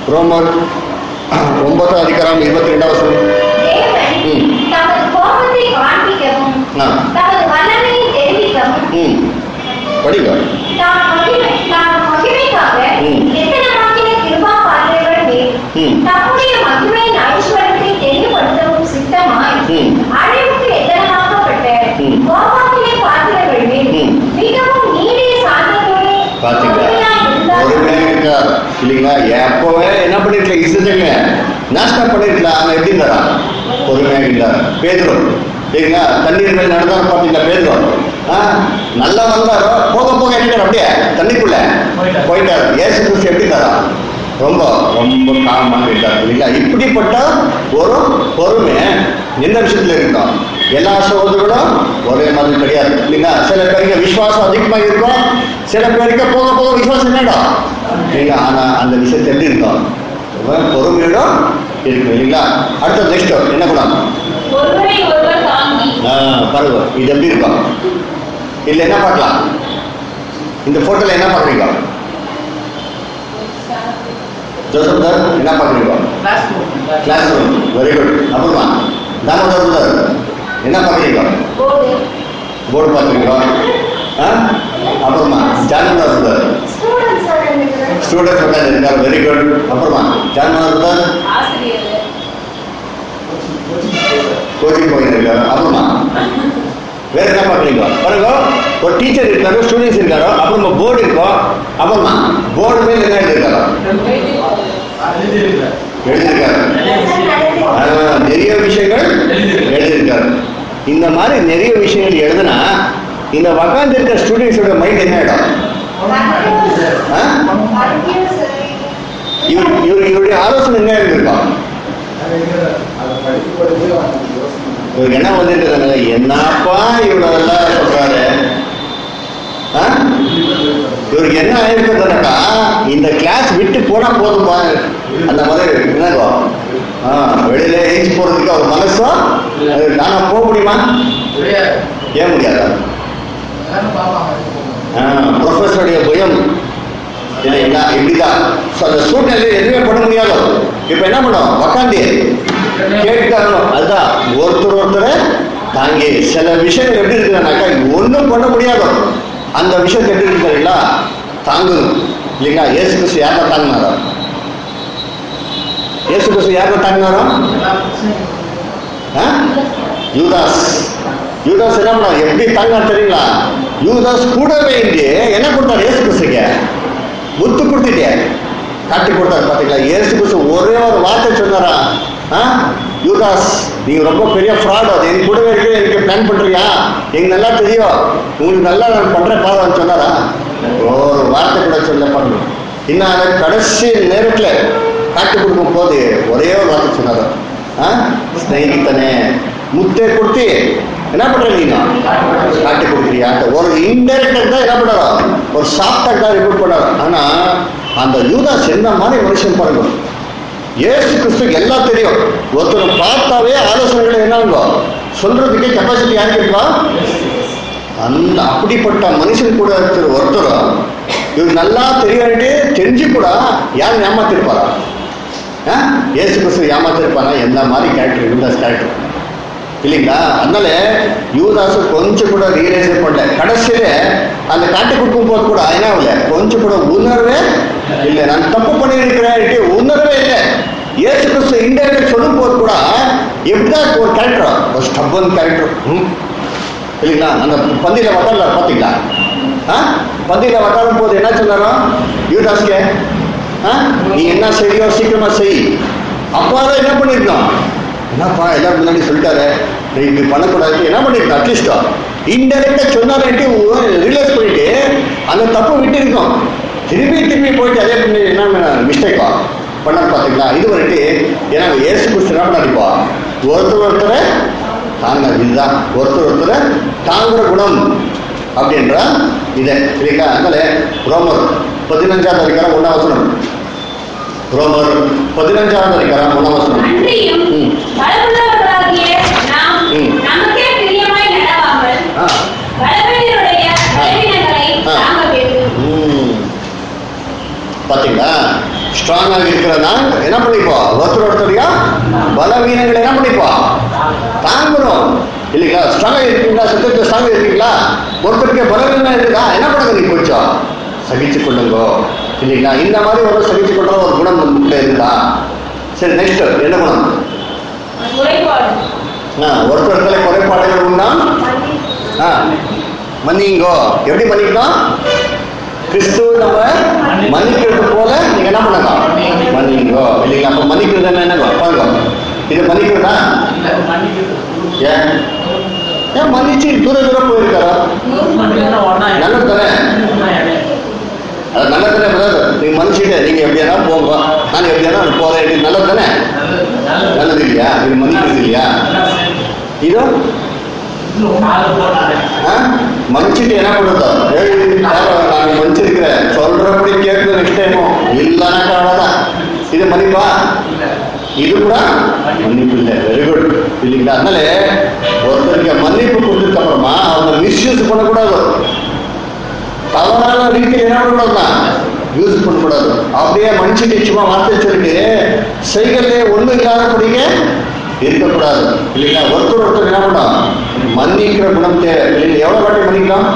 ரோமர் ஒன்பதாம் அதிகாரம் இருபத்தி ரெண்டாம் வசனம் தேவன் ம். தமது கோபத்தை காண்பிக்கவும் ஆ தமது வல்லமையை தெரிவிக்கவும் ம் படிங்க தாம் மகிமை தாம் மகிமைக்காக ம். எத்தனமாக்கின கிருபா பாத்திரங்கள் மேல் ம். தம்முடைய மகிமையின் ஐஸ்வரத்தை தெளிவுபடுத்தவும் சித்தமாய் ம். அழிவுக்கு எத்தனமாக்கப்பட்ட ம். கோபாக்கின பாத்திரங்கள் மேல் ம். மிகவும் நீடிய சாந்தத்தோடு பாத்தீங்களா பொறுமையாய் இருந்தார். பொறுமையா இருக்கார் இல்லைங்களா எப்பவே என்ன பண்ணிருக்கல இசுதுங்க நாஷ்டம் பண்ணிருக்கலாம் அவன் எப்படி இருந்தாரா பொறுமையா இருந்தார் பேதுரும் இல்லைங்களா தண்ணீர் மேல் நடந்தாரு பாத்தீங்களா பேதுரும் ஆ, நல்லா வந்தாரோ போக போக என்ன அப்படியே தண்ணிக்குள்ள போயிட்டார். போயிட்டார் ஏசு கிறிஸ்து எப்படி தரா ரொம்ப ரொம்ப காமமாக இருக்கார் இல்லைங்களா இப்படிப்பட்ட ஒரு பொறுமை எந்த விஷயத்துல இருக்கும் எல்லா சகோதரர்களும் ஒரே மாதிரி கிடையாது இல்லைங்களா சில பேருக்கு விசுவாசம் அதிகமாக இருக்கும் சில பேருக்கு போக போக விசுவாசம் என்னடா இல்லைங்களா ஆனா அந்த விஷயத்தை எப்படி இருக்கும் ரொம்ப பொறுமையோட இருக்கும் இல்லைங்களா அடுத்த நெக்ஸ்ட் என்ன பண்ணலாம் ஒருவரை ஒருவர் தாங்கி பாருங்க இது எப்படி இருக்கும் இல்ல என்ன பார்க்கலாம் இந்த போட்டோல என்ன பார்க்குறீங்க ஜோசப் சார் என்ன பார்க்குறீங்க class room class room very good அப்புறமா தாமோதர் சார் என்ன பார்க்குறீங்க போடு போர்டு பார்க்குறீங்க ஆ அப்புறமா ஜானதாஸ் சார் ஸ்டூடெண்ட்ஸ் இருக்கிறாங்க ஸ்டூடெண்ட்ஸ் உட்காந்து இருக்கார் வெரி குட் அப்புறமா ஜானதாஸ் சார் ஆசிரியர் கோச்சிங் போயிருக்காரு அப்புறமா வேற என்ன பார்க்குறீங்க பாருங்க ஒரு டீச்சர் இருக்காரு ஸ்டூடெண்ட்ஸ் இருக்காரோ அப்புறமா போர்டு இருக்கும் அப்புறமா போர்டு மேல என்ன எழுதிருக்காரோ எழுதியிருக்கிறார் எழுதியிருக்காரு ஆ, நிறைய விஷயங்கள் எழுதியிருக்காரு இந்த மாதிரி நிறைய விஷயங்கள் எழுதுனா இந்த உக்காந்து இருக்க ஸ்டூடெண்ட்ஸோட மைண்ட் என்ன ஆயிடும் ஆ? இவர் இவர் இவருடைய ஆலோசனை என்ன இருந்திருக்கோம் இவருக்கு என்ன வந்துட்டு என்னப்பா இவ்வளவு எல்லாம் சொல்றாரு ஆ? இவருக்கு என்ன ஆயிருக்குதுனாக்கா இந்த கிளாஸ் விட்டு போனா போதுமா அந்த மாதிரி என்னங்கோ ஆ, வெளியில ஏஞ்சி போறதுக்கு அவர் மனசோ அது நானா போக முடியுமா ஏன் முடியாதா ப்ரொஃபஸருடைய பயம் இல்லைங்களா இப்படிதான் So, அந்த சூழ்நிலை எதுவுமே பண்ண முடியாது இப்ப என்ன பண்ணும் உக்காந்து கேட்கணும் அதுதான் ஒருத்தர் ஒருத்தரை தாங்கி சில விஷயங்கள் எப்படி இருக்குதுனாக்கா ஒன்றும் பண்ண முடியாது அந்த விஷயத்தை எப்படி இருக்குங்களா தாங்கணும் இல்லைங்களா ஏசு கிறிஸ்து யாரை தாங்கினாரோ ஏசு கிறிஸ்து யாரை தாங்கினாரோ ஆ? யூதாஸ் யூதாஸ் என்ன பண்ணா எப்படி தாங்க தெரியுங்களா யூதாஸ் கூடவே இருந்து என்ன கொடுத்தாரு ஏசு கிறிஸ்துக்கு முத்து கொடுத்துட்டே காட்டி கொடுத்தாரு பாத்தீங்களா ஏசு கிறிஸ்து ஒரே ஒரு வார்த்தை சொன்னாரா ஆ? யூதாஸ் நீங்க ரொம்ப பெரிய ஃப்ராட் அது என் கூடவே இருக்கு எனக்கு பிளான் பண்றியா எனக்கு நல்லா தெரியும் உங்களுக்கு நல்லா நான் பண்றேன் பாதம் சொன்னாரா ஒரு வார்த்தை கூட சொல்ல பண்ணணும் இன்னும் அதை கடைசி நேரத்துல காட்டி கொடுக்கும் போது ஒரே ஒரு வார்த்தை சொன்னாரு ஆ? ஸ்நேகித்தனே முத்தே கொடுத்து என்ன பண்றீங்க காட்டி கொடுக்குறியா ஒரு இன்டைரக்டர் தான் என்ன பண்ணாரோ ஒரு சாப்பிட்டா தான் ரிப்போர்ட் பண்ணாரு ஆனா அந்த யூதாஸ் என்ன மாதிரி மனுஷன் பாருங்க ஏசு கிறிஸ்து எல்லாம் தெரியும் ஒருத்தரை பார்த்தாவே ஆலோசனைகள் என்னங்க சொல்றதுக்கே கெப்பாசிட்டி யாருக்கு இருக்கா அந்த அப்படிப்பட்ட மனுஷன் கூட இருக்கிற ஒருத்தரும் இவர் நல்லா தெரியாட்டு தெரிஞ்சு கூட யார் ஏமாத்திருப்பாரா ஆ? ஏசு கிறிஸ்து ஏமாத்திருப்பானா எந்த மாதிரி கேரக்டர் யூதாஸ் கேரக்டர் இல்லைங்களா அதனால யூதாஸ் கொஞ்சம் கூட ரியலைஸ் பண்ணல கடைசியில அந்த காட்டு கொடுக்கும் போது கூட என்ன ஆகல கொஞ்சம் கூட உணர்வே இல்லை நான் தப்பு பண்ணியிருக்கிறேன் உணர்வே இல்லை ஏசு கிறிஸ்து இன்டைரக்ட் சொல்லும் போது கூட எப்படிதான் ஒரு கேரக்டர் ஒரு ஸ்டப்பன் கேரக்டர் இல்லைங்களா அந்த பந்தியில வட்டால பாத்தீங்களா ஆ பந்தியில வட்டாலும் போது என்ன சொன்னாரோ யூதாஸ்கே ஆ நீ என்ன செய்யோ சீக்கிரமா செய் அப்பாதான் என்ன பண்ணிருக்கோம் என்னப்பா எல்லாரும் முன்னாடி சொல்லிட்டாரு நீ இப்படி பண்ணக்கூடாது என்ன பண்ணிருக்கோம் அட்லீஸ்ட் இன்டெரக்டா சொன்னாரேன்ட்டு ரியலைஸ் பண்ணிட்டு அந்த தப்பு விட்டு இருக்கோம் திரும்பி திரும்பி போயிட்டு அதே பண்ணி என்ன மிஸ்டேக்கா பண்ண பாத்தீங்களா இது வந்துட்டு ஏன்னா ஏசு கிறிஸ்து என்ன பண்ணாடிப்பா ஒருத்தர் ஒருத்தரை தாங்க இதுதான் ஒருத்தர் ஒருத்தரை தாங்குற குணம் அப்படின்ற இதை சரிங்களா அதனால ரோமர் பதினஞ்சாவது அதிகாரம் ஒன்றாம் வசனம் ரோமர் பதினஞ்சாவது அதிகாரம் ஒன்றாம் வசனம் அன்றியும் ம். பலமுள்ளவர்களாகிய நாம் ம். நமக்கே பிரியமாய் நடவாமல் ஆ பலவீனருடைய பலவீனங்களை ஆ. தாங்க வேண்டும் ம். பாத்தீங்களா ஸ்ட்ராங்கா இருக்கிறதா என்ன பண்ணிப்போம் ஒருத்தர் ஒருத்தரையா பலவீனங்களை என்ன பண்ணிப்போம் தாங்கணும் இல்லைங்களா ஸ்ட்ராங்கா இருக்கீங்களா சத்தியத்தை ஸ்ட்ராங்கா இருக்கீங்களா ஒருத்தருக்கு பலவீனம் இருக்குதா என்ன பண்ணுங்க நீ கொஞ்சம் சகிச்சு கொள்ளுங்க இல்லைங்களா இந்த மாதிரி ஒரு சகிச்சு கொள்ற ஒரு குணம் நம்மகிட்ட இருக்குதா சரி நெக்ஸ்ட் என்ன குணம் குறைபாடு ஆ, ஒருத்தருக்குள்ள குறைபாடுகள் உண்டா ஆ, மன்னிங்கோ எப்படி மன்னிக்கணும் கிறிஸ்துவ நம்ம மன்னிக்கிறது போல நீங்க என்ன பண்ணுங்க மன்னிங்கோ இல்லைங்களா அப்ப மன்னிக்கிறது என்ன என்னங்க பாருங்க இது மன்னிக்கிறதா இல்ல, மன்னிக்கிறது. ஏன் ஏன் மன்னிச்சு தூர தூரம் போயிருக்காரா மன்னிக்கிறதுனா ஒண்ணா இருக்கு. நல்லது தானே ஒண்ணா இருக்கு. அது நல்லது தானே பிரதர் நீங்க மன்னிச்சுட்டு நீங்க எப்படியானா போங்க நான் எப்படியானா போறேன் இது நல்லது தானே நல்லது, நல்லது. நல்லது இல்லையா இது மன்னிக்கிறது இல்லையா இதோ இன்னும் காலை போட்டாரு. ஆ? மன்னிச்சுட்டு என்ன பண்ணுறதோ ஏய் தேவை, நான் மன்னிச்சிருக்கிறேன் சொல்றபடி கேட்குது நெக்ஸ்ட் டைமும் இல்லைனாக்கா அவ்வளோதான் இது மன்னிப்பா இல்ல. இது கூட மன்னிப்பு இல்லை வெரி குட் இல்லைங்களா அதனால ஒருத்தருக்கு மன்னிப்பு கொடுத்ததுக்கு அப்புறமா அவங்க மிஸ்யூஸ் பண்ணக்கூடாது தவறான ரீதியில் என்ன பண்ணக்கூடாதுதான் யூஸ் பண்ணக்கூடாது அப்படியே மனுஷன் சும்மா வார்த்தை சொல்லிட்டு செய்கள்ல ஒண்ணு இல்லாதபடிங்க இருக்கக்கூடாது இல்லைங்களா ஒருத்தர் ஒருத்தர் என்ன பண்ணணும் மன்னிக்கிற குணம் தேவை இல்லைங்களா எவ்வளவு வாட்டி மன்னிக்கலாம்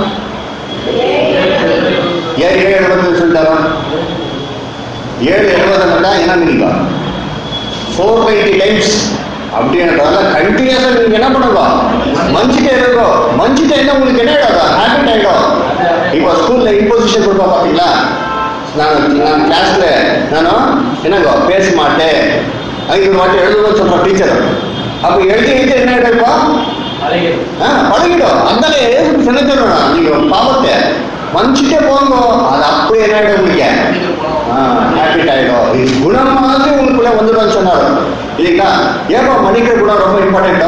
ஏழு ஏழு எழுபது சொல்லிட்டாரா ஏழு எழுபது மட்டும் என்ன மன்னிக்கலாம் ஃபோர் எயிட்டி டைம்ஸ் அப்படின்றதால கண்டினியூஸா நீங்க என்ன பண்ணுங்க மஞ்சிட்டே இருக்கோம் மஞ்சிட்டே என்ன உங்களுக்கு என்ன ஆயிடும் ஹேபிட் ஆயிடும் இப்போ ஸ்கூல்ல இம்போசிஷன் கொடுப்போம் பாத்தீங்களா நான் நான் கிளாஸ்ல நானும் என்னங்க பேச மாட்டேன் ஐநூறு வாட்டி எழுதுவோம் சொல்றோம் டீச்சர் அப்ப எழுதி எழுதி என்ன ஆயிடும்ப்பா அழகிறது. ஆ, பழகிடும் அதனால என்ன சொல்லணும் நீங்க பாவத்தை மன்னிச்சுட்டே போங்க அது அப்படியே என்ன ஆயிடும் உங்களுக்கு மன்னிக்க போனோம். ஹேபிட் ஆயிடும் இது குணம் மாதிரி உங்களுக்குள்ள வந்துடும் சொன்னாரு இல்லைங்களா ஏப்பா மன்னிக்கிற குணம் ரொம்ப இம்பார்ட்டண்டா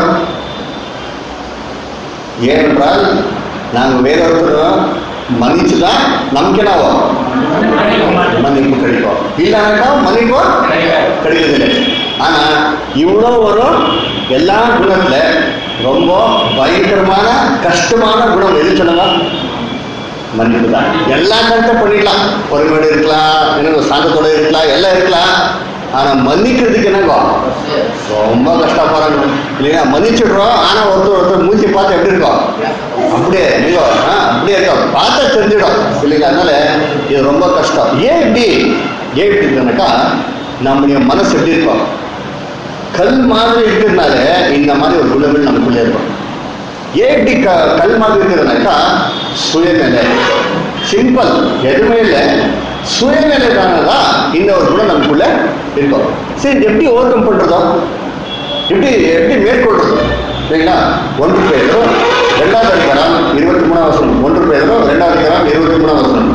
ஏனென்றால் நாங்கள் வேற ஒருத்தர் மன்னிச்சுதான் நமக்கு என்னவோ மன்னிக்க மாட்டோம். மன்னிப்பு கிடைக்கும் இல்லைனாக்கா மன்னிப்பு கிடைக்காது. கிடைக்கிறதில்லை ஆனா இவ்வளோ ஒரு எல்லா குணத்துல ரொம்ப பயங்கரமான கஷ்டமான குணம் எது சொல்லுங்க மன்னிப்பு தான் எல்லா கருத்தை பண்ணிடலாம் பொறுமையோடு இருக்கலாம் என்ன சாந்தத்தோட இருக்கலாம் எல்லாம் இருக்கலாம் ஆனா மன்னிக்கிறதுக்கு என்னங்க ரொம்ப கஷ்டப்படுறாங்க இல்லையா மன்னிச்சிடுறோம் ஆனா ஒருத்தர் ஒருத்தர் மூஞ்சி பார்த்து எப்படி இருக்கும் அப்படியே நீங்க ஆ, அப்படியே இருக்கும் பார்த்தா தெரிஞ்சிடும் இல்லைங்க அதனால இது ரொம்ப கஷ்டம் ஏன் இப்படி ஏன் இப்படி இருக்குனாக்கா நம்முடைய மனசு எப்படி இருக்கும் கல் மாதிரி இருக்கிறதுனால இந்த மாதிரி ஒரு குணங்கள் நமக்குள்ளே இருக்கும் ஏன் இப்படி க கல் மாதிரி இருக்கிறதுனாக்கா சுயநிலை சிம்பிள் எதுவுமே இல்லை சுயநிலைக்கானதா இந்த ஒரு குணம் நமக்குள்ள இருக்கும் சரி இது எப்படி ஓவர் கம் பண்றதோ எப்படி எப்படி மேற்கொள்றது சரிங்களா ஒன்று பேரும் ரெண்டாவது அதிகாரம் இருபத்தி மூணாம் வசனம் ஒன்று பேரும் ரெண்டாவது அதிகாரம் இருபத்தி மூணாம் வசனம்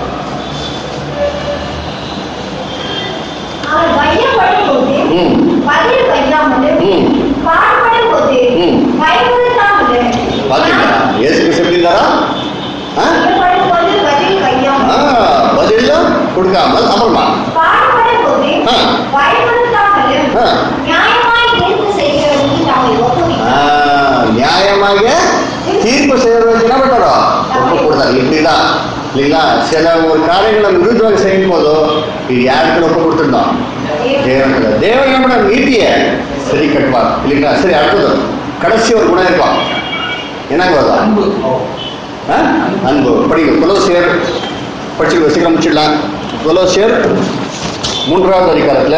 அவர் வையப்படும் போது ம் பதில் வையாமலும் ம் பாடுபடும் போது ம். பயமுறுத்தாமலும் பாத்தீங்களா ஏசு கிறிஸ்து எப்படி இருந்தாரா ஆ? வையப்படும் போது பதில் ஆ, வையாமலும் பதிலும் கொடுக்காமல் அப்புறமா பாடுபடும் போது ஆ. பயமுறுத்தாமலும் ஆ. நியாயமாய் தீர்ப்பு செய்கிறவர்களுக்கு தம்மை ஆ, ஒப்புவித்தார் நியாயமாக தீர்ப்பு செய்வதற்கு என்ன பண்றாரோ ஒப்பு கொடுத்தாரு இப்படிதான் இல்லைங்களா சில ஒரு காரியங்களை நம்ம விருதுவாக செய்யும் போதோ இது யாருக்கு ஒப்பு கொடுத்துருந்தோம் தேவனுக்கு தேவன் என்ன பண்ண நீதிய சரி கட்டுவார் இல்லைங்களா சரி அடுத்தது கடைசி ஒரு குணம் இருப்பான் என்னங்க வருதா அன்பு. ஆ? அன்பு படிங்க கொலோசியர் படிச்சு சீக்கிரம் முடிச்சிடலாம் கொலோசியர் மூன்றாவது அதிகாரத்துல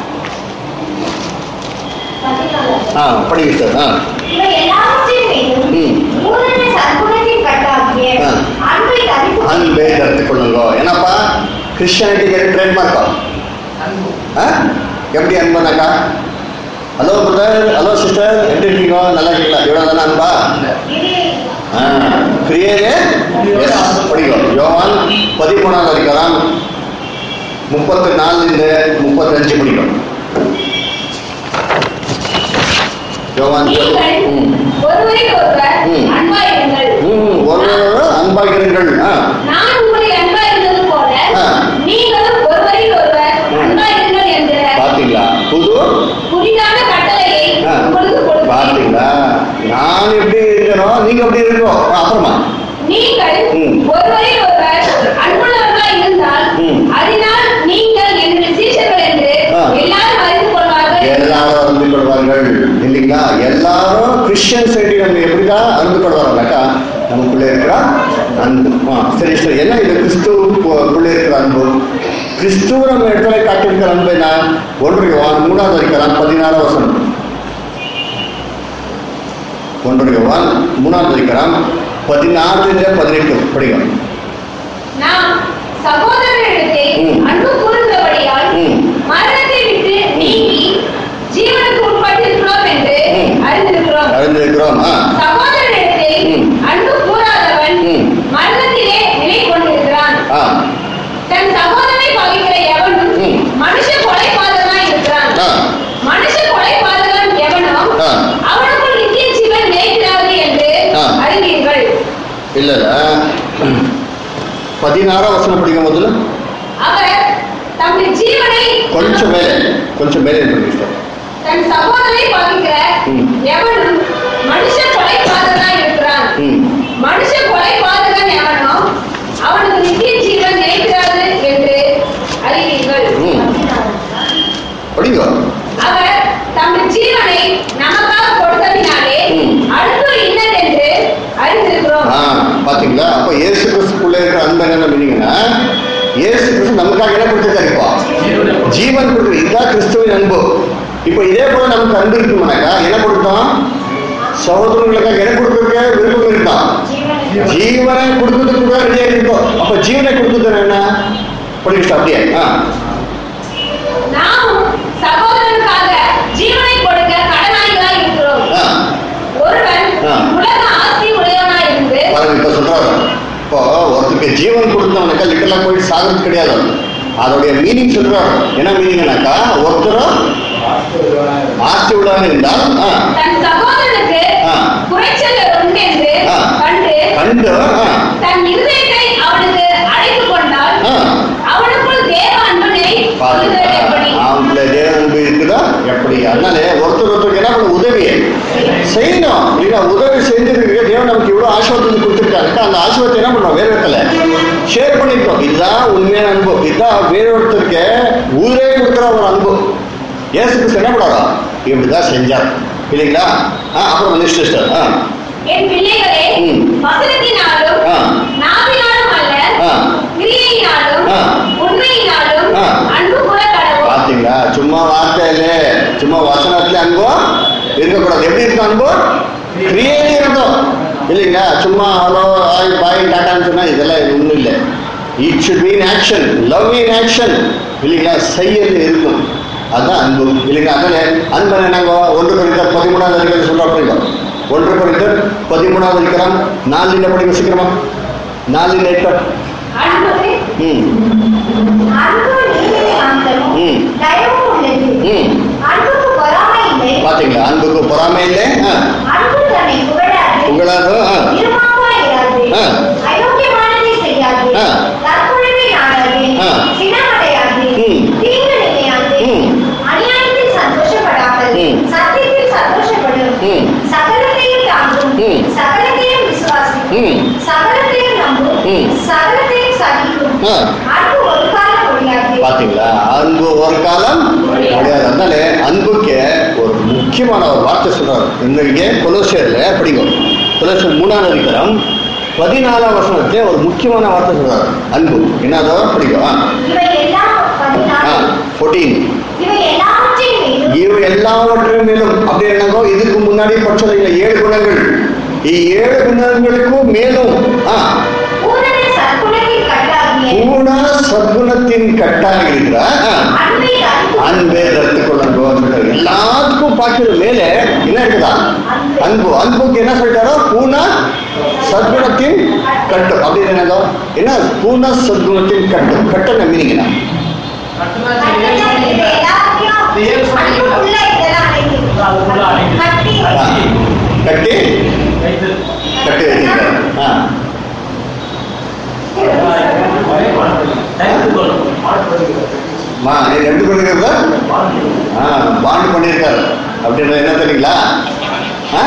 ஆ படிங்க சார் ஆ இவை எல்லாவற்றின் மீதும் ம். பூரண சற்குணத்தின் கட்டாகிய ஆ. அன்பை தரித்து அன்பே கற்றுக்கொள்ளுங்க என்னப்பா கிறிஸ்டியானிட்டிக்கு எது ட்ரேட்மார்க்கா அன்பு. ஆ எப்படி அன்பனாக்கா ஹலோ பிரதர் ஹலோ சிஸ்டர் எப்படி இருக்கீங்க நல்லா இருக்கீங்களா இவ்வளோ தானே அன்பா இது ஆ கிரியேலே எஸ் படிக்கும் யோவான் பதிமூணாவது அதிகாரம் முப்பத்தி நாலுலேருந்து முப்பத்தஞ்சு படிக்கும் யோவான் நீங்கள் ம் ஒருவரை ஒருவர் ம். அன்பாயிருங்கள் ம் ஒரு அன்பாகிறீர்கள் ஆ நான் உங்களை அன்பாயிருந்தது போல ஆ. நீங்களும் ஒருவரை ஒருவர் ம். அன்பாயிருங்கள் என்ற பார்த்தீங்களா புது புதிதான கட்டளையை ஆ. உங்களுக்கு கொடுக்கிறேன் பார்த்தீங்களா நான் எப்படி இருக்கிறோம் நீங்க எப்படி இருக்கோம் ஆ, அப்புறமா நீங்கள் ம். ஒருவரை ஒருவர் அன்புள்ளவர்களாய் இருந்தால் ம். அதனால் நீங்கள் என்னுடைய கிறிஸ்துவ என்ன இது கிறிஸ்துவுக்குள்ள இருக்கிற அன்பு கிறிஸ்துவ நம்ம இடத்துல காட்டியிருக்கிற அன்பு என்ன ஒன்று யோவான் மூணாவது இருக்கிறான் பதினாறாம் வசனம் ஒன்று யோவான் மூணாவது இருக்கிறான் பதினாறுல பதினெட்டு படிக்கும் நாம் சகோதரரிடத்தில் ம். அன்பு கூறுகிறபடியால் ம். மரணத்தை விட்டு நீங்கி ஜீவனுக்கு உட்பட்டிருக்கிறோம் என்று ம். அறிந்திருக்கிறோம் அறிந்திருக்கிறோம் ஆ சகோதரரிடத்தில் ம். அன்பு கூறாதவன் ம். மரணத்திலே நிலை கொண்டிருக்கிறான் ஆ தன் சகோதரனை பகைக்கிற எவனும் ம். மனுஷ கொலைபாதகனாய் இருக்கிறான் ஆ மனுஷ கொலைபாதகன் எவனும் ஆ. அவனுக்குள் நித்திய ஜீவன் நிலைக்கிறாது என்று ஆ. அறிவீர்கள் இல்ல இல்ல பதினாறாம் வசனம் படிக்கும் முதல்ல அவர் தம்முடைய ஜீவனை கொஞ்சம் மேலே கொஞ்சம் மேலே இருக்கு தன் சகோதரனை பகைக்கிற ம். எவனும் மனுஷ கொலைபாதகனாய் இருக்கிறான் ம் மனுஷ கொலைபாதகன் எவனோ அவனுக்கு நித்திய ஜீவன் நிலைக்கிறாது என்று அறிவீர்கள் ம். படிங்க அவர் தம்முடைய ஜீவனை நமக்காக கொடுத்ததினாலே ம். அடுத்து இன்னதென்று அறிந்திருக்கிறோம் ஆ பாத்தீங்களா அப்ப இயேசு கிறிஸ்துக்குள்ள இருக்கிற அன்பு என்ன மீனிங்னா இயேசு கிறிஸ்து நமக்காக என்ன கொடுத்துருக்காரு இப்போ ஜீவன் கொடுக்குறது இதுதான் கிறிஸ்துவின் அன்பு இப்போ இதே போல நமக்கு அன்பு இருக்குமானாக்கா என்ன கொடுத்தோம் சகோதரர்களுக்காக என்ன கொடுக்கறதுக்கு விருப்பம் இருந்தான் ஜீவனை கொடுக்கறதுக்கு கூட ரெடியா இருக்கோம் அப்ப ஜீவனை கொடுக்குறது என்ன படிக்கிட்டு அப்படியே ஆ நாமும் சகோதரனுக்காக ஜீவனை கொடுக்க கடனாளிகளாய் இருக்கிறோம் ஆ ஒருவன் ஆ. உலக ஆஸ்தி உடையவனாய் இருந்து பாருங்க இப்ப சொல்றாரு இப்போ ஒருத்தருக்கு ஜீவன் கொடுத்தவனுக்கா லிட்டலா போய் சாகிறது கிடையாது அதோடைய மீனிங் சொல்றாரு என்ன மீனிங்னாக்கா ஒருத்தரும் ஆஸ்தி உள்ளவன் இருந்தால் ஆ, தன் சகோதரனுக்கு ஆ. குறைச்சல் உண்டு என்று ஆ. கண்டு கண்டு ஆ, தன் இருதயத்தை அவனுக்கு அழைத்துக் கொண்டால் ஆ, அவனுக்குள் தேவ அன்பனை பாருங்க கொள்வது எப்படி அவங்கள தேவ அன்பு இருக்குதா எப்படி அதனால ஒருத்தர் ஒருத்தருக்கு என்ன பண்ணணும் உதவி செய்யணும் இல்லையா உதவி செஞ்சிருக்கு தேவன் நமக்கு இவ்வளவு ஆசிர்வாதம் கொடுத்துருக்காங்க அந்த ஆசிர்வாதத்தை என்ன பண்ணணும் வேற இடத்துல ஷேர் பண்ணிருக்கோம் இதுதான் உண்மையான அன்பு இதுதான் வேற ஒருத்தருக்கு ஊரே கொடுக்குற ஒரு அன்பு ஏசு கிறிஸ்து என்ன பண்ணாரோ இப்படிதான் செஞ்சார் இல்லைங்களா ஆ அப்புறம் நெக்ஸ்ட் சிஸ்டர் ஆ என் பிள்ளைகளே ம். வசனத்தினாலும் ஆ. நாவினாலும் அல்ல ஆ. கிரியையினாலும் ஆ. உண்மையினாலும் ஆ. அன்பு கூற கடவுள் பாத்தீங்களா சும்மா வார்த்தையில சும்மா வசனத்துல அன்போ இருக்கக்கூடாது எப்படி இருக்கும் அன்போ கிரியேட்டி இருக்கும் இல்லைங்களா சும்மா ஹலோ ஆய் பாய் டாட்டான்னு சொன்னா இதெல்லாம் ஒண்ணும் இல்லை it should be in action love in action இல்லைங்களா செயல் இருக்கும் அதான் அன்பு இல்லைங்களா அதனால அன்பு என்னங்க ஒன்று குறித்த பதிமூணாவது அதிகாரம் சொல்ற அப்படிங்க ஒன்று குறித்த பதிமூணாவது அதிகாரம் நாலு படிக்க சீக்கிரமா நாலு எட்டு அன்பு ம் அன்பு நீதி சாந்தமும் ம். தயவும் உள்ளது ம் அன்புக்கு பொறாமை இல்லை பாத்தீங்களா அன்புக்கு பொறாமை இல்லை ஆ அன்பு தன்னை புகழாது உங்களாக ஆ இருமாப்பா இராது ஆ. அயோக்கியமானதை செய்யாது ஆ. தற்கொலைமை நாடாது ஆ. சினமடையாது ம். தீங்கு நினையாது ம். அநியாயத்தில் சந்தோஷப்படாமல் ம். சத்தியத்தில் சந்தோஷப்படும் ம். சகலத்தையும் தாங்கும் ம். சகலத்தையும் விசுவாசிக்கும் ம். சகலத்தையும் நம்பும் ம். சகலத்தையும் சகிக்கும் ஆ. அன்பு ஒரு காலம் முடியாது பாத்தீங்களா அன்பு ஒரு காலம் கிடையாது அதனால அன்புக்கு ஒரு முக்கியமான ஒரு வார்த்தை சொல்றாரு இன்றைக்கு கொலோசியர்ல படிக்கும் கொலோசியர் மூணாவது அதிகாரம் பதினாலாம் வசனத்துல ஒரு முக்கியமான வார்த்தை சொல்றாரு அன்பு என்னதோ படிக்கும் ஆ. இவை எல்லாம் ஆ பதினாறு ஃபோர்டீன் இவை எல்லாவற்றின் மீதும் இவ் எல்லாவற்றின் மேலும் அப்படி என்னங்கோ இதுக்கு முன்னாடி படிச்சதுல ஏழு குணங்கள் ஏழு குணங்களுக்கும் மேலும் ஆ பூரண சற்குணத்தின் கட்டாகிய பூர்ண சத்குணத்தின் கட்டாக இருக்கிற ஆ, அன்பை அறிந்து அன்பே ரத்து கொள்ளங்கோ எல்லாத்துக்கும் பார்க்கிற மேலே என்ன இருக்குதா அன்பு அன்புக்கு என்ன சொல்லிட்டாரோ பூர்ண சத்குணத்தின் கட்டு அப்படின்னு என்னதோ என்ன பூர்ண சத்குணத்தின் கட்டு கட்டு மீனிங் என்ன கட்டளை இது எல்லாத்தையும் அன்புக்குள்ள இதெல்லாம் அடங்கியிருக்கு. அதுக்குள்ள அடங்கியிருக்கு. கட்டி ஆ, கட்டி கட்டி வச்சிருக்காரு ஆ மா நீங்க எப்படி பண்ணிருக்கிறத ஆ பாண்ட் பண்ணியிருக்காரு அப்படின்றது என்ன தெரியுங்களா ஆ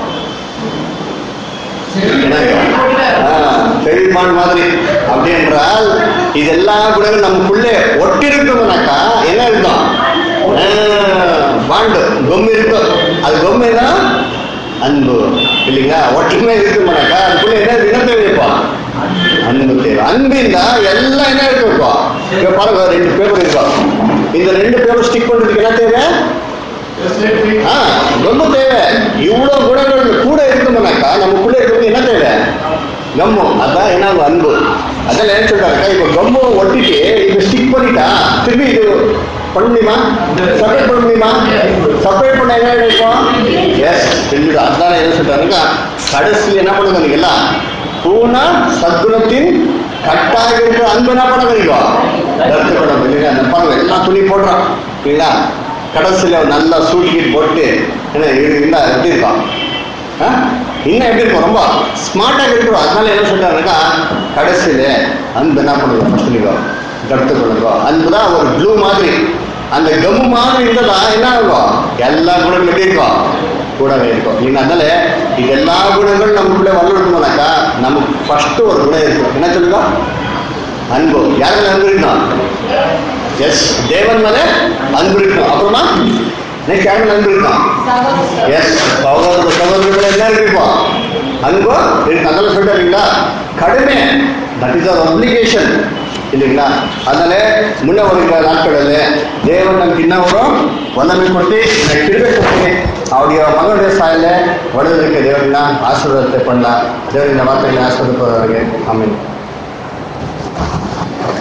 என்னங்க? ஆ, பெரியமான் மாதிரி அப்படி என்றால் இதெல்லாம் கூட நமக்குள்ளே ஒட்டிருக்கோம்னாக்கா என்ன இருக்கும் பாண்டு பொம்மை இருக்கும் அது பொம்மை தான் அன்பு இல்லைங்களா ஒற்றுமை இருக்குமானாக்கா அதுக்குள்ள என்ன இனத்தை வைப்பான் அன்பு தேவை அன்பிಂದ ಎಲ್ಲ என்ன இருக்கோ இங்க பாருங்க ரெண்டு பேப்பர் இருக்கும் இந்த ரெண்டு பேப்பர் ஸ்டிக் பண்றதுக்கு என்ன தேவை ஆ, ரொம்ப தேவை இவ்வளவு குணங்கள் கூட இருக்கணும்னாக்கா நமக்குள்ள இருக்கிறது என்ன தேவை கம்மு அதான் என்ன அன்பு அதெல்லாம் என்ன சொல்றாங்க இப்போ கம்மு ஒட்டிட்டு இது ஸ்டிக் பண்ணிட்டா திரும்பி இது பண்ண முடியுமா செப்பரேட் பண்ண முடியுமா செப்பரேட் பண்ண என்ன இருக்கும் எஸ் தெரிஞ்சுது அதான் என்ன சொல்றாங்க கடைசியில் என்ன பண்ணுங்க நீங்க எல்லாம் பூனா சத்குணத்தின் கட்டாக இருக்கிற அன்பு என்ன பண்ண கிடைக்கும் கருத்துப்படம் இல்லைங்களா அந்த பாருங்க எல்லாம் துணி போடுறோம் இல்லைங்களா கடைசியில் ஒரு நல்லா சூட்கீட் போட்டு என்ன இது இல்லை எப்படி இருக்கும் ஆ? இன்னும் எப்படி இருக்கும் ரொம்ப ஸ்மார்ட்டாக இருக்கிறோம் அதனால என்ன சொல்றாருக்கா கடைசியில் அன்பு என்ன பண்ணுங்க ஃபர்ஸ்ட் நீங்க கருத்து பண்ணுங்க அன்பு தான் ஒரு ப்ளூ மாதிரி அந்த கம்மு மாதிரி இருந்ததா என்ன ஆகும் எல்லா குணங்களும் எப்படி இருக்கும் கூடவே இருக்கும் நீங்க அதனால இது எல்லா குணங்களும் நமக்குள்ளே வளர்க்கணும்னாக்கா நமக்கு ஃபர்ஸ்ட் ஒரு குணம் இருக்கும் என்ன சொல்லுங்க அன்பு யார் மேல அன்பு இருக்கணும் எஸ் தேவன் மேல அன்பு இருக்கணும் அப்புறமா நெக்ஸ்ட் யார் மேல அன்பு இருக்கணும் சகோதரர் எஸ் சகோதர சகோதரர்கள் என்ன இருப்போம் அன்போ இருக்கு அதெல்லாம் சொல்லிட்டாருங்களா கடுமை தட் இஸ் அவர் அப்ளிகேஷன் இல்லைங்களா அதனால முன்ன வருகிற நாட்களில் தேவன் நமக்கு இன்னும் வரும் வல்லமை ಕೊಟ್ಟು எனக்கு கிருபை ಕೊಡ್ತೀನಿ அவருடைய மகனுடைய சாயல வளர்றதுக்கு தேவன் ஆசீர்வாதத்தை பண்ணலாம் தேவன் இந்த வார்த்தைகளை ஆசீர்வதிப்பவர்கள் ஆமென்